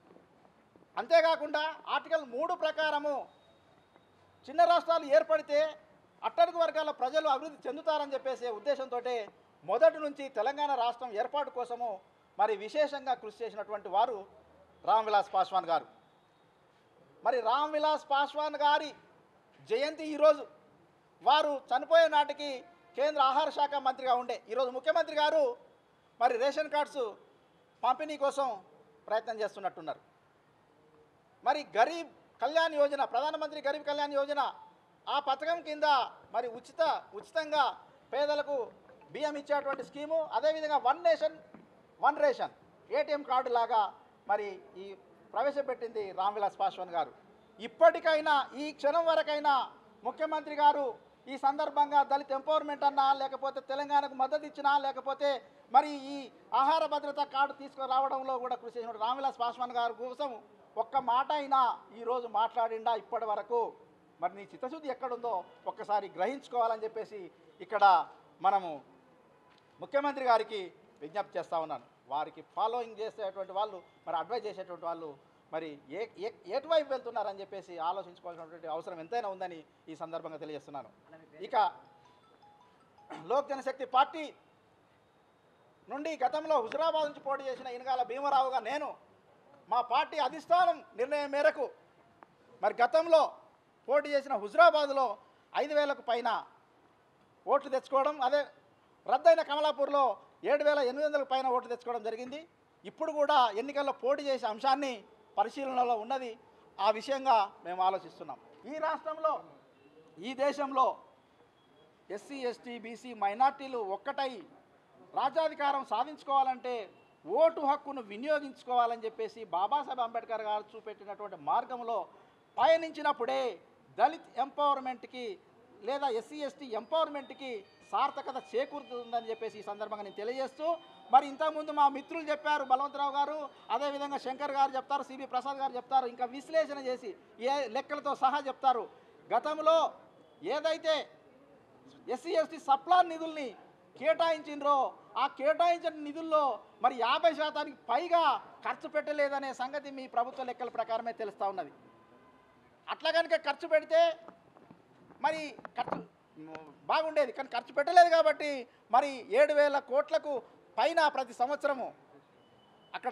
అంతేకాకుండా ఆర్టికల్ మూడు ప్రకారము చిన్న రాష్ట్రాలు ఏర్పడితే అట్టడుగు వర్గాల ప్రజలు అభివృద్ధి చెందుతారని చెప్పేసి ఉద్దేశంతో మొదటి నుంచి తెలంగాణ రాష్ట్రం ఏర్పాటు కోసము మరి విశేషంగా కృషి చేసినటువంటి వారు రామ్ విలాస్ పాస్వాన్ గారు మరి రామ్ విలాస్ పాస్వాన్ గారి జయంతి ఈరోజు వారు చనిపోయే నాటికి కేంద్ర ఆహార శాఖ మంత్రిగా ఉండే ఈరోజు ముఖ్యమంత్రి గారు మరి రేషన్ కార్డ్స్ పంపిణీ కోసం ప్రయత్నం చేస్తున్నట్టున్నారు మరి గరీబ్ కళ్యాణ్ యోజన ప్రధానమంత్రి గరీబ్ కళ్యాణ్ యోజన ఆ పథకం కింద మరి ఉచిత ఉచితంగా పేదలకు బియ్యం ఇచ్చేటువంటి స్కీము అదేవిధంగా one nation one ration ATM card లాగా మరి ఈ ప్రవేశపెట్టింది రామ్విలాస్ పాస్వాన్ గారు ఇప్పటికైనా ఈ క్షణం వరకైనా ముఖ్యమంత్రి గారు ఈ సందర్భంగా దళిత ఎంపవర్మెంట్ అన్నా లేకపోతే తెలంగాణకు మద్దతు ఇచ్చినా లేకపోతే మరి ఈ ఆహార భద్రత కార్డు తీసుకురావడంలో కూడా కృషి చేసిన రామ్విలాస్ పాస్వాన్ గారి కోసం ఒక్క మాట అయినా ఈరోజు మాట్లాడిండా ఇప్పటి వరకు మరి నీ చిత్తశుద్ధి ఎక్కడుందో ఒక్కసారి గ్రహించుకోవాలని చెప్పేసి ఇక్కడ మనము ముఖ్యమంత్రి గారికి విజ్ఞప్తి చేస్తా ఉన్నాను వారికి ఫాలోయింగ్ చేసేటువంటి వాళ్ళు మరి అడ్వైజ్ చేసేటువంటి వాళ్ళు మరి ఏ ఏ ఎటువైపు వెళ్తున్నారని చెప్పేసి ఆలోచించుకోవాల్సినటువంటి అవసరం ఎంతైనా ఉందని ఈ సందర్భంగా తెలియజేస్తున్నాను ఇక లోక్ జనశక్తి పార్టీ నుండి గతంలో హుజురాబాద్ నుంచి పోటీ చేసిన ఇనగాల భీమరావుగా నేను మా పార్టీ అధిష్టానం నిర్ణయం మేరకు మరి గతంలో పోటీ చేసిన హుజురాబాద్లో ఐదు వేలకు పైన ఓట్లు తెచ్చుకోవడం అదే రద్దయిన కమలాపూర్లో ఏడు వేల ఎనిమిది వందలకు పైన ఓట్లు తెచ్చుకోవడం జరిగింది ఇప్పుడు కూడా ఎన్నికల్లో పోటీ చేసే అంశాన్ని పరిశీలనలో ఉన్నది ఆ విషయంగా మేము ఆలోచిస్తున్నాం ఈ రాష్ట్రంలో ఈ దేశంలో ఎస్సీ ఎస్టీ బీసీ మైనార్టీలు ఒక్కటై రాజ్యాధికారం సాధించుకోవాలంటే ఓటు హక్కును వినియోగించుకోవాలని చెప్పేసి బాబాసాహెబ్ అంబేద్కర్ గారు చూపెట్టినటువంటి మార్గంలో పయనించినప్పుడే దళిత్ ఎంపవర్మెంట్కి లేదా ఎస్సీ ఎస్టీ ఎంపవర్మెంట్కి సార్థకత చేకూరుతుందని చెప్పేసి ఈ సందర్భంగా నేను తెలియజేస్తూ మరి ఇంతకుముందు మా మిత్రులు చెప్పారు బలవంతరావు గారు అదేవిధంగా శంకర్ గారు చెప్తారు సిబి ప్రసాద్ గారు చెప్తారు ఇంకా విశ్లేషణ చేసి ఏ లెక్కలతో సహా చెప్తారు గతంలో ఏదైతే ఎస్సీ ఎస్టీ సప్లాన్ నిధుల్ని కేటాయించిండ్రో ఆ కేటాయించిన నిధుల్లో మరి యాభై శాతానికి పైగా ఖర్చు పెట్టలేదనే సంగతి మీ ప్రభుత్వ లెక్కల ప్రకారమే తెలుస్తూ ఉన్నది అట్లా కనుక ఖర్చు పెడితే మరి ఖర్చు మ్, బాగుండేది కానీ ఖర్చు పెట్టలేదు కాబట్టి మరి ఏడు వేల కోట్లకు పైన ప్రతి సంవత్సరము అక్కడ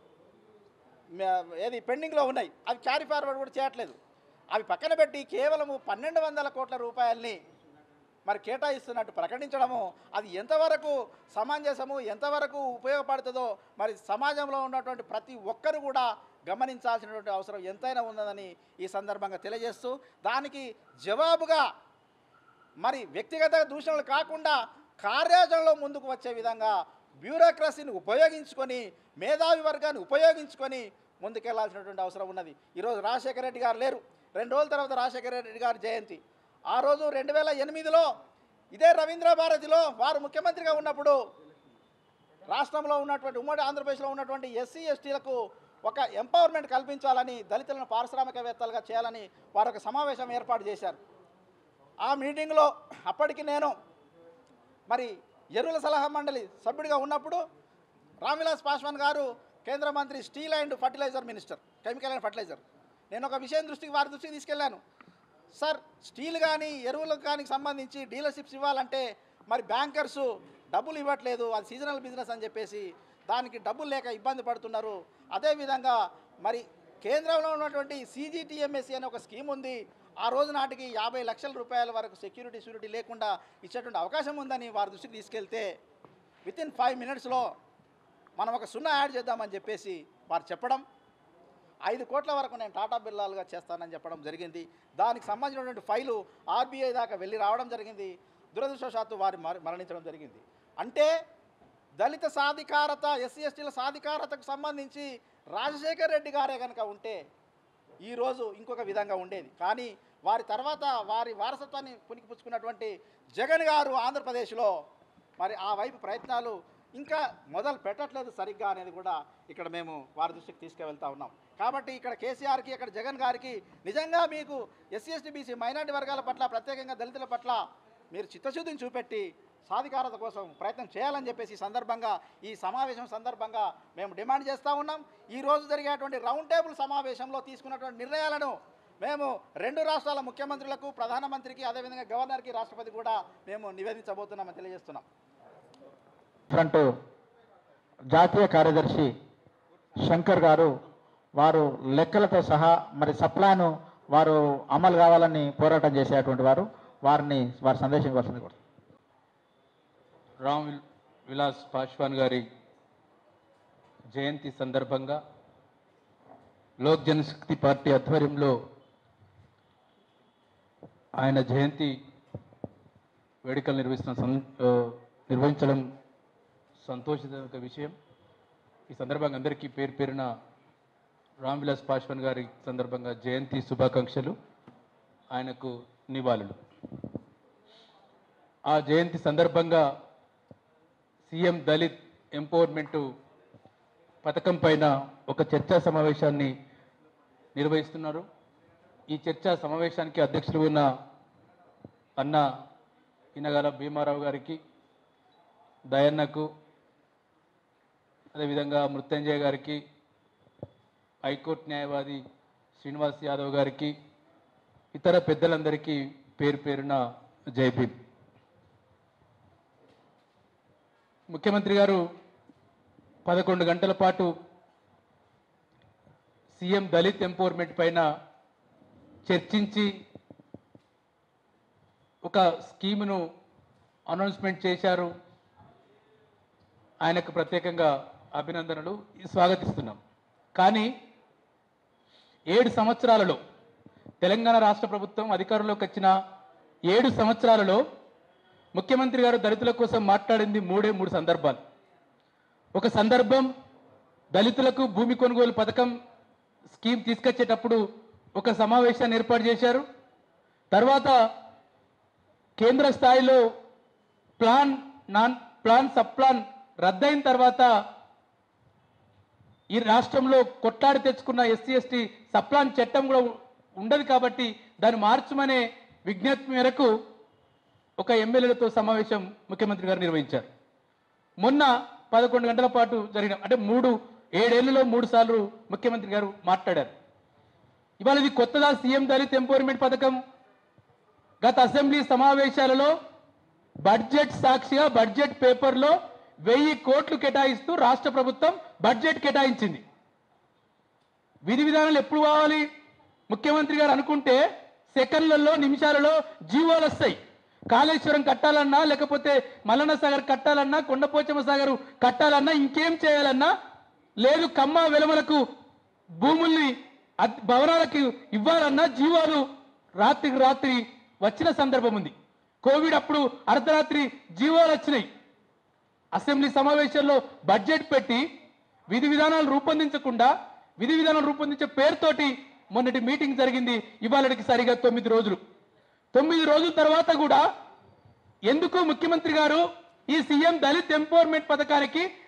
మ- ఏది పెండింగ్లో ఉన్నాయి అవి క్యారీ ఫార్వర్డ్ కూడా చేయట్లేదు అవి పక్కన పెట్టి కేవలము పన్నెండు వందల కోట్ల రూపాయల్ని మరి కేటాయిస్తున్నట్టు ప్రకటించడము అది ఎంతవరకు సమంజసము ఎంతవరకు ఉపయోగపడుతుందో మరి సమాజంలో ఉన్నటువంటి ప్రతి ఒక్కరు కూడా గమనించాల్సినటువంటి అవసరం ఎంతైనా ఉన్నదని ఈ సందర్భంగా తెలియజేస్తూ దానికి జవాబుగా మరి వ్యక్తిగత దూషణలు కాకుండా కార్యాచరణలో ముందుకు వచ్చే విధంగా బ్యూరోక్రసీని ఉపయోగించుకొని మేధావి వర్గాన్ని ఉపయోగించుకొని ముందుకెళ్లాల్సినటువంటి అవసరం ఉన్నది ఈరోజు రాజశేఖర రెడ్డి గారు లేరు రెండు రోజుల తర్వాత రాజశేఖర రెడ్డి గారి జయంతి ఆ రోజు రెండు వేల ఎనిమిదిలో ఇదే రవీంద్ర భారతిలో వారు ముఖ్యమంత్రిగా ఉన్నప్పుడు రాష్ట్రంలో ఉన్నటువంటి ఉమ్మడి ఆంధ్రప్రదేశ్లో ఉన్నటువంటి ఎస్సీ ఎస్టీలకు ఒక ఎంపవర్మెంట్ కల్పించాలని దళితులను పారిశ్రామికవేత్తలుగా చేయాలని వారు ఒక సమావేశం ఏర్పాటు చేశారు ఆ మీటింగ్లో అప్పటికి నేను మరి ఎరువుల సలహా మండలి సభ్యుడిగా ఉన్నప్పుడు రామ్విలాస్ పాస్వాన్ గారు కేంద్ర మంత్రి steel and fertiliser minister chemical and fertiliser నేను ఒక విషయం దృష్టికి వారి దృష్టికి తీసుకెళ్ళాను సార్ స్టీల్ కానీ ఎరువులకు కానీ సంబంధించి డీలర్షిప్స్ ఇవ్వాలంటే మరి బ్యాంకర్సు డబ్బులు ఇవ్వట్లేదు అది సీజనల్ బిజినెస్ అని చెప్పేసి దానికి డబ్బులు లేక ఇబ్బంది పడుతున్నారు అదేవిధంగా మరి కేంద్రంలో ఉన్నటువంటి సీజీటీఎంఎస్సి అనే ఒక స్కీమ్ ఉంది ఆ రోజు నాటికి యాభై లక్షల రూపాయల వరకు సెక్యూరిటీ షూరిటీ లేకుండా ఇచ్చేటువంటి అవకాశం ఉందని వారి దృష్టికి తీసుకెళ్తే విత్ ఇన్ ఫైవ్ మినిట్స్లో మనం ఒక సున్నా యాడ్ చేద్దామని చెప్పేసి వారు చెప్పడం ఐదు కోట్ల వరకు నేను టాటా బిర్లాలుగా చేస్తానని చెప్పడం జరిగింది దానికి సంబంధించినటువంటి ఫైలు ఆర్బీఐ దాకా వెళ్ళి రావడం జరిగింది దురదృష్టవశాత్తు వారు మర- మరణించడం జరిగింది అంటే దళిత సాధికారత ఎస్సీ ఎస్టీల సాధికారతకు సంబంధించి రాజశేఖర్ రెడ్డి గారే కనుక ఉంటే ఈరోజు ఇంకొక విధంగా ఉండేది కానీ వారి తర్వాత వారి వారసత్వాన్ని పుణికిపుచ్చుకున్నటువంటి జగన్ గారు ఆంధ్రప్రదేశ్లో మరి ఆ వైపు ప్రయత్నాలు ఇంకా మొదలు పెట్టట్లేదు సరిగ్గా అనేది కూడా ఇక్కడ మేము వారి దృష్టికి తీసుకువెళ్తా ఉన్నాం కాబట్టి ఇక్కడ కేసీఆర్కి ఇక్కడ జగన్ గారికి నిజంగా మీకు ఎస్సీ ఎస్టీ బీసీ మైనార్టీ వర్గాల పట్ల ప్రత్యేకంగా దళితుల పట్ల మీరు చిత్తశుద్ధిని చూపెట్టి సాధికారత కోసం ప్రయత్నం చేయాలని చెప్పేసి ఈ సందర్భంగా ఈ సమావేశం సందర్భంగా మేము డిమాండ్ చేస్తూ ఉన్నాం ఈ రోజు జరిగేటువంటి రౌండ్ టేబుల్ సమావేశంలో తీసుకున్నటువంటి నిర్ణయాలను మేము రెండు రాష్ట్రాల ముఖ్యమంత్రులకు ప్రధానమంత్రికి అదేవిధంగా గవర్నర్కి రాష్ట్రపతి కూడా మేము నివేదించబోతున్నామని తెలియజేస్తున్నాం ఫ్రంట్ జాతీయ కార్యదర్శి శంకర్ గారు వారు లెక్కలతో సహా మరి సప్లాను వారు అమలు కావాలని పోరాటం చేసేటువంటి వారు వారిని వారి సందేశం ఇవ్వాల్సింది కూడా రామ్ విల్- విలాస్ పాశ్వాన్ గారి జయంతి సందర్భంగా లోక్ జనశక్తి పార్టీ ఆధ్వర్యంలో ఆయన జయంతి వేడుకలు నిర్వహిస్తున్న సం- ఆ, నిర్వహించడం సంతోషజనక విషయం ఈ సందర్భంగా అందరికీ పేరు పేరున రామ్ విలాస్ పాశ్వాన్ గారి సందర్భంగా జయంతి శుభాకాంక్షలు ఆయనకు నివాళులు ఆ జయంతి సందర్భంగా సీఎం దళిత్ ఎంపవర్మెంట్ పథకం పైన ఒక చర్చా సమావేశాన్ని నిర్వహిస్తున్నారు ఈ చర్చా సమావేశానికి అధ్యక్షులు ఉన్న అన్న ఇనగాల భీమారావు గారికి దయన్నకు అదేవిధంగా మృత్యుంజయ గారికి హైకోర్టు న్యాయవాది శ్రీనివాస్ యాదవ్ గారికి ఇతర పెద్దలందరికీ పేరు పేరున జై భీమ్ ముఖ్యమంత్రి గారు పదకొండు గంటల పాటు సీఎం దళిత్ ఎంపవర్మెంట్ పైన చర్చించి ఒక స్కీమును అనౌన్స్మెంట్ చేశారు ఆయనకు ప్రత్యేకంగా అభినందనలు స్వాగతిస్తున్నాం కానీ ఏడు సంవత్సరాలలో తెలంగాణ రాష్ట్ర ప్రభుత్వం అధికారంలోకి వచ్చిన ఏడు సంవత్సరాలలో ముఖ్యమంత్రి గారు దళితుల కోసం మాట్లాడింది మూడే మూడు సందర్భాలు ఒక సందర్భం దళితులకు భూమి కొనుగోలు పథకం స్కీమ్ తీసుకొచ్చేటప్పుడు ఒక సమావేశాన్ని ఏర్పాటు చేశారు తర్వాత కేంద్ర స్థాయిలో plan non plan sub plan రద్దయిన తర్వాత ఈ రాష్ట్రంలో కొట్లాడి తెచ్చుకున్న ఎస్సీ ఎస్టీ సప్లాన్ చట్టం కూడా ఉండదు కాబట్టి దాన్ని మార్చమనే విజ్ఞప్తి మేరకు ఒక ఎమ్మెల్యేలతో సమావేశం ముఖ్యమంత్రి గారు నిర్వహించారు మొన్న పదకొండు గంటల పాటు జరిగిన అంటే మూడు ఏడేళ్లలో మూడు సార్లు ముఖ్యమంత్రి గారు మాట్లాడారు ఇవాళ ఇది కొత్తదా సీఎం దళిత్ ఎంపవర్మెంట్ పథకం గత అసెంబ్లీ సమావేశాలలో బడ్జెట్ సాక్షిగా బడ్జెట్ పేపర్లో వెయ్యి కోట్లు కేటాయిస్తూ రాష్ట్ర ప్రభుత్వం బడ్జెట్ కేటాయించింది విధి విధానాలు ఎప్పుడు కావాలి ముఖ్యమంత్రి గారు అనుకుంటే సెకండ్లలో నిమిషాలలో జీవోలు వస్తాయి కాళేశ్వరం కట్టాలన్నా లేకపోతే మల్లన్న సాగర్ కట్టాలన్నా కొండపోచమ్మ సాగర్ కట్టాలన్నా ఇంకేం చేయాలన్నా లేదు కమ్మ వెలమలకు భూముల్ని అద్- భవనాలకు ఇవ్వాలన్నా జీవాలు రాత్రికి రాత్రి వచ్చిన సందర్భం ఉంది కోవిడ్ అప్పుడు అర్ధరాత్రి జీవాలు వచ్చినాయి అసెంబ్లీ సమావేశాల్లో బడ్జెట్ పెట్టి విధి విధానాలు రూపొందించకుండా విధి విధానాలు రూపొందించే పేరుతోటి మొన్నటి మీటింగ్ జరిగింది ఇవాళకి సరిగా తొమ్మిది రోజులు తొమ్మిది రోజుల తర్వాత కూడా ఎందుకు ముఖ్యమంత్రి గారు ఈ సీఎం దళిత్ ఎంపవర్మెంట్ పథకానికి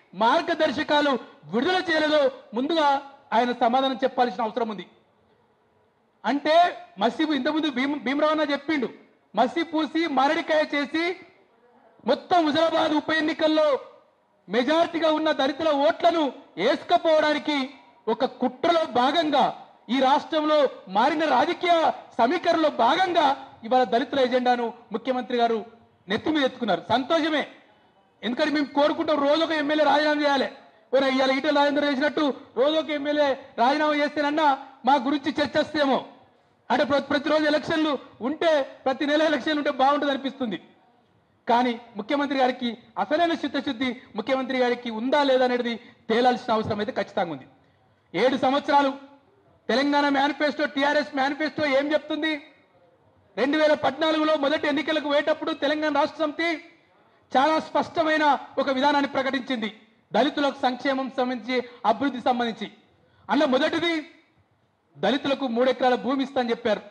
మార్గదర్శకాలు విడుదల చేయలేదో ముందుగా ఆయన సమాధానం చెప్పాల్సిన అవసరం ఉంది అంటే మసీబు ఇంతకుముందు భీమ భీమరావు అన్న చెప్పిండు మసి పూసి మారడికాయ చేసి మొత్తం హుజరాబాద్ ఉప ఎన్నికల్లో మెజారిటీగా ఉన్న దళితుల ఓట్లను వేసుకపోవడానికి ఒక కుట్రలో భాగంగా ఈ రాష్ట్రంలో మారిన రాజకీయ సమీకరణలో భాగంగా ఇవాళ దళితుల ఎజెండాను ముఖ్యమంత్రి గారు నెత్తి మీద ఎత్తుకున్నారు సంతోషమే ఎందుకంటే మేము కోరుకుంటాం రోజు ఒక ఎమ్మెల్యే రాజీనామా చేయాలి ఓరే ఇవాళ ఈటల రాజేంద్ర చేసినట్టు రోజు ఒక ఎమ్మెల్యే రాజీనామా చేస్తేనన్నా మా గురించి చర్చ వస్తేమో అంటే ప్రతి ప్రతిరోజు ఎలక్షన్లు ఉంటే ప్రతి నెల ఎలక్షన్లు ఉంటే బాగుంటుంది అనిపిస్తుంది కానీ ముఖ్యమంత్రి గారికి అసలైన చిత్తశుద్ధి ముఖ్యమంత్రి గారికి ఉందా లేదా అనేది తేలాల్సిన అవసరం అయితే ఖచ్చితంగా ఉంది ఏడు సంవత్సరాలు తెలంగాణ మేనిఫెస్టో టీఆర్ఎస్ మేనిఫెస్టో ఏం చెప్తుంది రెండు వేల పద్నాలుగులో మొదటి ఎన్నికలకు పోయేటప్పుడు తెలంగాణ రాష్ట్ర సమితి చాలా స్పష్టమైన ఒక విధానాన్ని ప్రకటించింది దళితులకు సంక్షేమం సంబంధించి అభివృద్ధి సంబంధించి అందులో మొదటిది దళితులకు మూడెకరాల భూమి ఇస్తా అని చెప్పారు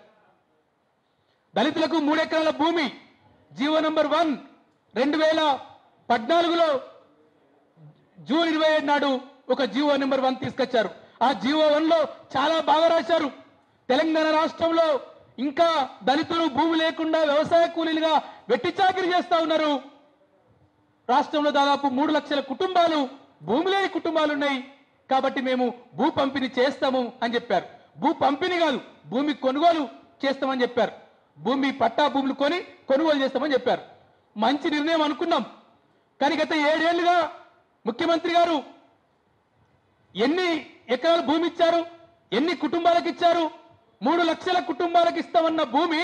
దళితులకు మూడెకరాల భూమి జీవో నంబర్ వన్ రెండు వేల పద్నాలుగులో జూన్ ఇరవై ఏడు నాడు ఒక జీవో నెంబర్ వన్ తీసుకొచ్చారు ఆ జీవో వన్ లో చాలా బాగా రాశారు తెలంగాణ రాష్ట్రంలో ఇంకా దళితులు భూమి లేకుండా వ్యవసాయ కూలీలుగా వెట్టి చాకిరి చేస్తా ఉన్నారు రాష్ట్రంలో దాదాపు మూడు లక్షల కుటుంబాలు భూమి లేని కుటుంబాలు ఉన్నాయి కాబట్టి మేము భూ పంపిణీ చేస్తాము అని చెప్పారు భూ పంపిణీ కాదు భూమి కొనుగోలు చేస్తామని చెప్పారు భూమి పట్టా భూములు కొని కొనుగోలు చేస్తామని చెప్పారు మంచి నిర్ణయం అనుకున్నాం కానీ గత ఏడేళ్లుగా ముఖ్యమంత్రి గారు ఎన్ని ఎకరాల భూమి ఇచ్చారు ఎన్ని కుటుంబాలకు ఇచ్చారు మూడు లక్షల కుటుంబాలకు ఇస్తామన్న భూమి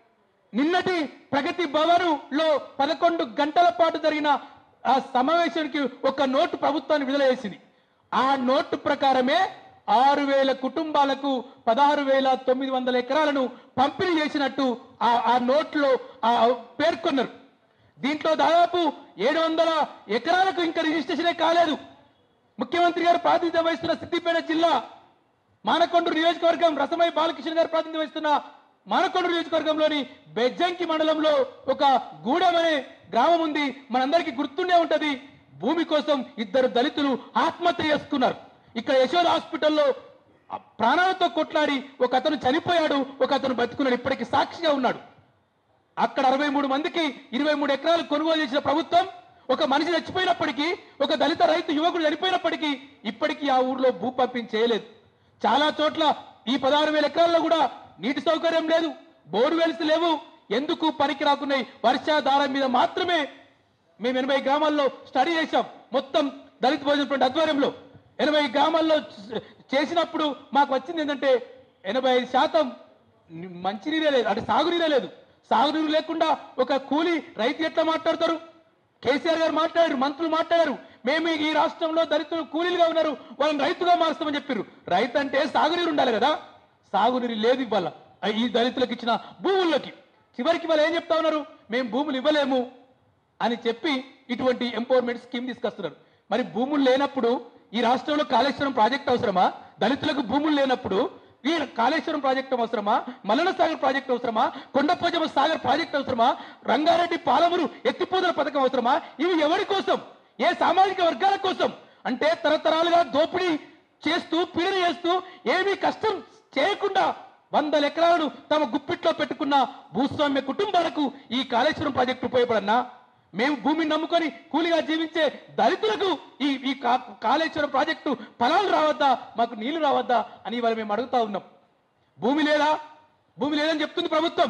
నిన్నటి ప్రగతి భవన్ లో పదకొండు గంటల పాటు జరిగిన ఆ సమావేశానికి ఒక నోటు ప్రభుత్వాన్ని విడుదల చేసింది ఆ నోటు ప్రకారమే ఆరు వేల కుటుంబాలకు పదహారు వేల తొమ్మిది వందల ఎకరాలను పంపిణీ చేసినట్టు ఆ ఆ నోట్లో ఆ పేర్కొన్నారు దీంట్లో దాదాపు ఏడు వందల ఎకరాలకు ఇంకా రిజిస్ట్రేషనే కాలేదు ముఖ్యమంత్రి గారు ప్రాతినిధ్యం వహిస్తున్న సిద్దిపేట జిల్లా మానకొండూరు నియోజకవర్గం రసమై బాలకృష్ణ గారు ప్రాతినిధ్యం వహిస్తున్న మానకొండూరు నియోజకవర్గంలోని బెజ్జంకి మండలంలో ఒక గూడెం అనే గ్రామం ఉంది మనందరికీ గుర్తుండే ఉంటది భూమి కోసం ఇద్దరు దళితులు ఆత్మహత్య చేసుకున్నారు ఇక్కడ యశోద హాస్పిటల్లో ఆ ప్రాణాలతో కొట్లాడి ఒక అతను చనిపోయాడు ఒక అతను బతుకున్నాడు ఇప్పటికి సాక్షిగా ఉన్నాడు అక్కడ అరవై మూడు మందికి ఇరవై మూడు ఎకరాలు కొనుగోలు చేసిన ప్రభుత్వం ఒక మనిషి చచ్చిపోయినప్పటికీ ఒక దళిత రైతు యువకుడు చనిపోయినప్పటికీ ఇప్పటికీ ఆ ఊర్లో భూ పంపిణీ చేయలేదు చాలా చోట్ల ఈ పదహారు వేల ఎకరాల్లో కూడా నీటి సౌకర్యం లేదు బోర్వెల్స్ లేవు ఎందుకు పనికి రాకున్నాయి వర్షాధారం మీద మాత్రమే మేము ఎనభై గ్రామాల్లో స్టడీ చేశాం మొత్తం దళిత భోజన ఫ్రంట్ ఆధ్వర్యంలో ఎనభై గ్రామాల్లో చ- చేసినప్పుడు మాకు వచ్చింది ఏంటంటే ఎనభై ఐదు శాతం ని- మంచినీరే లేదు అంటే సాగునీరే లేదు సాగునీరు లేకుండా ఒక కూలి రైతు ఎట్లా మాట్లాడతారు కేసీఆర్ గారు మాట్లాడారు మంత్రులు మాట్లాడారు మేము ఈ రాష్ట్రంలో దళితులు కూలీలుగా ఉన్నారు వాళ్ళని రైతుగా మారుస్తామని చెప్పారు రైతు అంటే సాగునీరు ఉండాలి కదా సాగునీరు లేదు ఇవ్వాల ఈ దళితులకు ఇచ్చిన భూముల్లోకి చివరికి వాళ్ళు ఏం చెప్తా ఉన్నారు మేము భూములు ఇవ్వలేము అని చెప్పి ఇటువంటి ఎంపవర్మెంట్ స్కీమ్ తీసుకొస్తున్నారు మరి భూములు లేనప్పుడు ఈ రాష్ట్రంలో కాళేశ్వరం ప్రాజెక్ట్ అవసరమా దళితులకు భూములు లేనప్పుడు ఈ కాళేశ్వరం ప్రాజెక్ట్ అవసరమా మల్లన సాగర్ ప్రాజెక్ట్ అవసరమా కొండపోజమ సాగర్ ప్రాజెక్ట్ అవసరమా రంగారెడ్డి పాలమూరు ఎత్తిపోతల పథకం అవసరమా ఇవి ఎవరి కోసం ఏ సామాజిక వర్గాల కోసం అంటే తరతరాలుగా దోపిడీ చేస్తూ పీడన చేస్తూ ఏమీ కష్టం చేయకుండా వందల ఎకరాలను తమ గుప్పిట్లో పెట్టుకున్న భూస్వామ్య కుటుంబాలకు ఈ కాళేశ్వరం ప్రాజెక్టు ఉపయోగపడన్నా మేము భూమిని నమ్ముకొని కూలిగా జీవించే దళితులకు ఈ ఈ కా- కాళేశ్వరం ప్రాజెక్టు ఫలాలు రావద్దా మాకు నీళ్లు రావద్దా అని ఇవాళ మేము అడుగుతా ఉన్నాం భూమి లేదా భూమి లేదని చెప్తుంది ప్రభుత్వం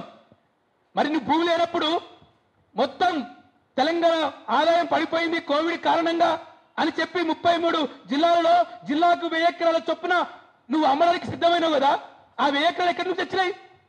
మరి నువ్వు భూమి లేనప్పుడు మొత్తం తెలంగాణ ఆదాయం పడిపోయింది కోవిడ్ కారణంగా అని చెప్పి ముప్పై మూడు జిల్లాలలో జిల్లాకు వెయ్యి ఎకరాల చొప్పున నువ్వు అమ్మడానికి సిద్ధమైనావు కదా ఆ వెయ్యి ఎకరాలు ఎక్కడి నుంచి వచ్చినాయి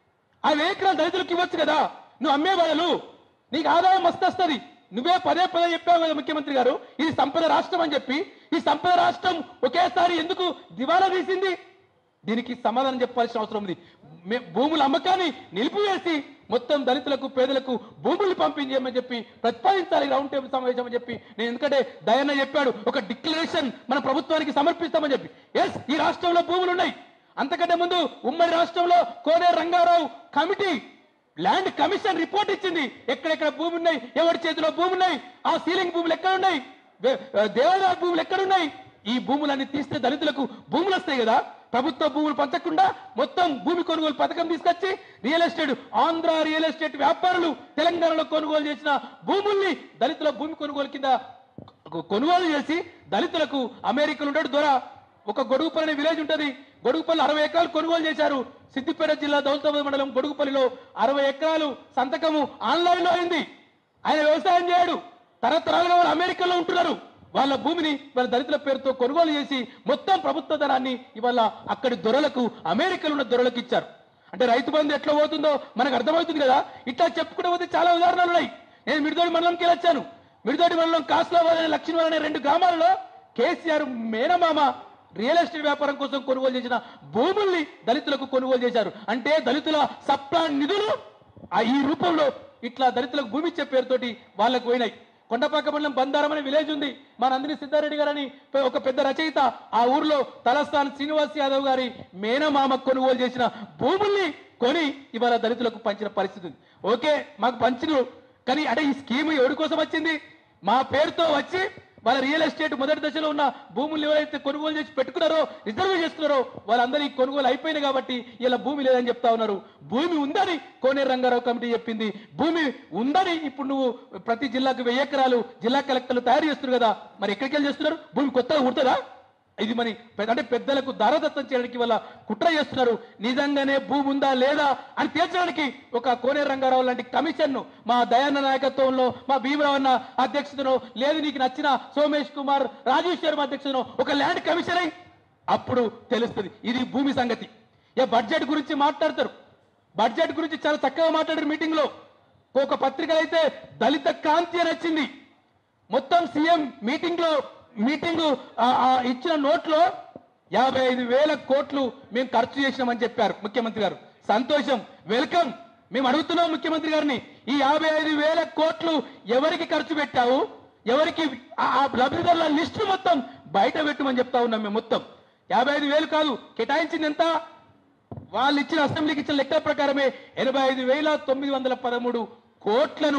ఆ వెయ్యి ఎకరాలు దళితులకు ఇవ్వచ్చు కదా నువ్వు అమ్మే బదులు నీకు ఆదాయం మస్తు వస్తుంది నువ్వే పదే పదే చెప్పావు కదా ముఖ్యమంత్రి గారు ఇది సంపద రాష్ట్రం అని చెప్పి ఈ సంపద రాష్ట్రం ఒకేసారి ఎందుకు దివాలా తీసింది దీనికి సమాధానం చెప్పాల్సిన అవసరం ఉంది మే- భూముల అమ్మకాన్ని నిలిపివేసి మొత్తం దళితులకు పేదలకు భూములు పంపించేయమని చెప్పి ప్రతిపాదించాలి రౌండ్ టేబుల్ సమావేశం అని చెప్పి నేను ఎందుకంటే దయన్న చెప్పాడు ఒక డిక్లరేషన్ మన ప్రభుత్వానికి సమర్పిస్తామని చెప్పి ఎస్ ఈ రాష్ట్రంలో భూములు ఉన్నాయి అంతకంటే ముందు ఉమ్మడి రాష్ట్రంలో Kone Rangarao committee land commission report ఇచ్చింది ఎక్కడెక్కడ భూమి ఉన్నాయి ఎవరి చేతిలో భూమి ఉన్నాయి ఆ సీలింగ్ భూములు ఎక్కడ ఉన్నాయి వే- దేవాదాయ భూములు ఎక్కడున్నాయి ఈ భూములన్నీ తీస్తే దళితులకు భూములు వస్తాయి కదా ప్రభుత్వ భూములు పంచకుండా మొత్తం భూమి కొనుగోలు పథకం తీసుకొచ్చి real estate Andhra real estate వ్యాపారులు తెలంగాణలో కొనుగోలు చేసిన భూముల్ని దళితుల భూమి కొనుగోలు కింద కొ- కొనుగోలు చేసి దళితులకు అమెరికన్ ఉంటాడు దొర ఒక గొడుగుపల్లి అనే విలేజ్ ఉంటుంది గొడుగుపల్లి అరవై ఎకరాలు కొనుగోలు చేశారు సిద్దిపేట జిల్లా దౌలతాబాద్ మండలం గొడుగుపల్లిలో అరవై ఎకరాలు సంతకము ఆన్లైన్ లో అయింది ఆయన వ్యవసాయం చేయడు తరతరాలుగా వాళ్ళు అమెరికాలో ఉంటున్నారు వాళ్ళ భూమిని వాళ్ళ దళితుల పేరుతో కొనుగోలు చేసి మొత్తం ప్రభుత్వ ధనాన్ని ఇవాళ అక్కడి దొరలకు అమెరికాలో ఉన్న దొరలకు ఇచ్చారు అంటే రైతు బంధు ఎట్లా పోతుందో మనకు అర్థమవుతుంది కదా ఇట్లా చెప్పుకుంటూ పోతే చాలా ఉదాహరణలు ఉన్నాయి నేను మిడిదోడి మండలంకి వెళ్ళి వచ్చాను మిడిదోడి మండలం కాస్లాబాద్ అనే లక్ష్మీవాడ అనే రెండు గ్రామాలలో కేసీఆర్ మేనమామ రియల్ ఎస్టేట్ వ్యాపారం కోసం కొనుగోలు చేసిన భూముల్ని దళితులకు కొనుగోలు చేశారు అంటే దళితుల సప్లా నిధులు ఆ ఈ రూపంలో ఇట్లా దళితులకు భూమి ఇచ్చే పేరుతోటి వాళ్ళకు పోయినాయి కొండపాక మండలం బందారం అనే విలేజ్ ఉంది మా నందిని సిద్ధారెడ్డి గారని ఒక పెద్ద రచయిత ఆ ఊర్లో తలస్థాన్ శ్రీనివాస్ యాదవ్ గారి మేనమామ కొనుగోలు చేసిన భూముల్ని కొని ఇవాళ దళితులకు పంచిన పరిస్థితి ఉంది ఓకే మాకు పంచిన కానీ అంటే ఈ స్కీమ్ ఎవరి కోసం వచ్చింది మా పేరుతో వచ్చి వాళ్ళ రియల్ ఎస్టేట్ మొదటి దశలో ఉన్న భూములు ఎవరైతే కొనుగోలు చేసి పెట్టుకున్నారో రిజర్వ్ చేసుకున్నారో వాళ్ళందరికీ కొనుగోలు అయిపోయినాయి కాబట్టి ఇలా భూమి లేదని చెప్తా ఉన్నారు భూమి ఉందని కోనేరు రంగారావు కమిటీ చెప్పింది భూమి ఉందని ఇప్పుడు నువ్వు ప్రతి జిల్లాకు వెయ్యి ఎకరాలు జిల్లా కలెక్టర్లు తయారు చేస్తున్నారు కదా మరి ఎక్కడికి వెళ్ళి చేస్తున్నారు భూమి కొత్తగా కుడుతుందా ఇది మరి పెద్ద- అంటే పెద్దలకు దారదత్తం చేయడానికి వల్ల కుట్ర చేస్తున్నారు నిజంగానే భూమి ఉందా లేదా అని తేల్చడానికి ఒక కోనేరు రంగారావు లాంటి కమిషన్ ను మా దయాన్న నాయకత్వంలో మా భీమరావన్న అధ్యక్షతను లేదు నీకు నచ్చిన సోమేష్ కుమార్ రాజేష్ శర్మ అధ్యక్షతను ఒక ల్యాండ్ కమిషన్ అయి అప్పుడు తెలుస్తుంది ఇది భూమి సంగతి ఇక బడ్జెట్ గురించి మాట్లాడతారు బడ్జెట్ గురించి చాలా చక్కగా మాట్లాడారు మీటింగ్ లో ఒక పత్రిక అయితే దళిత కాంతి అని వచ్చింది మొత్తం సీఎం మీటింగ్ లో మీటింగ్ ఇచ్చిన నోట్లో యాభై ఐదు వేల కోట్లు మేము ఖర్చు చేసినామని చెప్పారు ముఖ్యమంత్రి గారు సంతోషం వెల్కమ్ మేము అడుగుతున్నాం ముఖ్యమంత్రి గారిని ఈ యాభై ఐదు వేల కోట్లు ఎవరికి ఖర్చు పెట్టావు ఎవరికి ఆ ఆ లబ్ధిదారుల లిస్టు మొత్తం బయట పెట్టమని చెప్తా ఉన్నాం మేము మొత్తం యాభై ఐదు వేలు కాదు కేటాయించింది ఎంత వాళ్ళు ఇచ్చిన అసెంబ్లీకి ఇచ్చిన లెక్క ప్రకారమే ఎనభై ఐదు వేల తొమ్మిది వందల పదమూడు కోట్లను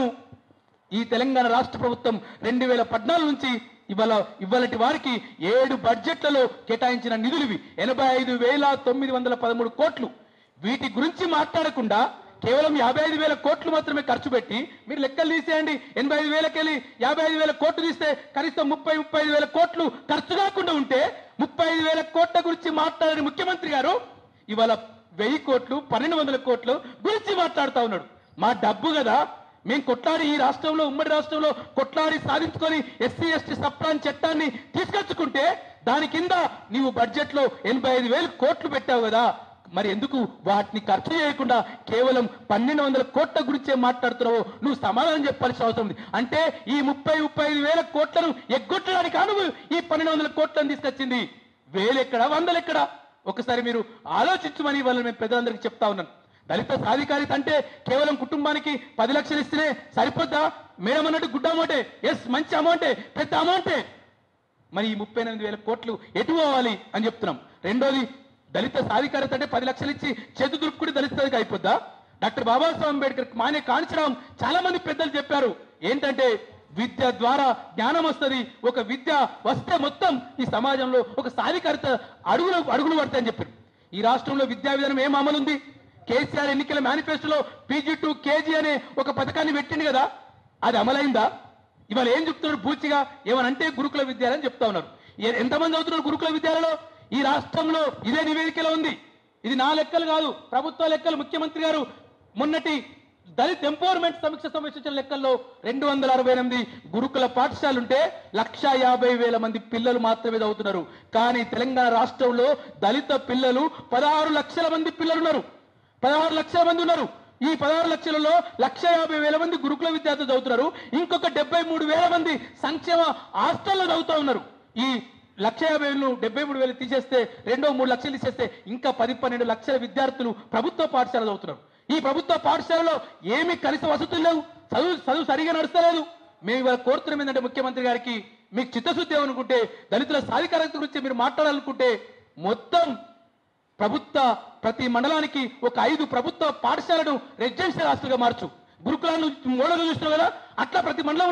ఈ తెలంగాణ రాష్ట్ర ప్రభుత్వం రెండు వేల పద్నాలుగు నుంచి ఇవాళ ఇవాళటి వారికి ఏడు బడ్జెట్లలో కేటాయించిన నిధులు ఇవి ఎనభై ఐదు వేల తొమ్మిది వందల పదమూడు కోట్లు వీటి గురించి మాట్లాడకుండా కేవలం యాభై ఐదు వేల కోట్లు మాత్రమే ఖర్చు పెట్టి మీరు లెక్కలు తీసేయండి ఎనభై ఐదు వేలకెళ్ళి యాభై ఐదు వేల కోట్లు తీస్తే కనీసం ముప్పై ముప్పై ఐదు వేల కోట్లు ఖర్చు కాకుండా ఉంటే ముప్పై ఐదు వేల కోట్ల గురించి మాట్లాడని ముఖ్యమంత్రి గారు ఇవాళ వెయ్యి కోట్లు పన్నెండు వందల కోట్లు గురించి మాట్లాడుతా ఉన్నాడు మా డబ్బు కదా మేము కొట్లాడి ఈ రాష్ట్రంలో ఉమ్మడి రాష్ట్రంలో కొట్లాడి సాధించుకొని ఎస్సీ ఎస్టీ సప్లాన్ చట్టాన్ని తీసుకొచ్చుకుంటే దాని కింద నీవు బడ్జెట్ లో ఎనభై ఐదు వేలు కోట్లు పెట్టావు కదా మరి ఎందుకు వాటిని ఖర్చు చేయకుండా కేవలం పన్నెండు వందల కోట్ల గురించే మాట్లాడుతున్నావు నువ్వు సమాధానం చెప్పాల్సిన అవసరం ఉంది అంటే ఈ ముప్పై ముప్పై ఐదు వేల కోట్లను ఎగ్గొట్టడానికి అనువు ఈ పన్నెండు వందల కోట్లను తీసుకొచ్చింది వేలెక్కడ వందలెక్కడ ఒకసారి మీరు ఆలోచించమని వాళ్ళని మేము పెద్దలందరికీ చెప్తా ఉన్నాను దళిత సాధికారిత అంటే కేవలం కుటుంబానికి పది లక్షలు ఇస్తేనే సరిపోద్దా మేడం అన్నట్టు గుడ్ అమౌంటే ఎస్ మంచి అమౌంటే పెద్ద అమౌంటే మరి ఈ ముప్పై ఎనిమిది వేల కోట్లు ఎటు పోవాలి అని చెప్తున్నాం రెండోది దళిత సాధికారత అంటే పది లక్షలు ఇచ్చి చేతు దురుపుకుని దళిత అయిపోద్దా డాక్టర్ బాబాసాహెబ్ అంబేద్కర్ మానే కాంచరాం చాలా మంది పెద్దలు చెప్పారు ఏంటంటే విద్య ద్వారా జ్ఞానం వస్తుంది ఒక విద్య వస్తే మొత్తం ఈ సమాజంలో ఒక సాధికారత అడుగులు అడుగులు పడతాయని చెప్పారు ఈ రాష్ట్రంలో విద్యా విధానం ఏం అమలు ఉంది కేసీఆర్ ఎన్నికల మేనిఫెస్టోలో పీజీ టు కేజీ అనే ఒక పథకాన్ని పెట్టింది కదా అది అమలైందా ఇవాళ ఏం చెప్తున్నారు పూర్తిగా ఏమనంటే గురుకుల విద్యాలయం చెప్తా ఉన్నారు ఏ- ఎంతమంది అవుతున్నారు గురుకుల విద్యాలయంలో ఈ రాష్ట్రంలో ఇదే నివేదికలో ఉంది ఇది నా లెక్కలు కాదు ప్రభుత్వ లెక్కలు ముఖ్యమంత్రి గారు మొన్నటి దళిత్ ఎంపవర్మెంట్ సమీక్ష సమీక్షించిన లెక్కల్లో రెండు వందల అరవై ఎనిమిది గురుకుల పాఠశాలలు ఉంటే లక్ష యాభై వేల మంది పిల్లలు మాత్రమే చదువుతున్నారు కానీ తెలంగాణ రాష్ట్రంలో దళిత పిల్లలు పదహారు లక్షల మంది పిల్లలు ఉన్నారు పదహారు లక్షల మంది ఉన్నారు ఈ పదహారు లక్షలలో లక్ష యాభై వేల మంది గురుకుల విద్యార్థులు చదువుతున్నారు ఇంకొక డెబ్బై మూడు వేల మంది సంక్షేమ హాస్టల్లో చదువుతూ ఉన్నారు ఈ లక్ష యాభై వేలు డెబ్బై మూడు వేలు తీసేస్తే రెండో మూడు లక్షలు తీసేస్తే ఇంకా పది పన్నెండు లక్షల విద్యార్థులు ప్రభుత్వ పాఠశాల చదువుతున్నారు ఈ ప్రభుత్వ పాఠశాలలో ఏమి కనీస వసతులు లేవు చదువు చదువు సరిగా నడుస్తలేదు మేము ఇవాళ కోరుతున్నాం ఏంటంటే ముఖ్యమంత్రి గారికి మీకు చిత్తశుద్ధి ఏమనుకుంటే దళితుల సాధికారత గురించి మీరు మాట్లాడాలనుకుంటే మొత్తం ప్రభుత్వ ప్రతి మండలానికి ఒక ఐదు ప్రభుత్వ పాఠశాలను రెసిడెన్షియల్ హాస్టల్గా మార్చు గురుకులాలను మోడల్ చూస్తున్నావు కదా అట్లా ప్రతి మండలంలో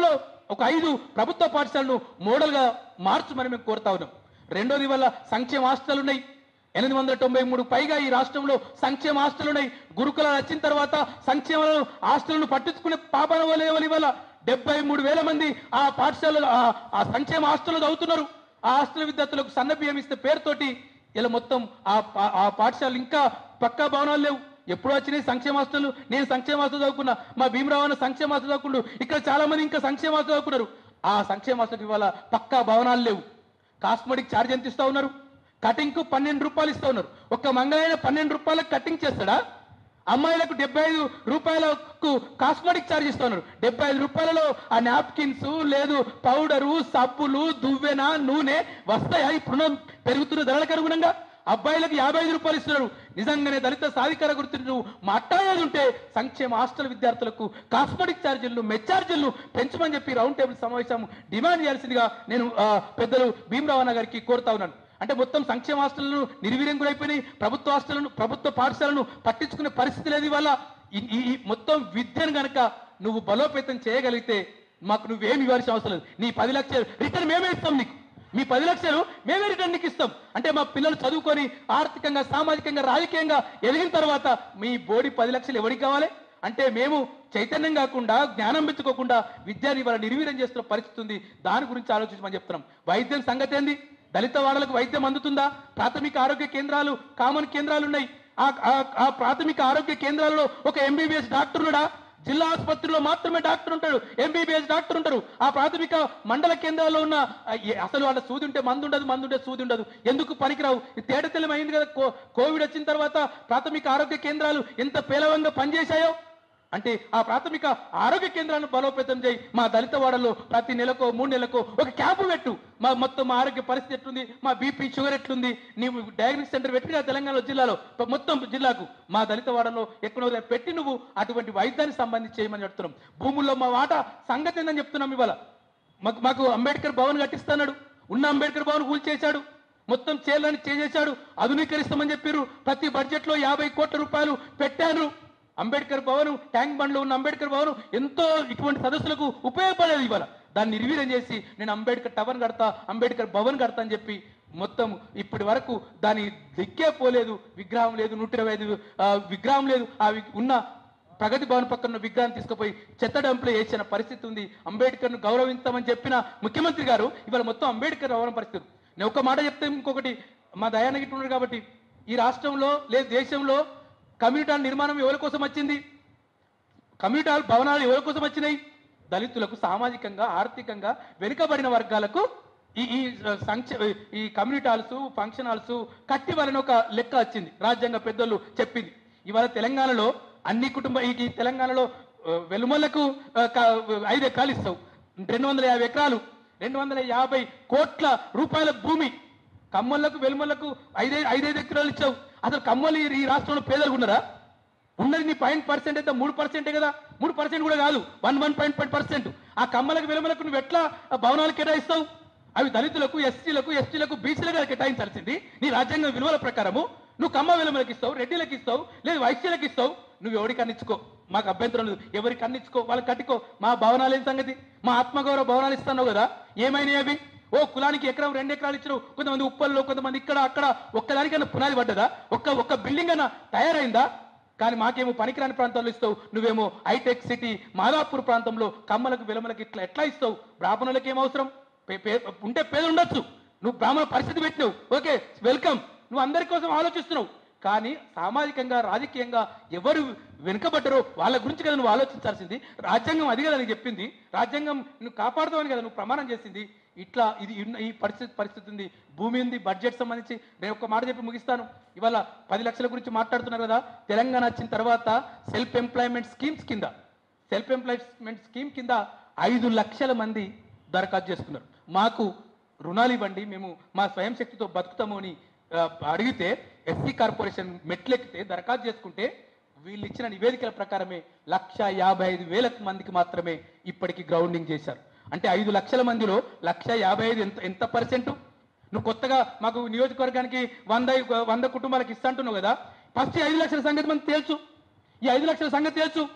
ఒక ఐదు ప్రభుత్వ పాఠశాలను మోడల్గా మార్చమని మేము కోరుతా ఉన్నాం రెండోది వల్ల సంక్షేమ హాస్టల్ ఉన్నాయి ఎనిమిది వందల తొంభై మూడు పైగా ఈ రాష్ట్రంలో సంక్షేమ హాస్టల్ ఉన్నాయి గురుకులాలు వచ్చిన తర్వాత సంక్షేమ హాస్టల్ను పట్టించుకునే పాపన వల్ల ఇవాళ డెబ్బై మూడు వేల మంది ఆ పాఠశాలలో ఆ- ఆ సంక్షేమ హాస్టల్లో చదువుతున్నారు ఆ హాస్టల్ విద్యార్థులకు సన్న బియ్యం ఇస్తే పేరుతోటి ఇలా మొత్తం ఆ పా- ఆ పాఠశాలలు ఇంకా పక్కా భవనాలు లేవు ఎప్పుడు వచ్చినాయి సంక్షేమ హాస్టల్ నేను సంక్షేమ హాస్టల్ చదువుకున్నా మా భీమరావు అన్న సంక్షేమ హాస్టల్ చదువుకుండు ఇక్కడ చాలా మంది ఇంకా సంక్షేమ హాస్టల్ చదువుకున్నారు ఆ సంక్షేమ హాస్టల్కి ఇవాళ పక్కా భవనాలు లేవు కాస్మెటిక్ ఛార్జ్ ఎంత ఇస్తా ఉన్నారు కటింగ్ కు పన్నెండు రూపాయలు ఇస్తా ఉన్నారు ఒక్క మంగళైన పన్నెండు రూపాయలకు కటింగ్ చేస్తాడా అమ్మాయిలకు డెబ్బై ఐదు రూపాయలకు కాస్మెటిక్ ఛార్జ్ ఇస్తా ఉన్నారు డెబ్బై ఐదు రూపాయలలో ఆ నాప్కిన్స్ లేదు పౌడరు సబ్బులు దువ్వెన నూనె వస్తాయా ఇప్పుడున్న పెరుగుతున్న ధరలకు అనుగుణంగా అబ్బాయిలకు యాభై ఐదు రూపాయలు ఇస్తున్నారు నిజంగానే దళిత సాధికార గుర్తు నువ్వు మాట్లాడేది ఉంటే సంక్షేమ హాస్టల్ విద్యార్థులకు కాస్మెటిక్ ఛార్జీలను మెచ్చార్జీలను పెంచమని చెప్పి రౌండ్ టేబుల్ సమావేశం డిమాండ్ చేయాల్సిందిగా నేను ఆ, పెద్దలు భీమరావు అన్న గారికి కోరుతా ఉన్నాను అంటే మొత్తం సంక్షేమ హాస్టళ్లను నిర్వీర్యం గురైపోయినాయి ప్రభుత్వ హాస్టళ్లను ప్రభుత్వ పాఠశాలను పట్టించుకునే పరిస్థితి లేదు ఇవాళ ఈ- ఈ ఈ మొత్తం విద్యను గనక నువ్వు బలోపేతం చేయగలిగితే మాకు నువ్వేమి ఇవ్వాల్సిన అవసరం లేదు నీ పది లక్షలు రిటర్న్ మేమే ఇస్తాం నీకు మీ పది లక్షలు మేమే రిటర్న్ నీకు ఇస్తాం అంటే మా పిల్లలు చదువుకొని ఆర్థికంగా సామాజికంగా రాజకీయంగా ఎదిగిన తర్వాత మీ బోడి పది లక్షలు ఎవరికి కావాలి అంటే మేము చైతన్యం కాకుండా జ్ఞానం పెంచుకోకుండా విద్యని వాళ్ళ నిర్వీర్యం చేస్తున్న పరిస్థితి ఉంది దాని గురించి ఆలోచించమని చెప్తున్నాం వైద్యం సంగతి ఏంది దళిత వాడలకు వైద్యం అందుతుందా ప్రాథమిక ఆరోగ్య కేంద్రాలు కామన్ కేంద్రాలు ఉన్నాయి ఆ ఆ- ఆ ప్రాథమిక ఆరోగ్య కేంద్రాలలో ఒక ఎంబీబీఎస్ డాక్టర్ ఉన్నాడా జిల్లా ఆసుపత్రిలో మాత్రమే డాక్టర్ ఉంటాడు ఎంబీబీఎస్ డాక్టర్ ఉంటారు ఆ ప్రాథమిక మండల కేంద్రాల్లో ఉన్న ఆ, ఏ- అసలు వాళ్ళ సూది ఉంటే మందు ఉండదు మందు ఉంటే సూది ఉండదు ఎందుకు పనికిరావు ఇది తేట తెల్లమైంది కదా కో- కోవిడ్ వచ్చిన తర్వాత ప్రాథమిక ఆరోగ్య కేంద్రాలు ఎంత పేలవంగా పనిచేశాయో అంటే ఆ ప్రాథమిక ఆరోగ్య కేంద్రాలను బలోపేతం చేయి మా దళిత వాడలో ప్రతి నెలకో మూడు నెలకో ఒక క్యాంపు పెట్టు మా మొత్తం మా ఆరోగ్య పరిస్థితి ఎట్లుంది మా బీపీ షుగర్ ఎట్లుంది నీవు డయాగ్నోస్ సెంటర్ పెట్టిన తెలంగాణ జిల్లాలో ప- మొత్తం జిల్లాకు మా దళిత వాడలో ఎక్కడో దగ్గర పెట్టి నువ్వు అటువంటి వైద్యానికి సంబంధించి చేయమని చెప్తున్నాం భూముల్లో మా వాటా సంగతి ఏందని చెప్తున్నాం ఇవాళ మాకు మాకు అంబేద్కర్ భవన్ కట్టిస్తున్నాడు ఉన్న అంబేద్కర్ భవన్ కూల్చేశాడు మొత్తం చేయాలని చేసేశాడు ఆధునీకరిస్తామని చెప్పారు ప్రతి బడ్జెట్ లో యాభై కోట్ల రూపాయలు పెట్టాను అంబేద్కర్ భవన్ ట్యాంక్ బండ్లో ఉన్న అంబేద్కర్ భవన్ ఎంతో ఇటువంటి సదస్సులకు ఉపయోగపడేది ఇవాళ దాన్ని నిర్వీర్యం చేసి నేను అంబేద్కర్ టవర్ కడతా అంబేద్కర్ భవన్ కడతా అని చెప్పి మొత్తం ఇప్పటి వరకు దాని దిక్కే పోలేదు విగ్రహం లేదు నూట ఇరవై ఐదు ఆ, విగ్రహం లేదు ఆ వి- ఉన్న ప్రగతి భవన్ పక్కన ఉన్న విగ్రహాన్ని తీసుకుపోయి చెత్త డంపులో వేసిన పరిస్థితి ఉంది అంబేద్కర్ను గౌరవించామని చెప్పిన ముఖ్యమంత్రి గారు ఇవాళ మొత్తం అంబేద్కర్ గౌరవ పరిస్థితి నేను ఒక మాట చెప్తే ఇంకొకటి మా దయానగిరి ఉన్నారు కాబట్టి ఈ రాష్ట్రంలో లేదు దేశంలో కమ్యూనిటీ హాల్ నిర్మాణం ఎవరి కోసం వచ్చింది కమ్యూనిటీ హాల్ భవనాలు ఎవరి కోసం వచ్చినాయి దళితులకు సామాజికంగా ఆర్థికంగా వెనుకబడిన వర్గాలకు ఈ ఈ సంక్షే ఈ కమ్యూనిటీ హాల్స్ ఫంక్షన్ హాల్స్ కట్టి వాళ్ళని ఒక లెక్క వచ్చింది రాజ్యాంగ పెద్దలు చెప్పింది ఇవాళ తెలంగాణలో అన్ని కుటుంబ ఈ ఈ తెలంగాణలో ఆ, వెలుమలకు ఆ, క- ఐదు ఎకరాలు ఇస్తావు రెండు వందల యాభై ఎకరాలు రెండు వందల యాభై కోట్ల రూపాయల భూమి కమ్మలకు వెలుమలకు ఐదే ఐదైదు ఎకరాలు ఇచ్చావు అసలు కమ్మలు ఈ- ఈ రాష్ట్రంలో పేదలు ఉన్నారా ఉన్నది నీ పాయింట్ పర్సెంట్ అయితే మూడు పర్సెంటే కదా మూడు పర్సెంట్ కూడా కాదు one one point five percent ఆ కమ్మలకు వెలుమలకు నువ్వు ఎట్లా ఆ భవనాలు కేటాయిస్తావు అవి దళితులకు ఎస్సీలకు ఎస్టీలకు బీసీలకు కదా కేటాయించాల్సింది నీ రాజ్యాంగ విలువల ప్రకారము నువ్వు కమ్మ వెలుమలకు ఇస్తావు రెడ్డిలకు ఇస్తావు లేదు వైశ్యులకు ఇస్తావు నువ్వు ఎవరికి అన్నిచ్చుకో మాకు అభ్యంతరం లేదు ఎవరికి అన్నిచ్చుకో వాళ్ళకి కట్టుకో మా భవనాలు ఏం సంగతి మా ఆత్మగౌరవ భవనాలు ఇస్తున్నావు కదా ఏమైనాయి అవి ఓ కులానికి ఎకరం రెండు ఎకరాలు ఇచ్చారు కొంతమంది ఉప్పల్లో కొంతమంది ఇక్కడ అక్కడ ఒక్కదానికైనా పునాది పడ్డదా ఒక్క ఒక్క బిల్డింగ్ అయినా తయారైందా కానీ మాకేమో పనికిరాని ప్రాంతాల్లో ఇస్తావు నువ్వేమో హైటెక్ సిటీ మాదాపూర్ ప్రాంతంలో కమ్మలకు విలమలకు ఇట్లా ఎట్లా ఇస్తావు బ్రాహ్మణులకు ఏం అవసరం పే- పే- ఉంటే పేద ఉండొచ్చు నువ్వు బ్రాహ్మణ పరిస్థితి పెట్టినావు ఓకే వెల్కమ్ నువ్వు అందరి కోసం ఆలోచిస్తున్నావు కానీ సామాజికంగా రాజకీయంగా ఎవరు వెనుకబడ్డారో వాళ్ళ గురించి కదా నువ్వు ఆలోచించాల్సింది రాజ్యాంగం అది కదా నీకు చెప్పింది రాజ్యాంగం నువ్వు కాపాడుతావని కదా నువ్వు ప్రమాణం చేసింది ఇట్లా ఇది ఉన్న- ఈ పరిస్థితి పరిస్థితి ఉంది భూమి ఉంది బడ్జెట్ సంబంధించి నేను ఒక మాట చెప్పి ముగిస్తాను ఇవాళ పది లక్షల గురించి మాట్లాడుతున్నారు కదా తెలంగాణ వచ్చిన తర్వాత సెల్ఫ్ ఎంప్లాయ్మెంట్ స్కీమ్స్ కింద సెల్ఫ్ ఎంప్లాయ్మెంట్ స్కీమ్ కింద ఐదు లక్షల మంది దరఖాస్తు చేసుకున్నారు మాకు రుణాలు ఇవ్వండి మేము మా స్వయం శక్తితో బతుకుతాము అని ఆ, అడిగితే ఎస్సీ కార్పొరేషన్ మెట్లెక్కితే దరఖాస్తు చేసుకుంటే వీళ్ళు ఇచ్చిన నివేదికల ప్రకారమే లక్ష యాభై ఐదు వేల మందికి మాత్రమే ఇప్పటికి గ్రౌండింగ్ చేశారు అంటే ఐదు లక్షల మందిలో లక్ష యాభై ఐదు ఎంత ఎంత పర్సెంట్ నువ్వు కొత్తగా మాకు నియోజకవర్గానికి వంద వంద కుటుంబాలకు ఇస్తా అంటున్నావు కదా ఫస్ట్ ఈ ఐదు లక్షల సంగతి మనకు తెలుసు ఈ ఐదు లక్షల సంగతి తెలుసు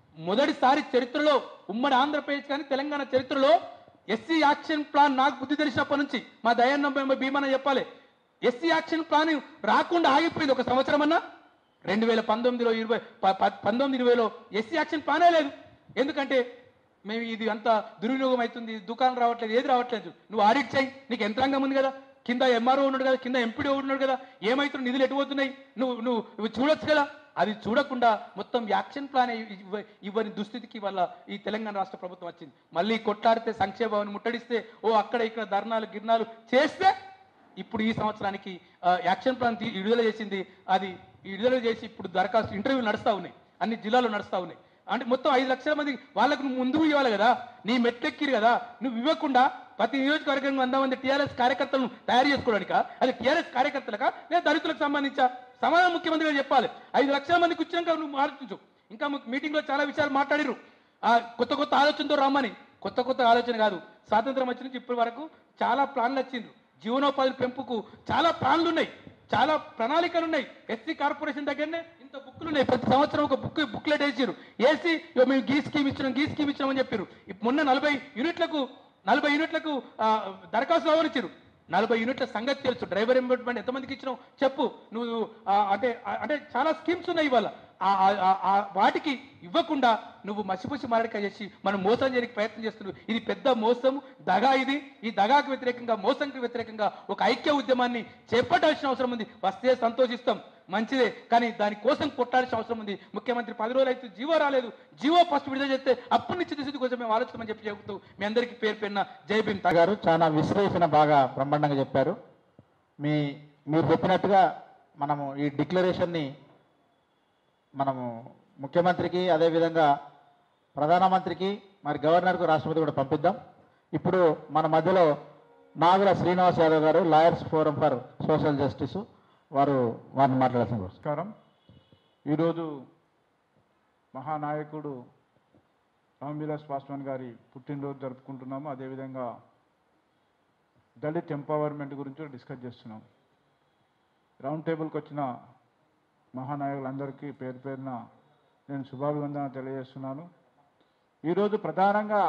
మొదటిసారి చరిత్రలో ఉమ్మడి ఆంధ్రప్రదేశ్ కానీ తెలంగాణ చరిత్రలో ఎస్సీ యాక్షన్ ప్లాన్ నాకు బుద్ధి తెలిసినప్పటి నుంచి మా దయాన్న భీమన్న చెప్పాలి ఎస్సీ యాక్షన్ ప్లాన్ రాకుండా ఆగిపోయింది ఒక సంవత్సరం అన్నా రెండు వేల పంతొమ్మిదిలో ఇరవై ప- ప- పంతొమ్మిది ఇరవైలో ఎస్సీ యాక్షన్ ప్లానే లేదు ఎందుకంటే మేము ఇది అంత దుర్వినియోగం అవుతుంది దుకాణం రావట్లేదు ఏది రావట్లేదు నువ్వు ఆడిట్ చేయి నీకు యంత్రాంగం ఉంది కదా కింద ఎంఆర్ఓ ఉన్నాడు కదా కింద ఎంపీడీ ఉన్నాడు కదా ఏమైతుంది నిధులు ఎటు పోతున్నాయి నువ్వు నువ్వు ఇవి చూడొచ్చు కదా అది చూడకుండా మొత్తం యాక్షన్ ప్లాన్ ఇవ్వ- ఇవ్వని దుస్థితికి వల్ల ఈ తెలంగాణ రాష్ట్ర ప్రభుత్వం వచ్చింది మళ్ళీ కొట్లాడితే సంక్షేమ భవన్ ముట్టడిస్తే ఓ అక్కడ ఇక్కడ ధర్నాలు గిర్నాలు చేస్తే ఇప్పుడు ఈ సంవత్సరానికి ఆ, యాక్షన్ ప్లాన్ తీ- విడుదల చేసింది అది విడుదల చేసి ఇప్పుడు దరఖాస్తు ఇంటర్వ్యూలు నడుస్తూ ఉన్నాయి అన్ని జిల్లాలో నడుస్తూ ఉన్నాయి అంటే మొత్తం ఐదు లక్షల మంది వాళ్ళకు నువ్వు ముందుకు ఇవ్వాలి కదా నీ మెట్లెక్కిరు కదా నువ్వు ఇవ్వకుండా ప్రతి నియోజకవర్గం వంద మంది టీఆర్ఎస్ కార్యకర్తలను తయారు చేసుకోవడానిక అది టీఆర్ఎస్ కార్యకర్తలకా లేదా దళితులకు సంబంధించా సమాధానం ముఖ్యమంత్రి గారు చెప్పాలి ఐదు లక్షల మందికి వచ్చినాక నువ్వు ఆలోచించు ఇంకా మీటింగ్లో చాలా విషయాలు మాట్లాడిరు ఆ కొత్త కొత్త ఆలోచనతో రమ్మని కొత్త కొత్త ఆలోచన కాదు స్వాతంత్రం వచ్చి నుంచి ఇప్పటి వరకు చాలా ప్లాన్లు వచ్చిండ్రు జీవనోపాధి పెంపుకు చాలా ప్లాన్లు ఉన్నాయి చాలా ప్రణాళికలు ఉన్నాయి ఎస్సీ కార్పొరేషన్ దగ్గరనే ఇంత బుక్లు ఉన్నాయి ప్రతి సంవత్సరం ఒక బుక్ బుక్లెట్ వేసారు వేసి "ఇగో మేము గీ స్కీమ్ ఇచ్చినాం గీ స్కీమ్ ఇచ్చినాం అని చెప్పారు ఇప్ మొన్న నలభై యూనిట్లకు నలభై యూనిట్లకు ఆ, దరఖాస్తు ఆహ్వానించారు నలభై యూనిట్ల సంగతి తెలుసు డ్రైవర్ ఎంబర్మెంట్ ఎంతమందికి ఇచ్చినావు చెప్పు నువ్వు ఆ, అంటే ఆ, అంటే చాలా స్కీమ్స్ ఉన్నాయి ఇవాళ ఆ- ఆ- ఆ- ఆ వాటికి ఇవ్వకుండా నువ్వు మసిపూసి మారడిక చేసి మనం మోసం చేయడానికి ప్రయత్నం చేస్తున్నావు ఇది పెద్ద మోసం దగా ఇది ఈ దగాకు వ్యతిరేకంగా మోసంకి వ్యతిరేకంగా ఒక ఐక్య ఉద్యమాన్ని చేపట్టాల్సిన అవసరం ఉంది వస్తే సంతోషిస్తాం మంచిదే కానీ దానికోసం కొట్టాల్సిన అవసరం ఉంది ముఖ్యమంత్రి పది రోజులు అయితే జీవో రాలేదు జీవో ఫస్ట్ విడుదల చేస్తే అప్పటి నుంచి దిశ కోసం మేము ఆలోచిస్తామని చెప్పి చెబుతూ మీ అందరికీ పేరు పేరున జై భీమ్ గారు చాలా విశ్లేషణ బాగా బ్రహ్మాండంగా చెప్పారు మీ మీరు చెప్పినట్టుగా మనము ఈ డిక్లరేషన్ని మనము ముఖ్యమంత్రికి అదేవిధంగా ప్రధానమంత్రికి మరి గవర్నర్కు రాష్ట్రపతి కూడా పంపిద్దాం ఇప్పుడు మన మధ్యలో నాగుల శ్రీనివాస్ యాదవ్ గారు lawyers forum for social justice వారు వారిని మాట్లాడాల్సిన కోరుతున్నాను. నమస్కారం ఈరోజు మహానాయకుడు రామ్విలాస్ పాస్వాన్ గారి పుట్టినరోజు జరుపుకుంటున్నాము అదేవిధంగా దళిత్ ఎంపవర్మెంట్ గురించి కూడా డిస్కస్ చేస్తున్నాం రౌండ్ టేబుల్కి వచ్చిన మహానాయకులందరికీ పేరు పేరున నేను శుభాభివందన తెలియజేస్తున్నాను ఈరోజు ప్రధానంగా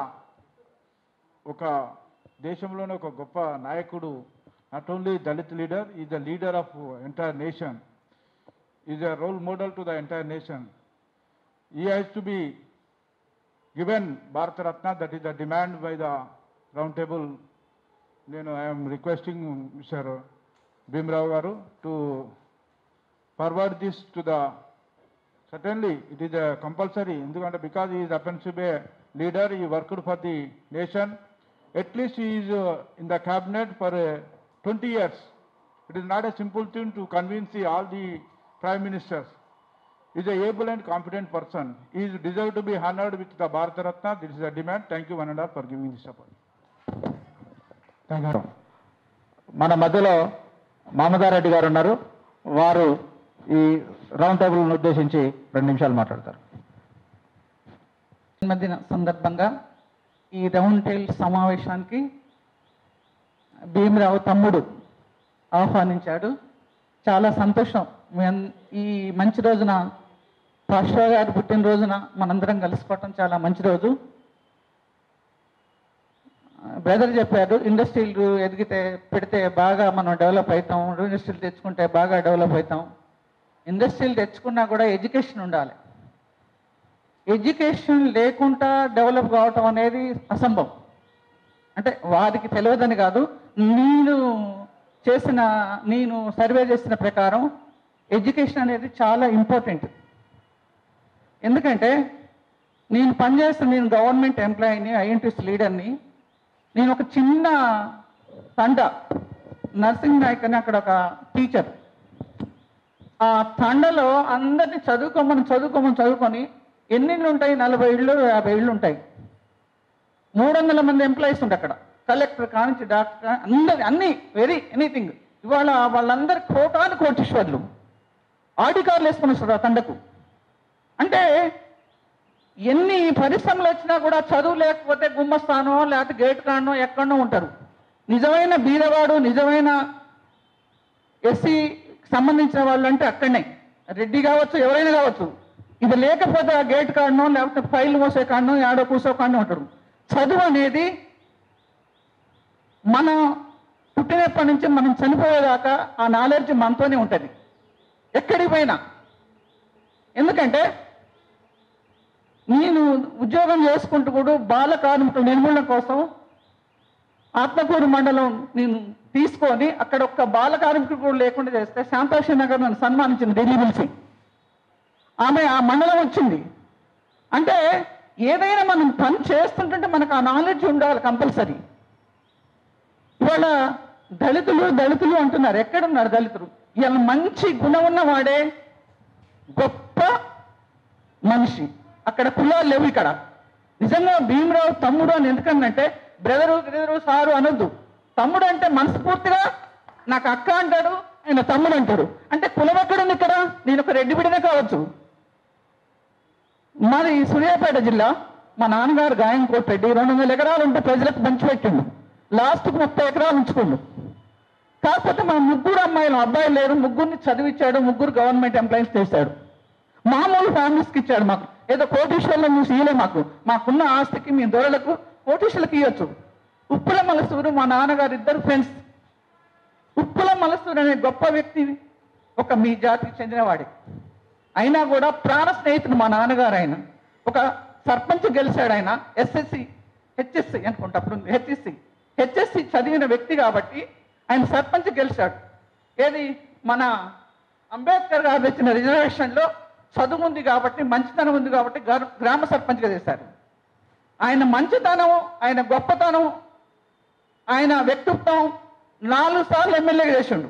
ఒక దేశంలోనే ఒక గొప్ప నాయకుడు not only Dalit leader is the leader of entire nation is a role model to the entire nation he has to be given Bharat Ratna, that is the demand by the round table. You know, I am requesting Mr. Bhimrao Garu to forward this to the, certainly it is a compulsory, ఎందుకంటే because he is happens to be a leader, he worked for the nation, at least he is uh, in the cabinet for uh, 20 years. It is not a simple thing to convince the, all the prime ministers. He is a able and competent person. He is deserved to be honored with the Bharat Ratna. This is a demand. Thank you one and all for giving this support. మన మధ్యలో మామదారెడ్డి గారు ఉన్నారు వారు ఈ round టేబుల్ను ఉద్దేశించి రెండు నిమిషాలు మాట్లాడతారు జన్మదిన సందర్భంగా ఈ రౌండ్ టేబుల్ సమావేశానికి భీమరావు తమ్ముడు ఆహ్వానించాడు చాలా సంతోషం మీ అన్- ఈ మంచి రోజున పాశ్వా గారి పుట్టినరోజున మనందరం కలుసుకోవటం చాలా మంచి రోజు బ్రదర్ చెప్పారు ఇండస్ట్రీలు ఎదిగితే పెడితే బాగా మనం డెవలప్ అవుతాం ఇండస్ట్రీలు తెచ్చుకుంటే బాగా డెవలప్ అవుతాం ఇండస్ట్రీలు తెచ్చుకున్నా కూడా ఎడ్యుకేషన్ ఉండాలి ఎడ్యుకేషన్ లేకుండా డెవలప్ కావటం అనేది అసంభవం అంటే వారికి తెలియదని కాదు నేను చేసిన నేను సర్వే చేసిన ప్రకారం ఎడ్యుకేషన్ అనేది చాలా ఇంపార్టెంట్ ఎందుకంటే నేను పనిచేస్తున్న నేను గవర్నమెంట్ ఎంప్లాయీని ఐఎన్టీస్ లీడర్ని నేను ఒక చిన్న తండ నర్సింగ్ నాయక్ అని అక్కడ ఒక టీచర్ ఆ తండలో అందరినీ చదువుకోమని చదువుకోమని చదువుకొని ఎన్ని ఇళ్ళు ఉంటాయి నలభై ఇళ్ళు యాభై ఇళ్ళు ఉంటాయి మూడు వందల మంది ఎంప్లాయీస్ ఉంటాయి అక్కడ కలెక్టర్ కానించి డాక్టర్ కా- అందరి అన్ని వెరీ ఎనీథింగ్ ఇవాళ వాళ్ళందరి కోటాను కోటీశ్వర్లు ఆడి కార్లు వేసుకుని వస్తారు ఆ తండకు అంటే ఎన్ని పరిశ్రమలు వచ్చినా కూడా చదువు లేకపోతే గుమ్మస్థానో లేకపోతే గేట్ కాడనో ఎక్కడనో ఉంటారు నిజమైన బీదవాడు నిజమైన ఎస్సీ సంబంధించిన వాళ్ళు అంటే అక్కడనే రెడ్డి కావచ్చు ఎవరైనా కావచ్చు ఇది లేకపోతే ఆ గేట్ కాడనో లేకపోతే ఫైల్ మోసే కాడనో ఆడో కూసో కాడనో ఉంటారు చదువు అనేది మనం పుట్టినప్పటి నుంచి మనం చనిపోయేదాకా ఆ నాలెడ్జ్ మనతోనే ఉంటుంది ఎక్కడికి పోయినా ఎందుకంటే నేను ఉద్యోగం చేసుకుంటూ కూడా బాల కార్మికుల నిర్మూలన కోసం ఆత్మకూరు మండలం నేను తీసుకొని అక్కడ ఒక్క బాల కార్మికుడు కూడా లేకుండా చేస్తే శాంతాక్షి నగర్ నన్ను సన్మానించింది ఢిల్లీ పిలిచి ఆమె ఆ మండలం వచ్చింది అంటే ఏదైనా మనం పని చేస్తుంటుంటే మనకు ఆ నాలెడ్జ్ ఉండాలి కంపల్సరీ ఇవాళ దళితులు దళితులు అంటున్నారు ఎక్కడున్నారు దళితులు ఇవాళ మంచి గుణం ఉన్నవాడే గొప్ప మనిషి అక్కడ కులాలు లేవు ఇక్కడ నిజంగా భీమరావు తమ్ముడు అని ఎందుకనంటే బ్రదరు బ్రదరు సారు అనొద్దు తమ్ముడు అంటే మనస్ఫూర్తిగా నాకు అక్క అంటాడు ఆయన తమ్ముడు అంటాడు అంటే కులం ఎక్కడుంది ఇక్కడ నేను ఒక రెడ్డి బిడ్డనే కావచ్చు మాది సూర్యాపేట జిల్లా మా నాన్నగారు గాయం కోటరెడ్డి రెండు వందల ఎకరాలు ఉంటే ప్రజలకు పంచిపెట్టిండు లాస్ట్కి ముప్పై ఎకరాలు ఉంచుకుండు కాకపోతే మా ముగ్గురు అమ్మాయిలు అబ్బాయిలు లేరు ముగ్గురిని చదివించాడు ముగ్గురు గవర్నమెంట్ ఎంప్లాయీస్ చేశాడు మామూలు ఫ్యామిలీస్కి ఇచ్చాడు మాకు ఏదో కోటీశ్వర్లను చూసి ఇయలే మాకు మాకున్న ఆస్తికి మీ దొరలకు కోటీశ్వర్లకు ఇవ్వచ్చు ఉప్పుల మలసూరు మా నాన్నగారు ఇద్దరు ఫ్రెండ్స్ ఉప్పుల మలసూరు అనే గొప్ప వ్యక్తి ఒక మీ జాతికి చెందినవాడే అయినా కూడా ప్రాణ స్నేహితుడు మా నాన్నగారు ఆయన ఒక సర్పంచ్ గెలిచాడు ఆయన ఎస్ఎస్సి హెచ్ఎస్సి అనుకుంటా అప్పుడు హెచ్ఎస్సి హెచ్ఎస్సి చదివిన వ్యక్తి కాబట్టి ఆయన సర్పంచ్ గెలిచాడు ఏది మన అంబేద్కర్ గారు తెచ్చిన రిజర్వేషన్లో చదువు ఉంది కాబట్టి మంచితనం ఉంది కాబట్టి గ్రా- గ్రామ సర్పంచ్గా చేశారు ఆయన మంచితనం ఆయన గొప్పతనం ఆయన వ్యక్తిత్వం నాలుగు సార్లు ఎమ్మెల్యేగా చేసిండు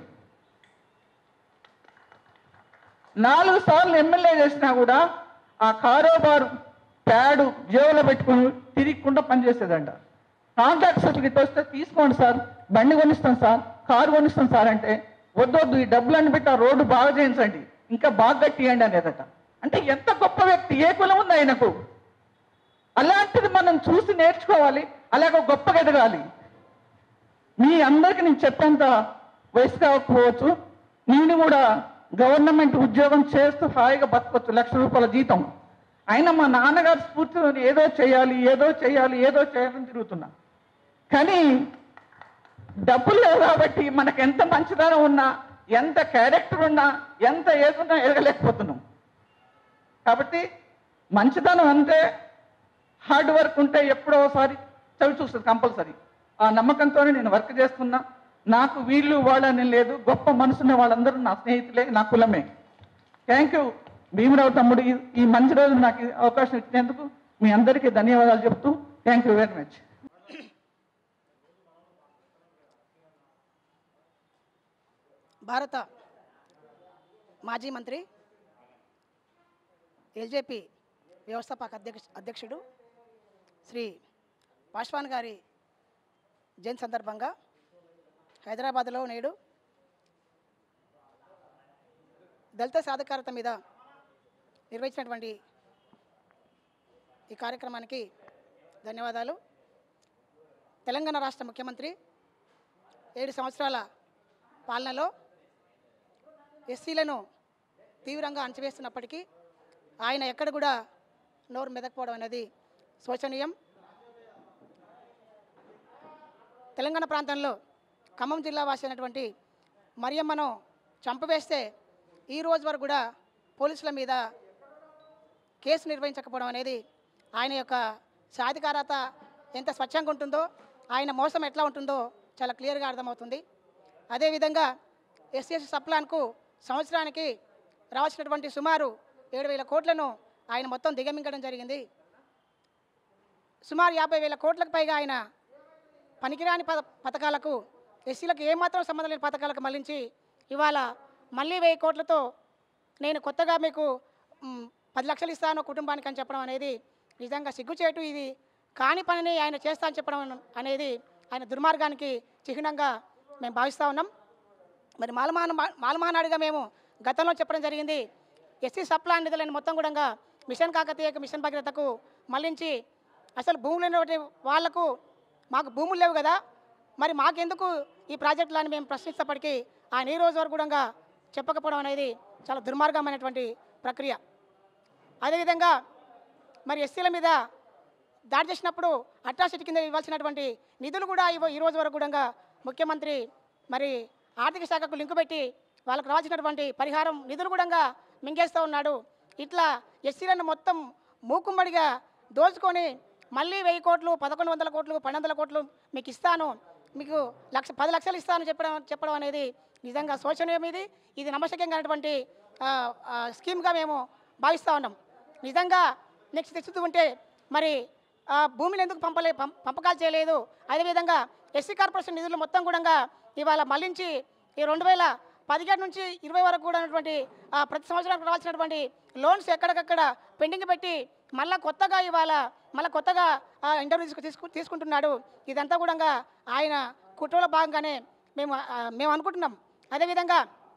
నాలుగు సార్లు ఎమ్మెల్యే చేసినా కూడా ఆ కారోబారు ప్యాడు జేబులో పెట్టుకుని తిరిగకుండా పనిచేసేదంట కాంట్రాక్ట్ సర్టిఫికేట్ వస్తే తీసుకోండి సార్ బండి కొనిస్తాం సార్ కారు కొనిస్తాం సార్ అంటే వద్దొద్దు ఈ డబ్బులన్నీ పెట్టి ఆ రోడ్డు బాగా చేయించండి ఇంకా బాగా కట్టియండి అనేదట అంటే ఎంత గొప్ప వ్యక్తి ఏ కులం ఉంది ఆయనకు అలాంటిది మనం చూసి నేర్చుకోవాలి అలాగే గొప్పగా ఎదగాలి మీ అందరికీ నేను చెప్పేంత వయసు కాకపోవచ్చు నేను కూడా గవర్నమెంట్ ఉద్యోగం చేస్తూ హాయిగా బతకొచ్చు లక్ష రూపాయల జీతం అయినా మా నాన్నగారి స్ఫూర్తితో ఏదో చేయాలి ఏదో చేయాలి ఏదో చేయాలని తిరుగుతున్నా కానీ డబ్బులు లేవు కాబట్టి మనకు ఎంత మంచితనం ఉన్నా ఎంత క్యారెక్టర్ ఉన్నా ఎంత ఏదున్నా ఎదగలేకపోతున్నాం కాబట్టి మంచితనం అంటే హార్డ్ వర్క్ ఉంటే ఎప్పుడో ఒకసారి చవి చూస్తుంది కంపల్సరీ ఆ నమ్మకంతోనే నేను వర్క్ చేస్తున్నా నాకు వీళ్ళు వాళ్ళని లేదు గొప్ప మనసున్న వాళ్ళందరూ నా స్నేహితులే నా కులమే థ్యాంక్ యూ భీమరావు తమ్ముడు ఈ- ఈ మంచి రోజు నాకు ఈ అవకాశం ఇచ్చినందుకు మీ అందరికీ ధన్యవాదాలు చెప్తూ థ్యాంక్ యూ వెరీ మచ్ భారత మాజీ మంత్రి ఎల్జేపీ వ్యవస్థాపక అధ్యక్ష అధ్యక్షుడు శ్రీ పాశ్వాన్ గారి జయంతి సందర్భంగా హైదరాబాద్లో నేడు దళిత సాధికారత మీద నిర్వహించినటువంటి ఈ కార్యక్రమానికి ధన్యవాదాలు తెలంగాణ రాష్ట్ర ముఖ్యమంత్రి ఏడు సంవత్సరాల పాలనలో ఎస్సీలను తీవ్రంగా అణచివేస్తున్నప్పటికీ ఆయన ఎక్కడ కూడా నోరు మెదకపోవడం అనేది శోచనీయం తెలంగాణ ప్రాంతంలో ఖమ్మం జిల్లా వాసి అయినటువంటి మరియమ్మను చంపివేస్తే ఈ రోజు వరకు కూడా పోలీసుల మీద కేసు నిర్వహించకపోవడం అనేది ఆయన యొక్క సాధికారత ఎంత స్వచ్ఛంగా ఉంటుందో ఆయన మోసం ఎట్లా ఉంటుందో చాలా క్లియర్గా అర్థమవుతుంది అదేవిధంగా ఎస్సీఎస్ సప్లాన్కు సంవత్సరానికి రావాల్సినటువంటి సుమారు ఏడు వేల కోట్లను ఆయన మొత్తం దిగమింగడం జరిగింది సుమారు యాభై వేల కోట్లకు పైగా ఆయన పనికిరాని పథ పథకాలకు ఎస్సీలకు ఏమాత్రం సంబంధం లేని పథకాలకు మళ్లించి ఇవాళ మళ్ళీ వెయ్యి కోట్లతో నేను కొత్తగా మీకు మ్, పది లక్షలు ఇస్తాను కుటుంబానికి అని చెప్పడం అనేది నిజంగా సిగ్గుచేటు ఇది కాని పనిని ఆయన చేస్తా అని చెప్పడం అనేది ఆయన దుర్మార్గానికి చిహ్నంగా మేము భావిస్తూ ఉన్నాం మరి మాలమాన మాలమానాడుగా మేము గతంలో చెప్పడం జరిగింది ఎస్సీ సప్లాన్ నిధులను మొత్తం కూడా మిషన్ కాకతీయకు మిషన్ భగీరథకు మళ్లించి అసలు భూములు లేనటువంటి వాళ్లకు మాకు భూములు లేవు కదా మరి మాకెందుకు ఈ ప్రాజెక్టులని మేము ప్రశ్నించినప్పటికీ ఆయన ఈ రోజు వరకు కూడా చెప్పకపోవడం అనేది చాలా దుర్మార్గమైనటువంటి ప్రక్రియ అదేవిధంగా మరి ఎస్సీల మీద దాడి చేసినప్పుడు అట్రాసిటీ కింద ఇవ్వాల్సినటువంటి నిధులు కూడా ఇవ్వ ఈ రోజు వరకు కూడా ముఖ్యమంత్రి మరి ఆర్థిక శాఖకు లింకు పెట్టి వాళ్ళకు రావాల్సినటువంటి పరిహారం నిధులు కూడా మింగేస్తూ ఉన్నాడు ఇట్లా ఎస్సీలను మొత్తం మూకుమ్మడిగా దోచుకొని మళ్ళీ వెయ్యి కోట్లు పదకొండు వందల కోట్లు పన్నెండు వందల కోట్లు మీకు ఇస్తాను మీకు లక్ష పది లక్షలు ఇస్తాను చెప్పడం చెప్పడం అనేది నిజంగా శోచనీయం ఇది ఇది నమ్మశక్యంగానటువంటి స్కీమ్గా మేము భావిస్తూ ఉన్నాం నిజంగా నెక్స్ట్ తెచ్చుతూ ఉంటే మరి ఆ, భూమిని ఎందుకు పంపలే పం- పంపకాలు చేయలేదు అదేవిధంగా ఎస్సీ కార్పొరేషన్ నిధులు మొత్తం కూడా ఇవాళ మళ్లించి ఈ రెండు వేల పదిహేడు నుంచి ఇరవై వరకు కూడా ఉన్నటువంటి ఆ, ప్రతి సంవత్సరానికి రావాల్సినటువంటి లోన్స్ ఎక్కడికక్కడ పెండింగ్ పెట్టి మళ్ళా కొత్తగా ఇవాళ మళ్ళీ కొత్తగా ఇంటర్వ్యూ తీసుకు తీసుకుంటున్నాడు ఇదంతా కూడా ఆయన కుట్రలో భాగంగానే మేము ఆ, మేము అనుకుంటున్నాం అదేవిధంగా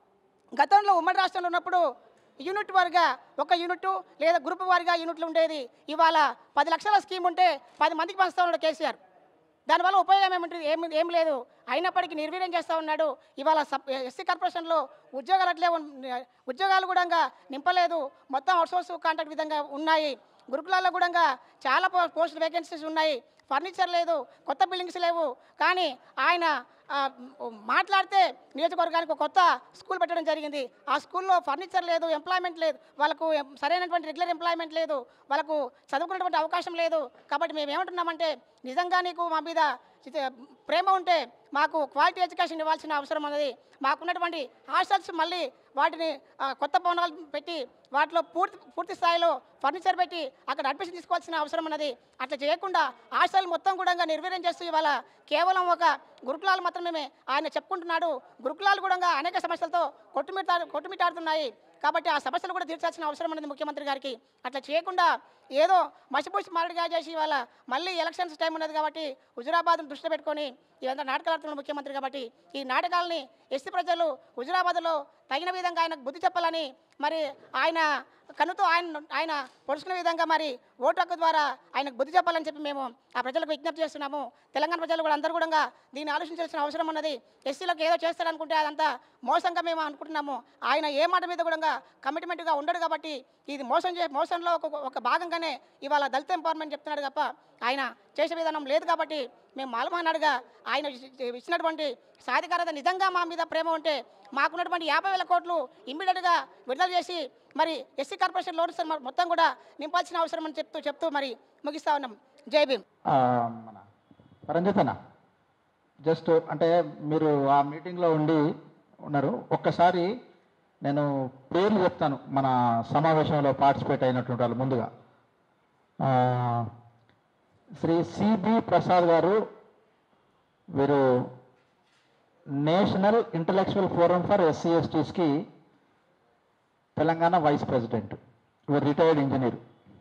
గతంలో ఉమ్మడి రాష్ట్రంలో ఉన్నప్పుడు యూనిట్ వారిగా ఒక యూనిట్ లేదా గ్రూప్ వారిగా యూనిట్లు ఉండేది ఇవాళ పది లక్షల స్కీమ్ ఉంటే పది మందికి పంచుతా ఉన్నాడు కేసీఆర్ దానివల్ల ఉపయోగం ఏమిటి ఏం ఏం లేదు అయినప్పటికీ నిర్వీర్యం చేస్తూ ఉన్నాడు ఇవాళ సబ్ ఎస్సీ కార్పొరేషన్లో ఉద్యోగాలు అట్లే ఉన్- ఉద్యోగాలు కూడా నింపలేదు మొత్తం అవుట్సోర్స్ కాంట్రాక్ట్ విధంగా ఉన్నాయి గురుకులాల్లో కూడా చాలా పో- పోస్ట్ వేకెన్సీస్ ఉన్నాయి ఫర్నిచర్ లేదు కొత్త బిల్డింగ్స్ లేవు కానీ ఆయన ఆ, మ్, మాట్లాడితే నియోజకవర్గానికి ఒక కొత్త స్కూల్ పెట్టడం జరిగింది ఆ స్కూల్లో ఫర్నిచర్ లేదు ఎంప్లాయ్మెంట్ లేదు వాళ్ళకు ఎం- సరైనటువంటి రెగ్యులర్ ఎంప్లాయ్మెంట్ లేదు వాళ్ళకు చదువుకునేటువంటి అవకాశం లేదు కాబట్టి మేము ఏమంటున్నామంటే నిజంగా నీకు మా మీద చిత- ప్రేమ ఉంటే మాకు క్వాలిటీ ఎడ్యుకేషన్ ఇవ్వాల్సిన అవసరం ఉన్నది మాకున్నటువంటి హాస్టల్స్ మళ్ళీ వాటిని ఆ, కొత్త భవనాలు పెట్టి వాటిలో పూర్తి పూర్తి స్థాయిలో ఫర్నిచర్ పెట్టి అక్కడ అడ్మిషన్ తీసుకోవాల్సిన అవసరం ఉన్నది అట్లా చేయకుండా హాస్టల్ మొత్తం కూడా నిర్వీర్యం చేస్తూ ఇవాళ కేవలం ఒక గురుకులాలు మాత్రమే ఆయన చెప్పుకుంటున్నాడు గురుకులాలు కూడా అనేక సమస్యలతో కొట్టుమిట్టా కొట్టుమిట్టాడుతున్నాయి కాబట్టి ఆ సమస్యలు కూడా తీర్చాల్సిన అవసరం ఉన్నది ముఖ్యమంత్రి గారికి అట్లా చేయకుండా ఏదో మసిపూసి మారడిగా చేసి ఇవాళ మళ్ళీ ఎలక్షన్స్ టైం ఉన్నది కాబట్టి హుజురాబాద్ను దృష్టిలో పెట్టుకొని ఇదంతా నాటకాలు ఆడుతున్న ముఖ్యమంత్రి కాబట్టి ఈ నాటకాలని ఎస్సీ ప్రజలు హుజురాబాద్లో తగిన విధంగా ఆయనకు బుద్ధి చెప్పాలని మరి ఆయన కన్నుతో ఆయన ఆయన పొడుచుకునే విధంగా మరి ఓటు హక్కు ద్వారా ఆయనకు బుద్ధి చెప్పాలని చెప్పి మేము ఆ ప్రజలకు విజ్ఞప్తి చేస్తున్నాము తెలంగాణ ప్రజలు కూడా అందరూ కూడా దీన్ని ఆలోచించాల్సిన అవసరం ఉన్నది ఎస్సీలకు ఏదో చేస్తాడనుకుంటే అదంతా మోసంగా మేము అనుకుంటున్నాము ఆయన ఏ మాట మీద కూడా కమిట్మెంట్గా ఉండడు కాబట్టి ఇది మోసం చే మోసంలో ఒక ఒక భాగంగానే ఇవాళ దళిత ఎంపవర్మెంట్ చెప్తున్నాడు తప్ప ఆయన చేసే విధానం లేదు కాబట్టి మేము మాలమన్నాడుగా ఆయన ఇచ్చి- ఇచ్చినటువంటి సాధికారత నిజంగా మా మీద ప్రేమ ఉంటే మాకున్నటువంటి యాభై వేల కోట్లు ఇమ్మీడియట్గా విడుదల చేసి మరి ఎస్సీ కార్పొరేషన్ లోన్స్ మొత్తం కూడా నింపాల్సిన అవసరం అని చెప్తూ చెప్తూ మరి ముగిస్తా ఉన్నాం జై భీమ్ ఆ, మన రంజితన జస్ట్ అంటే మీరు ఆ మీటింగ్లో ఉండి ఉన్నారు ఒక్కసారి నేను పేర్లు చెప్తాను మన సమావేశంలో పార్టిసిపేట్ అయినటువంటి వాళ్ళు ముందుగా ఆ, శ్రీ సిబి ప్రసాద్ గారు వీరు national intellectual forum for SC ఎస్టీస్కి తెలంగాణ వైస్ ప్రెసిడెంట్ వీరు రిటైర్డ్ ఇంజనీర్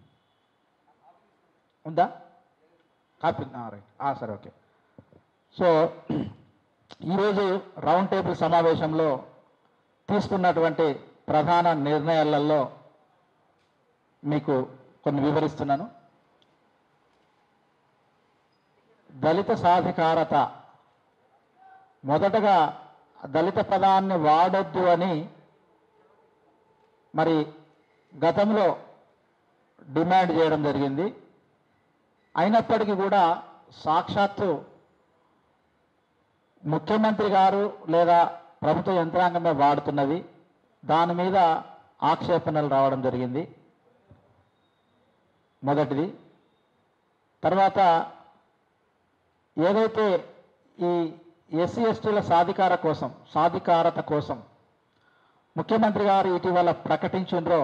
ఉందా కాపీ రైట్ సరే ఓకే సో ఈరోజు రౌండ్ టేబుల్ సమావేశంలో తీసుకున్నటువంటి ప్రధాన నిర్ణయాలలో మీకు కొన్ని వివరిస్తున్నాను దళిత సాధికారత మొదటగా దళిత పదాన్ని వాడొద్దు అని మరి గతంలో డిమాండ్ చేయడం జరిగింది అయినప్పటికీ కూడా సాక్షాత్తు ముఖ్యమంత్రి గారు లేదా ప్రభుత్వ యంత్రాంగమే వాడుతున్నది దాని మీద ఆక్షేపణలు రావడం జరిగింది మొదటిది తర్వాత ఏదైతే ఈ ఎస్సీ ఎస్టీల సాధికార కోసం సాధికారత కోసం ముఖ్యమంత్రి గారు ఇటీవల ప్రకటించిండ్రో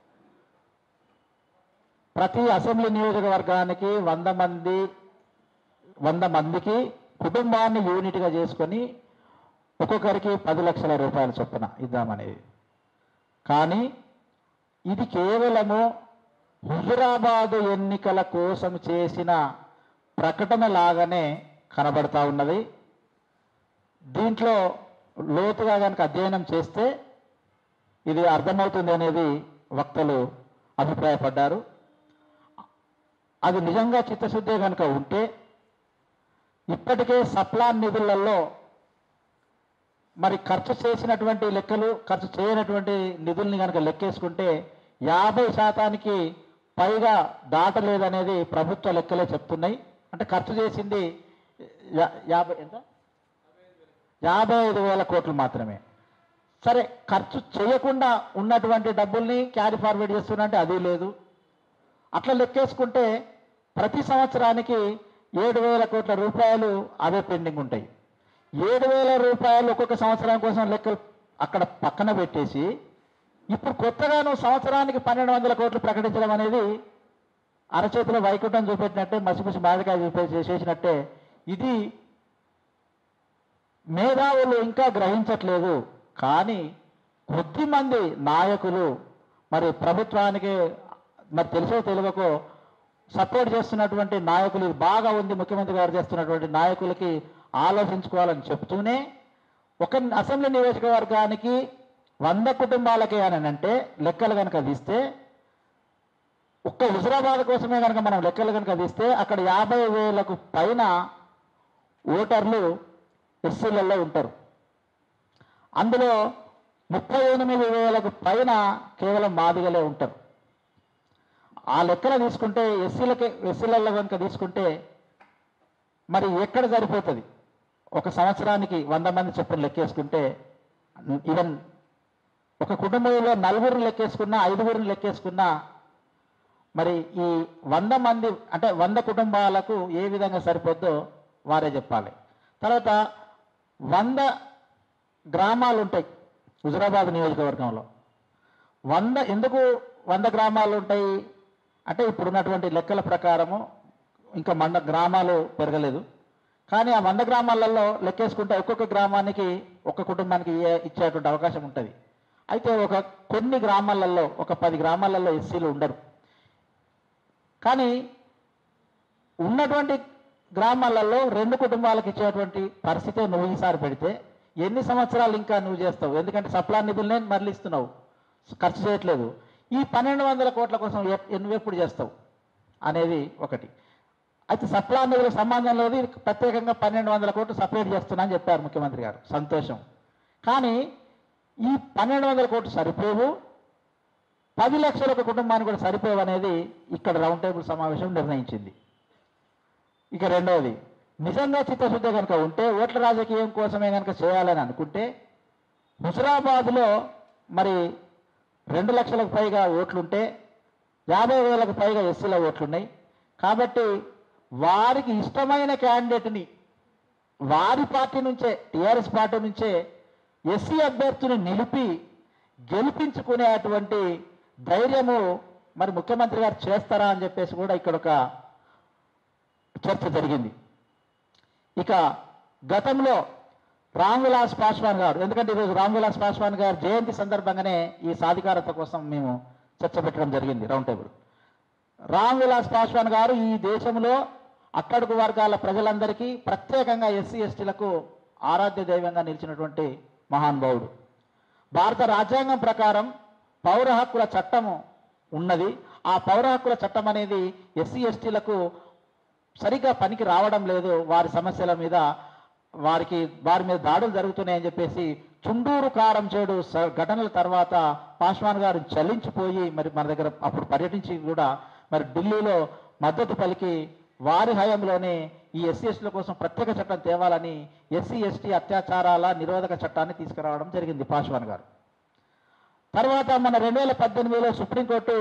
ప్రతి అసెంబ్లీ నియోజకవర్గానికి వంద మంది వంద మందికి కుటుంబాన్ని యూనిట్గా చేసుకొని ఒక్కొక్కరికి పది లక్షల రూపాయల చొప్పున ఇద్దామనేది కానీ ఇది కేవలము హుజురాబాదు ఎన్నికల కోసం చేసిన ప్రకటన లాగానే కనబడతా ఉన్నది దీంట్లో లోతుగా కనుక అధ్యయనం చేస్తే ఇది అర్థమవుతుంది అనేది వక్తలు అభిప్రాయపడ్డారు అది నిజంగా చిత్తశుద్ధి కనుక ఉంటే ఇప్పటికే సప్లాన్ నిధులలో మరి ఖర్చు చేసినటువంటి లెక్కలు ఖర్చు చేయనటువంటి నిధుల్ని కనుక లెక్కేసుకుంటే యాభై శాతానికి పైగా దాటలేదనేది ప్రభుత్వ లెక్కలే చెప్తున్నాయి అంటే ఖర్చు చేసింది యా- యాభై ఎంత యాభై ఐదు వేల కోట్లు మాత్రమే సరే ఖర్చు చేయకుండా ఉన్నటువంటి డబ్బుల్ని క్యారీ ఫార్వర్డ్ చేస్తున్నట్టే అది లేదు అట్లా లెక్కేసుకుంటే ప్రతి సంవత్సరానికి ఏడు వేల కోట్ల రూపాయలు అవే పెండింగ్ ఉంటాయి ఏడు వేల రూపాయలు ఒక్కొక్క సంవత్సరం కోసం లెక్కలు అక్కడ పక్కన పెట్టేసి ఇప్పుడు కొత్తగాను సంవత్సరానికి పన్నెండు వందల కోట్లు ప్రకటించడం అనేది అరచేతిలో వైకుంఠం చూపెట్టినట్టే మసిమసి మాదిరిగా చూపే చేసినట్టే ఇది మేధావులు ఇంకా గ్రహించట్లేదు కానీ కొద్దిమంది నాయకులు మరి ప్రభుత్వానికి మరి తెలుసో తెలియకో సపోర్ట్ చేస్తున్నటువంటి నాయకులు ఇది బాగా ఉంది ముఖ్యమంత్రి గారు చేస్తున్నటువంటి నాయకులకి ఆలోచించుకోవాలని చెప్తూనే ఒక అసెంబ్లీ నియోజకవర్గానికి వంద కుటుంబాలకే అని అంటే లెక్కలు కనుక తీస్తే ఒక్క హుజరాబాద్ కోసమే కనుక మనం లెక్కలు కనుక తీస్తే అక్కడ యాభై వేలకు పైన ఓటర్లు ఎస్సీలలో ఉంటారు అందులో ముప్పై ఎనిమిది వేలకు పైన కేవలం మాదిగలే ఉంటారు ఆ లెక్కన తీసుకుంటే ఎస్సీలకే ఎస్సీలలో కనుక తీసుకుంటే మరి ఎక్కడ సరిపోతుంది ఒక సంవత్సరానికి వంద మంది చొప్పున లెక్కేసుకుంటే ఈవెన్ ఒక కుటుంబంలో నలుగురిని లెక్కేసుకున్నా ఐదుగురిని లెక్కేసుకున్నా మరి ఈ వంద మంది అంటే వంద కుటుంబాలకు ఏ విధంగా సరిపోద్దో వారే చెప్పాలి తర్వాత వంద గ్రామాలు ఉంటాయి హుజరాబాద్ నియోజకవర్గంలో వంద ఎందుకు వంద గ్రామాలు ఉంటాయి అంటే ఇప్పుడున్నటువంటి లెక్కల ప్రకారము ఇంకా మండ గ్రామాలు పెరగలేదు కానీ ఆ వంద గ్రామాలలో లెక్కేసుకుంటే ఒక్కొక్క గ్రామానికి ఒక్క కుటుంబానికి ఇయ్యే- ఇచ్చేటువంటి అవకాశం ఉంటుంది అయితే ఒక కొన్ని గ్రామాలలో ఒక పది గ్రామాలలో ఎస్సీలు ఉండరు కానీ ఉన్నటువంటి గ్రామాలలో రెండు కుటుంబాలకు ఇచ్చేటువంటి పరిస్థితి నువ్వు ఈసారి పెడితే ఎన్ని సంవత్సరాలు ఇంకా నువ్వు చేస్తావు ఎందుకంటే సప్లా నిధులనే మరలిస్తున్నావు ఖర్చు చేయట్లేదు ఈ పన్నెండు వందల కోట్ల కోసం ఎప్- నువ్వు ఎప్పుడు చేస్తావు అనేది ఒకటి అయితే సప్లా నిధులకు సంబంధం లేదు ఇది ప్రత్యేకంగా పన్నెండు వందల కోట్లు సపరేట్ చేస్తున్నా అని చెప్పారు ముఖ్యమంత్రి గారు సంతోషం కానీ ఈ పన్నెండు వందల కోట్లు సరిపోవు పది లక్షల ఒక కుటుంబానికి కూడా సరిపోవు అనేది ఇక్కడ రౌండ్ టేబుల్ సమావేశం నిర్ణయించింది ఇక రెండవది నిజంగా చిత్తశుద్ధి కనుక ఉంటే ఓట్ల రాజకీయం కోసమే కనుక చేయాలని అనుకుంటే హుజరాబాద్లో మరి రెండు లక్షలకు పైగా ఓట్లుంటే యాభై వేలకు పైగా ఎస్సీల ఓట్లున్నాయి కాబట్టి వారికి ఇష్టమైన క్యాండిడేట్ని వారి పార్టీ నుంచే టీఆర్ఎస్ పార్టీ నుంచే ఎస్సీ అభ్యర్థిని నిలిపి గెలిపించుకునేటువంటి ధైర్యము మరి ముఖ్యమంత్రి గారు చేస్తారా అని చెప్పేసి కూడా ఇక్కడ ఒక చర్చ జరిగింది ఇక గతంలో రామ్ విలాస్ పాస్వాన్ గారు ఎందుకంటే ఈరోజు రామ్ విలాస్ పాస్వాన్ గారు జయంతి సందర్భంగానే ఈ సాధికారత కోసం మేము చర్చ పెట్టడం జరిగింది రౌండ్ టేబుల్ రామ్ విలాస్ పాస్వాన్ గారు ఈ దేశంలో అట్టడుగు వర్గాల ప్రజలందరికీ ప్రత్యేకంగా ఎస్సీ ఎస్టీలకు ఆరాధ్య దైవంగా నిలిచినటువంటి మహానుభావుడు భారత రాజ్యాంగం ప్రకారం పౌర హక్కుల చట్టము ఉన్నది ఆ పౌర హక్కుల చట్టం అనేది ఎస్సీ ఎస్టీలకు సరిగ్గా పనికి రావడం లేదు వారి సమస్యల మీద వారికి వారి మీద దాడులు జరుగుతున్నాయని చెప్పేసి చుండూరు కారం చేడు స- ఘటనల తర్వాత పాస్వాన్ గారు చలించిపోయి మరి మన దగ్గర అప్పుడు పర్యటించి కూడా మరి ఢిల్లీలో మద్దతు పలికి వారి హయాంలోనే ఈ ఎస్సీ ఎస్టీల కోసం ప్రత్యేక చట్టం తేవాలని ఎస్సీ ఎస్టీ అత్యాచారాల నిరోధక చట్టాన్ని తీసుకురావడం జరిగింది పాస్వాన్ గారు తర్వాత మన రెండు వేల పద్దెనిమిదిలో సుప్రీంకోర్టు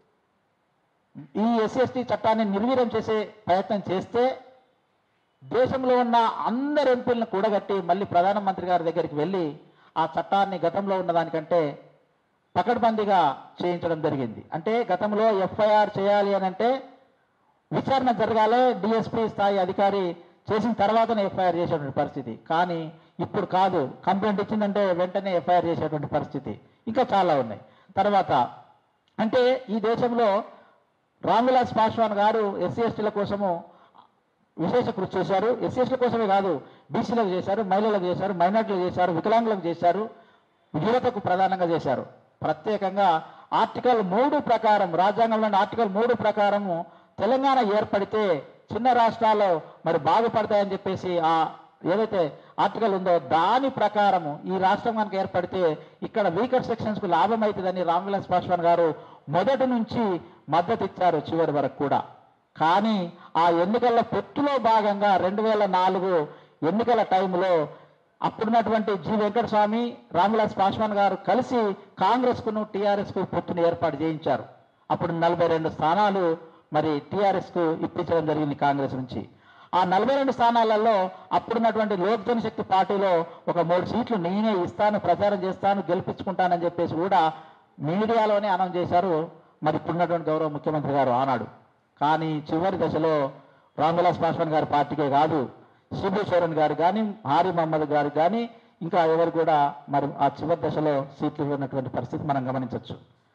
ఈ ఎస్సీ ఎస్టీ చట్టాన్ని నిర్వీర్యం చేసే ప్రయత్నం చేస్తే దేశంలో ఉన్న అందరు ఎంపీలను కూడగట్టి మళ్ళీ ప్రధానమంత్రి గారి దగ్గరికి వెళ్ళి ఆ చట్టాన్ని గతంలో ఉన్న దానికంటే పకడ్బందీగా చేయించడం జరిగింది అంటే గతంలో ఎఫ్ఐఆర్ చేయాలి అని అంటే విచారణ జరగాలి డిఎస్పీ స్థాయి అధికారి చేసిన తర్వాతనే ఎఫ్ఐఆర్ చేసేటువంటి పరిస్థితి కానీ ఇప్పుడు కాదు కంప్లైంట్ ఇచ్చిందంటే వెంటనే ఎఫ్ఐఆర్ చేసేటువంటి పరిస్థితి ఇంకా చాలా ఉన్నాయి తర్వాత అంటే ఈ దేశంలో రామ్విలాస్ పాస్వాన్ గారు ఎస్సీ ఎస్టీల కోసము విశేష కృషి చేశారు ఎస్సీ ఎస్టీల కోసమే కాదు బీసీలకు చేశారు మహిళలకు చేశారు మైనార్టీలకు చేశారు వికలాంగులకు చేశారు యువతకు ప్రధానంగా చేశారు ప్రత్యేకంగా ఆర్టికల్ మూడు ప్రకారం రాజ్యాంగంలోని ఆర్టికల్ మూడు ప్రకారము తెలంగాణ ఏర్పడితే చిన్న రాష్ట్రాలు మరి బాగుపడతాయని చెప్పేసి ఆ ఏదైతే ఆర్టికల్ ఉందో దాని ప్రకారము ఈ రాష్ట్రం కనుక ఏర్పడితే ఇక్కడ వీకర్ సెక్షన్స్కు లాభం అవుతుందని రామ్విలాస్ పాస్వాన్ గారు మొదటి నుంచి మద్దతు ఇచ్చారు చివరి వరకు కూడా కానీ ఆ ఎన్నికల పొత్తులో భాగంగా రెండు వేల నాలుగు ఎన్నికల టైంలో అప్పుడున్నటువంటి జి వెంకటస్వామి రామ్విలాస్ పాస్వాన్ గారు కలిసి కాంగ్రెస్కును టీఆర్ఎస్కు పొత్తును ఏర్పాటు చేయించారు అప్పుడు నలభై రెండు స్థానాలు మరి టీఆర్ఎస్కు ఇప్పించడం జరిగింది కాంగ్రెస్ నుంచి ఆ నలభై రెండు స్థానాలలో అప్పుడున్నటువంటి లోక్ జనశక్తి పార్టీలో ఒక మూడు సీట్లు నేనే ఇస్తాను ప్రచారం చేస్తాను గెలిపించుకుంటానని చెప్పేసి కూడా మీడియాలోనే అనౌన్స్ చేశారు మరి ఇప్పుడున్నటువంటి గౌరవ ముఖ్యమంత్రి గారు ఆనాడు కానీ చివరి దశలో రామ్విలాస్ పాస్వాన్ గారి పార్టీకే కాదు శిబు సోరెన్ గారు కానీ హారి మహమ్మద్ గారు కానీ ఇంకా ఎవరు కూడా మరి ఆ చివరి దశలో సీట్లు ఇవ్వనటువంటి పరిస్థితి మనం గమనించవచ్చు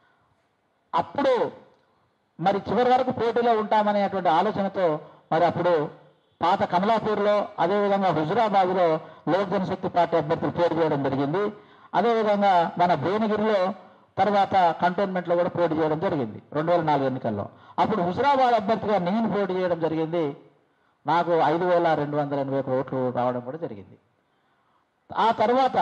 అప్పుడు మరి చివరి వరకు పోటీలో ఉంటామనేటువంటి ఆలోచనతో మరి అప్పుడు పాత కమలాపూర్లో అదేవిధంగా హుజురాబాద్లో లోక్ జనశక్తి పార్టీ అభ్యర్థులు పోటీ చేయడం జరిగింది అదేవిధంగా మన భువనగిరిలో తర్వాత కంటోన్మెంట్లో కూడా పోటీ చేయడం జరిగింది రెండు వేల నాలుగు ఎన్నికల్లో అప్పుడు హుజురాబాద్ అభ్యర్థిగా నేను పోటీ చేయడం జరిగింది నాకు ఐదు వేల రెండు వందల ఎనభై ఒక ఓట్లు రావడం కూడా జరిగింది ఆ తర్వాత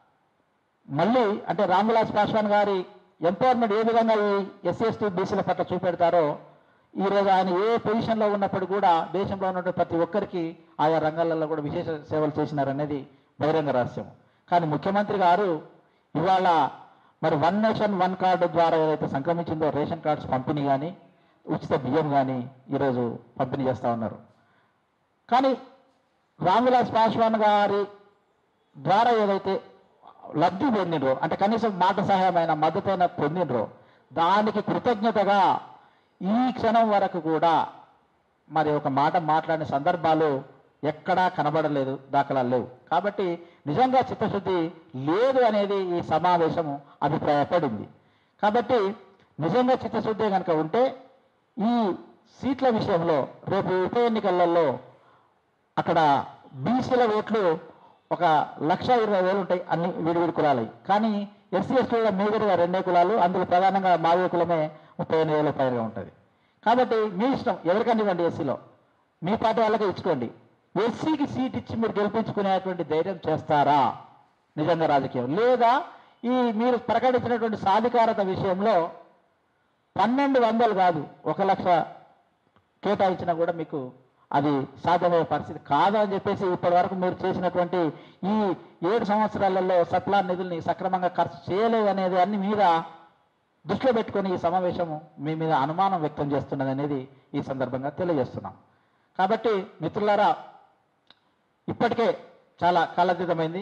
మళ్ళీ అంటే రామ్విలాస్ పాస్వాన్ గారి ఎంపవర్మెంట్ ఏ విధంగా ఈ ఎస్సీ ఎస్టీ బీసీల పట్ల చూపెడతారో ఈరోజు ఆయన ఏ పొజిషన్లో ఉన్నప్పుడు కూడా దేశంలో ఉన్నటువంటి ప్రతి ఒక్కరికి ఆయా రంగాలలో కూడా విశేష సేవలు చేసినారనేది బహిరంగ రహస్యం కానీ ముఖ్యమంత్రి గారు ఇవాళ మరి వన్ నేషన్ వన్ కార్డు ద్వారా ఏదైతే సంక్రమించిందో రేషన్ కార్డ్స్ పంపిణీ కానీ ఉచిత బియ్యం కానీ ఈరోజు పంపిణీ చేస్తూ ఉన్నారు కానీ రామ్విలాస్ పాస్వాన్ గారి ద్వారా ఏదైతే లబ్ధి పొందినరో అంటే కనీసం మాట సహాయమైన మద్దతైన పొందినరో దానికి కృతజ్ఞతగా ఈ క్షణం వరకు కూడా మరి ఒక మాట మాట్లాడిన సందర్భాలు ఎక్కడా కనబడలేదు దాఖలాలు లేవు కాబట్టి నిజంగా చిత్తశుద్ధి లేదు అనేది ఈ సమావేశము అభిప్రాయపడింది కాబట్టి నిజంగా చిత్తశుద్ధి కనుక ఉంటే ఈ సీట్ల విషయంలో రేపు ఉప ఎన్నికలలో అక్కడ బీసీల ఓట్లు ఒక లక్ష ఇరవై వేలు ఉంటాయి అన్ని విడివిడి కులాలవి కానీ ఎస్సీ ఎస్టీల మేజర్గా రెండే కులాలు అందులో ప్రధానంగా మావే కులమే ముప్పై ఎనిమిది వేల పైగా ఉంటుంది కాబట్టి మీ ఇష్టం ఎవరికైనా ఇవ్వండి ఎస్సీలో మీ పార్టీ వాళ్ళకే ఇచ్చుకోండి ఎస్సీకి సీట్ ఇచ్చి మీరు గెలిపించుకునేటువంటి ధైర్యం చేస్తారా నిజంగా రాజకీయం లేదా ఈ మీరు ప్రకటించినటువంటి సాధికారత విషయంలో పన్నెండు వందలు కాదు ఒక లక్ష కేటాయించినా కూడా మీకు అది సాధ్యమయ్యే పరిస్థితి కాదు అని చెప్పేసి ఇప్పటి వరకు మీరు చేసినటువంటి ఈ ఏడు సంవత్సరాలలో సప్లా నిధుల్ని సక్రమంగా ఖర్చు చేయలేదు అనేది అన్ని మీద దృష్టిలో పెట్టుకొని ఈ సమావేశము మీ మీద అనుమానం వ్యక్తం చేస్తున్నది అనేది ఈ సందర్భంగా తెలియజేస్తున్నాం కాబట్టి మిత్రులారా ఇప్పటికే చాలా కాలాతీతమైంది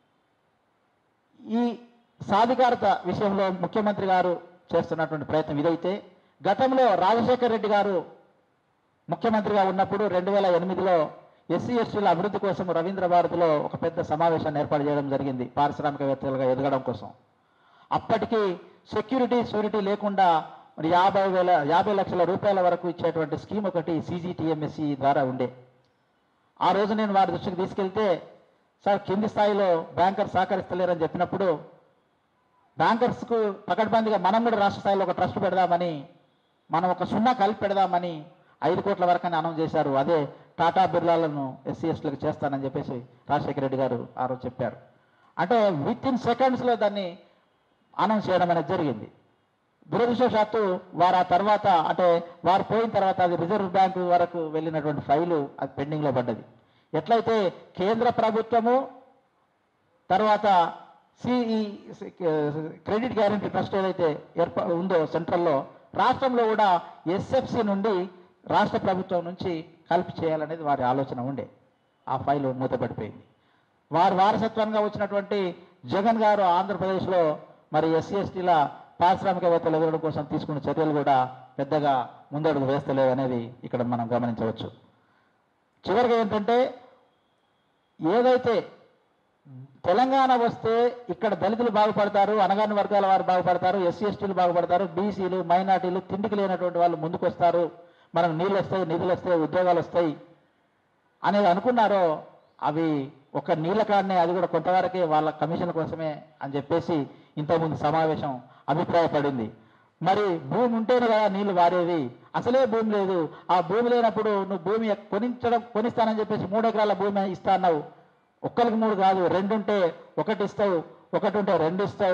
ఈ సాధికారత విషయంలో ముఖ్యమంత్రి గారు చేస్తున్నటువంటి ప్రయత్నం ఇదైతే గతంలో రాజశేఖర్ రెడ్డి గారు ముఖ్యమంత్రిగా ఉన్నప్పుడు రెండు వేల ఎనిమిదిలో ఎస్సీ ఎస్టీల అభివృద్ధి కోసం రవీంద్ర భారతిలో ఒక పెద్ద సమావేశాన్ని ఏర్పాటు చేయడం జరిగింది పారిశ్రామికవేత్తలుగా ఎదగడం కోసం అప్పటికి సెక్యూరిటీ షూరిటీ లేకుండా మరి యాభై వేల యాభై లక్షల రూపాయల వరకు ఇచ్చేటువంటి స్కీమ్ ఒకటి సీజీటీఎంఎస్సి ద్వారా ఉండే ఆ రోజు నేను వారి దృష్టికి తీసుకెళ్తే సార్ కింది స్థాయిలో బ్యాంకర్ సహకరిస్తలేరని చెప్పినప్పుడు బ్యాంకర్స్కు పకడ్బందీగా మనం కూడా రాష్ట్ర స్థాయిలో ఒక ట్రస్ట్ పెడదామని మనం ఒక సున్నా కలిపి పెడదామని ఐదు కోట్ల వరకు అని అనౌన్స్ చేశారు అదే టాటా బిర్లాలను ఎస్సీ ఎస్టీలకు చేస్తానని చెప్పేసి రాజశేఖర రెడ్డి గారు ఆ రోజు చెప్పారు అంటే విత్ ఇన్ సెకండ్స్లో దాన్ని అనౌన్స్ చేయడం అనేది జరిగింది దురదృష్టవశాత్తు వారు ఆ తర్వాత అంటే వారు పోయిన తర్వాత అది రిజర్వ్ బ్యాంకు వరకు వెళ్ళినటువంటి ఫైలు అది పెండింగ్లో పడ్డది ఎట్లయితే కేంద్ర ప్రభుత్వము తర్వాత సిఈ క్రెడిట్ గ్యారంటీ ట్రస్ట్ ఏదైతే ఏర్పా ఉందో సెంట్రల్లో రాష్ట్రంలో కూడా ఎస్ఎఫ్సి నుండి రాష్ట్ర ప్రభుత్వం నుంచి కలిపి చేయాలనేది వారి ఆలోచన ఉండే ఆ ఫైలు మూతపడిపోయింది వారి వారసత్వంగా వచ్చినటువంటి జగన్ గారు ఆంధ్రప్రదేశ్లో మరి ఎస్సీ ఎస్టీల పారిశ్రామికవేత్తలు ఎదగడం కోసం తీసుకున్న చర్యలు కూడా పెద్దగా ముందడుగు వేస్తలేవు అనేది ఇక్కడ మనం గమనించవచ్చు చివరిగా ఏంటంటే ఏదైతే తెలంగాణ వస్తే ఇక్కడ దళితులు బాగుపడతారు అనగాని వర్గాల వారు బాగుపడతారు ఎస్సీ ఎస్టీలు బాగుపడతారు బీసీలు మైనార్టీలు తిండికి లేనటువంటి వాళ్ళు ముందుకు వస్తారు మనకు నీళ్ళు వస్తాయి నిధులు వస్తాయి ఉద్యోగాలు వస్తాయి అనేది అనుకున్నారో అవి ఒక నీళ్ళ కాడనే అది కూడా కొంతవరకే వాళ్ళ కమిషన్ కోసమే అని చెప్పేసి ఇంతకుముందు సమావేశం అభిప్రాయపడింది మరి భూమి ఉంటేనే కదా నీళ్లు వారేది అసలే భూమి లేదు ఆ భూమి లేనప్పుడు నువ్వు భూమి కొనించడం కొనిస్తానని చెప్పేసి మూడు ఎకరాల భూమి ఇస్తా అన్నావు ఒక్కరికి మూడు కాదు రెండు ఉంటే ఒకటి ఇస్తావు ఒకటి ఉంటే రెండు ఇస్తావు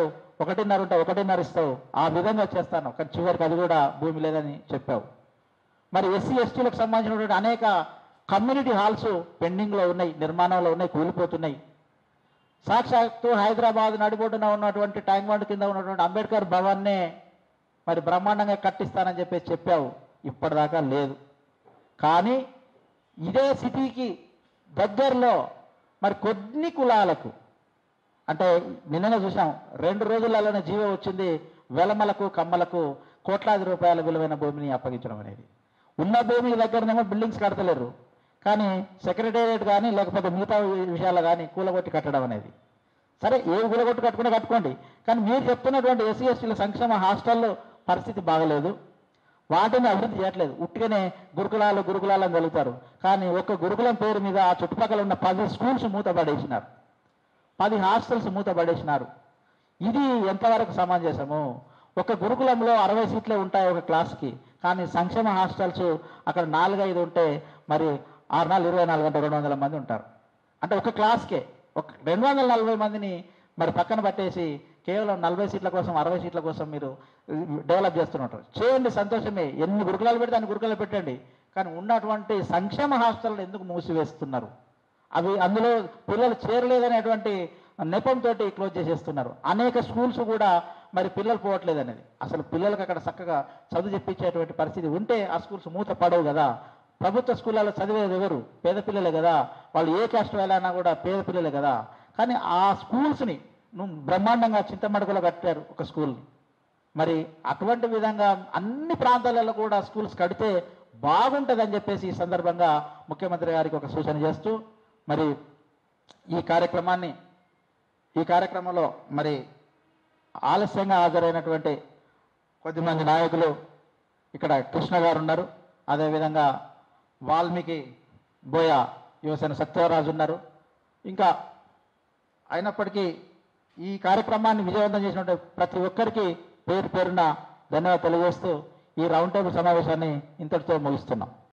ఒకటిన్నర ఉంటే ఒకటిన్నర ఇస్తావు ఆ విధంగా చేస్తాను కానీ చివరికి అది కూడా భూమి లేదని చెప్పావు మరి ఎస్సీ ఎస్టీలకు సంబంధించినటువంటి అనేక కమ్యూనిటీ హాల్స్ పెండింగ్లో ఉన్నాయి నిర్మాణంలో ఉన్నాయి కూలిపోతున్నాయి సాక్షాత్తు హైదరాబాద్ నడిబొడ్డున ఉన్నటువంటి ట్యాంక్ బండ్ కింద ఉన్నటువంటి అంబేద్కర్ భవన్నే మరి బ్రహ్మాండంగా కట్టిస్తానని చెప్పేసి చెప్పావు ఇప్పటిదాకా లేదు కానీ ఇదే సిటీకి దగ్గరలో మరి కొన్ని కులాలకు అంటే నిన్ననే చూసాం రెండు రోజులలోనే జీవో వచ్చింది వెలమలకు కమ్మలకు కోట్లాది రూపాయల విలువైన భూమిని అప్పగించడం అనేది ఉన్న భూమి దగ్గరనేమో బిల్డింగ్స్ కడతలేరు కానీ సెక్రటేరియట్ కానీ లేకపోతే మిగతా విషయాలు కానీ కూలగొట్టి కట్టడం అనేది సరే ఏ కూలగొట్టి కట్టుకునే కట్టుకోండి కానీ మీరు చెప్తున్నటువంటి ఎస్సీ ఎస్టీల సంక్షేమ హాస్టల్లో పరిస్థితి బాగలేదు వాటిని అభివృద్ధి చేయట్లేదు ఉట్టిగానే గురుకులాలు గురుకులాలు అని వెలుగుతారు కానీ ఒక్క గురుకులం పేరు మీద ఆ చుట్టుపక్కల ఉన్న పది స్కూల్స్ మూతపడేసినారు పది హాస్టల్స్ మూతపడేసినారు ఇది ఎంతవరకు సమంజసము ఒక గురుకులంలో అరవై సీట్లే ఉంటాయి ఒక క్లాస్కి కానీ సంక్షేమ హాస్టల్స్ అక్కడ నాలుగైదు ఉంటే మరి ఆరు నాలుగు ఇరవై నాలుగు అంటే రెండు వందల మంది ఉంటారు అంటే ఒక క్లాస్కే ఒక రెండు వందల నలభై మందిని మరి పక్కన పట్టేసి కేవలం నలభై సీట్ల కోసం అరవై సీట్ల కోసం మీరు డెవలప్ చేస్తున్నట్టు చేయండి సంతోషమే ఎన్ని గురుకులాలు పెడితే అన్ని గురుకులాలు పెట్టండి కానీ ఉన్నటువంటి సంక్షేమ హాస్టల్ ఎందుకు మూసివేస్తున్నారు అవి అందులో పిల్లలు చేరలేదనేటువంటి నెపంతో క్లోజ్ చేసేస్తున్నారు అనేక స్కూల్స్ కూడా మరి పిల్లలు పోవట్లేదు అనేది అసలు పిల్లలకు అక్కడ చక్కగా చదువు చెప్పించేటువంటి పరిస్థితి ఉంటే ఆ స్కూల్స్ మూత పడవు కదా ప్రభుత్వ స్కూళ్ళలో చదివేది ఎవరు పేద పిల్లలే కదా వాళ్ళు ఏ క్యాస్ట్ వెళ్ళినా కూడా పేద పిల్లలే కదా కానీ ఆ స్కూల్స్ని నువ్వు బ్రహ్మాండంగా చింతమడకలో కట్టారు ఒక స్కూల్ని మరి అటువంటి విధంగా అన్ని ప్రాంతాలలో కూడా స్కూల్స్ కడితే బాగుంటుందని చెప్పేసి ఈ సందర్భంగా ముఖ్యమంత్రి గారికి ఒక సూచన చేస్తూ మరి ఈ కార్యక్రమాన్ని ఈ కార్యక్రమంలో మరి ఆలస్యంగా హాజరైనటువంటి కొద్దిమంది నాయకులు ఇక్కడ కృష్ణ గారు ఉన్నారు అదేవిధంగా వాల్మీకి బోయ యువసేన సత్యవరాజు ఉన్నారు ఇంకా అయినప్పటికీ ఈ కార్యక్రమాన్ని విజయవంతం చేసినటువంటి ప్రతి ఒక్కరికి పేరు పేరున ధన్యవాదాలు తెలియజేస్తూ ఈ రౌండ్ టేబుల్ సమావేశాన్ని ఇంతటితో ముగిస్తున్నాం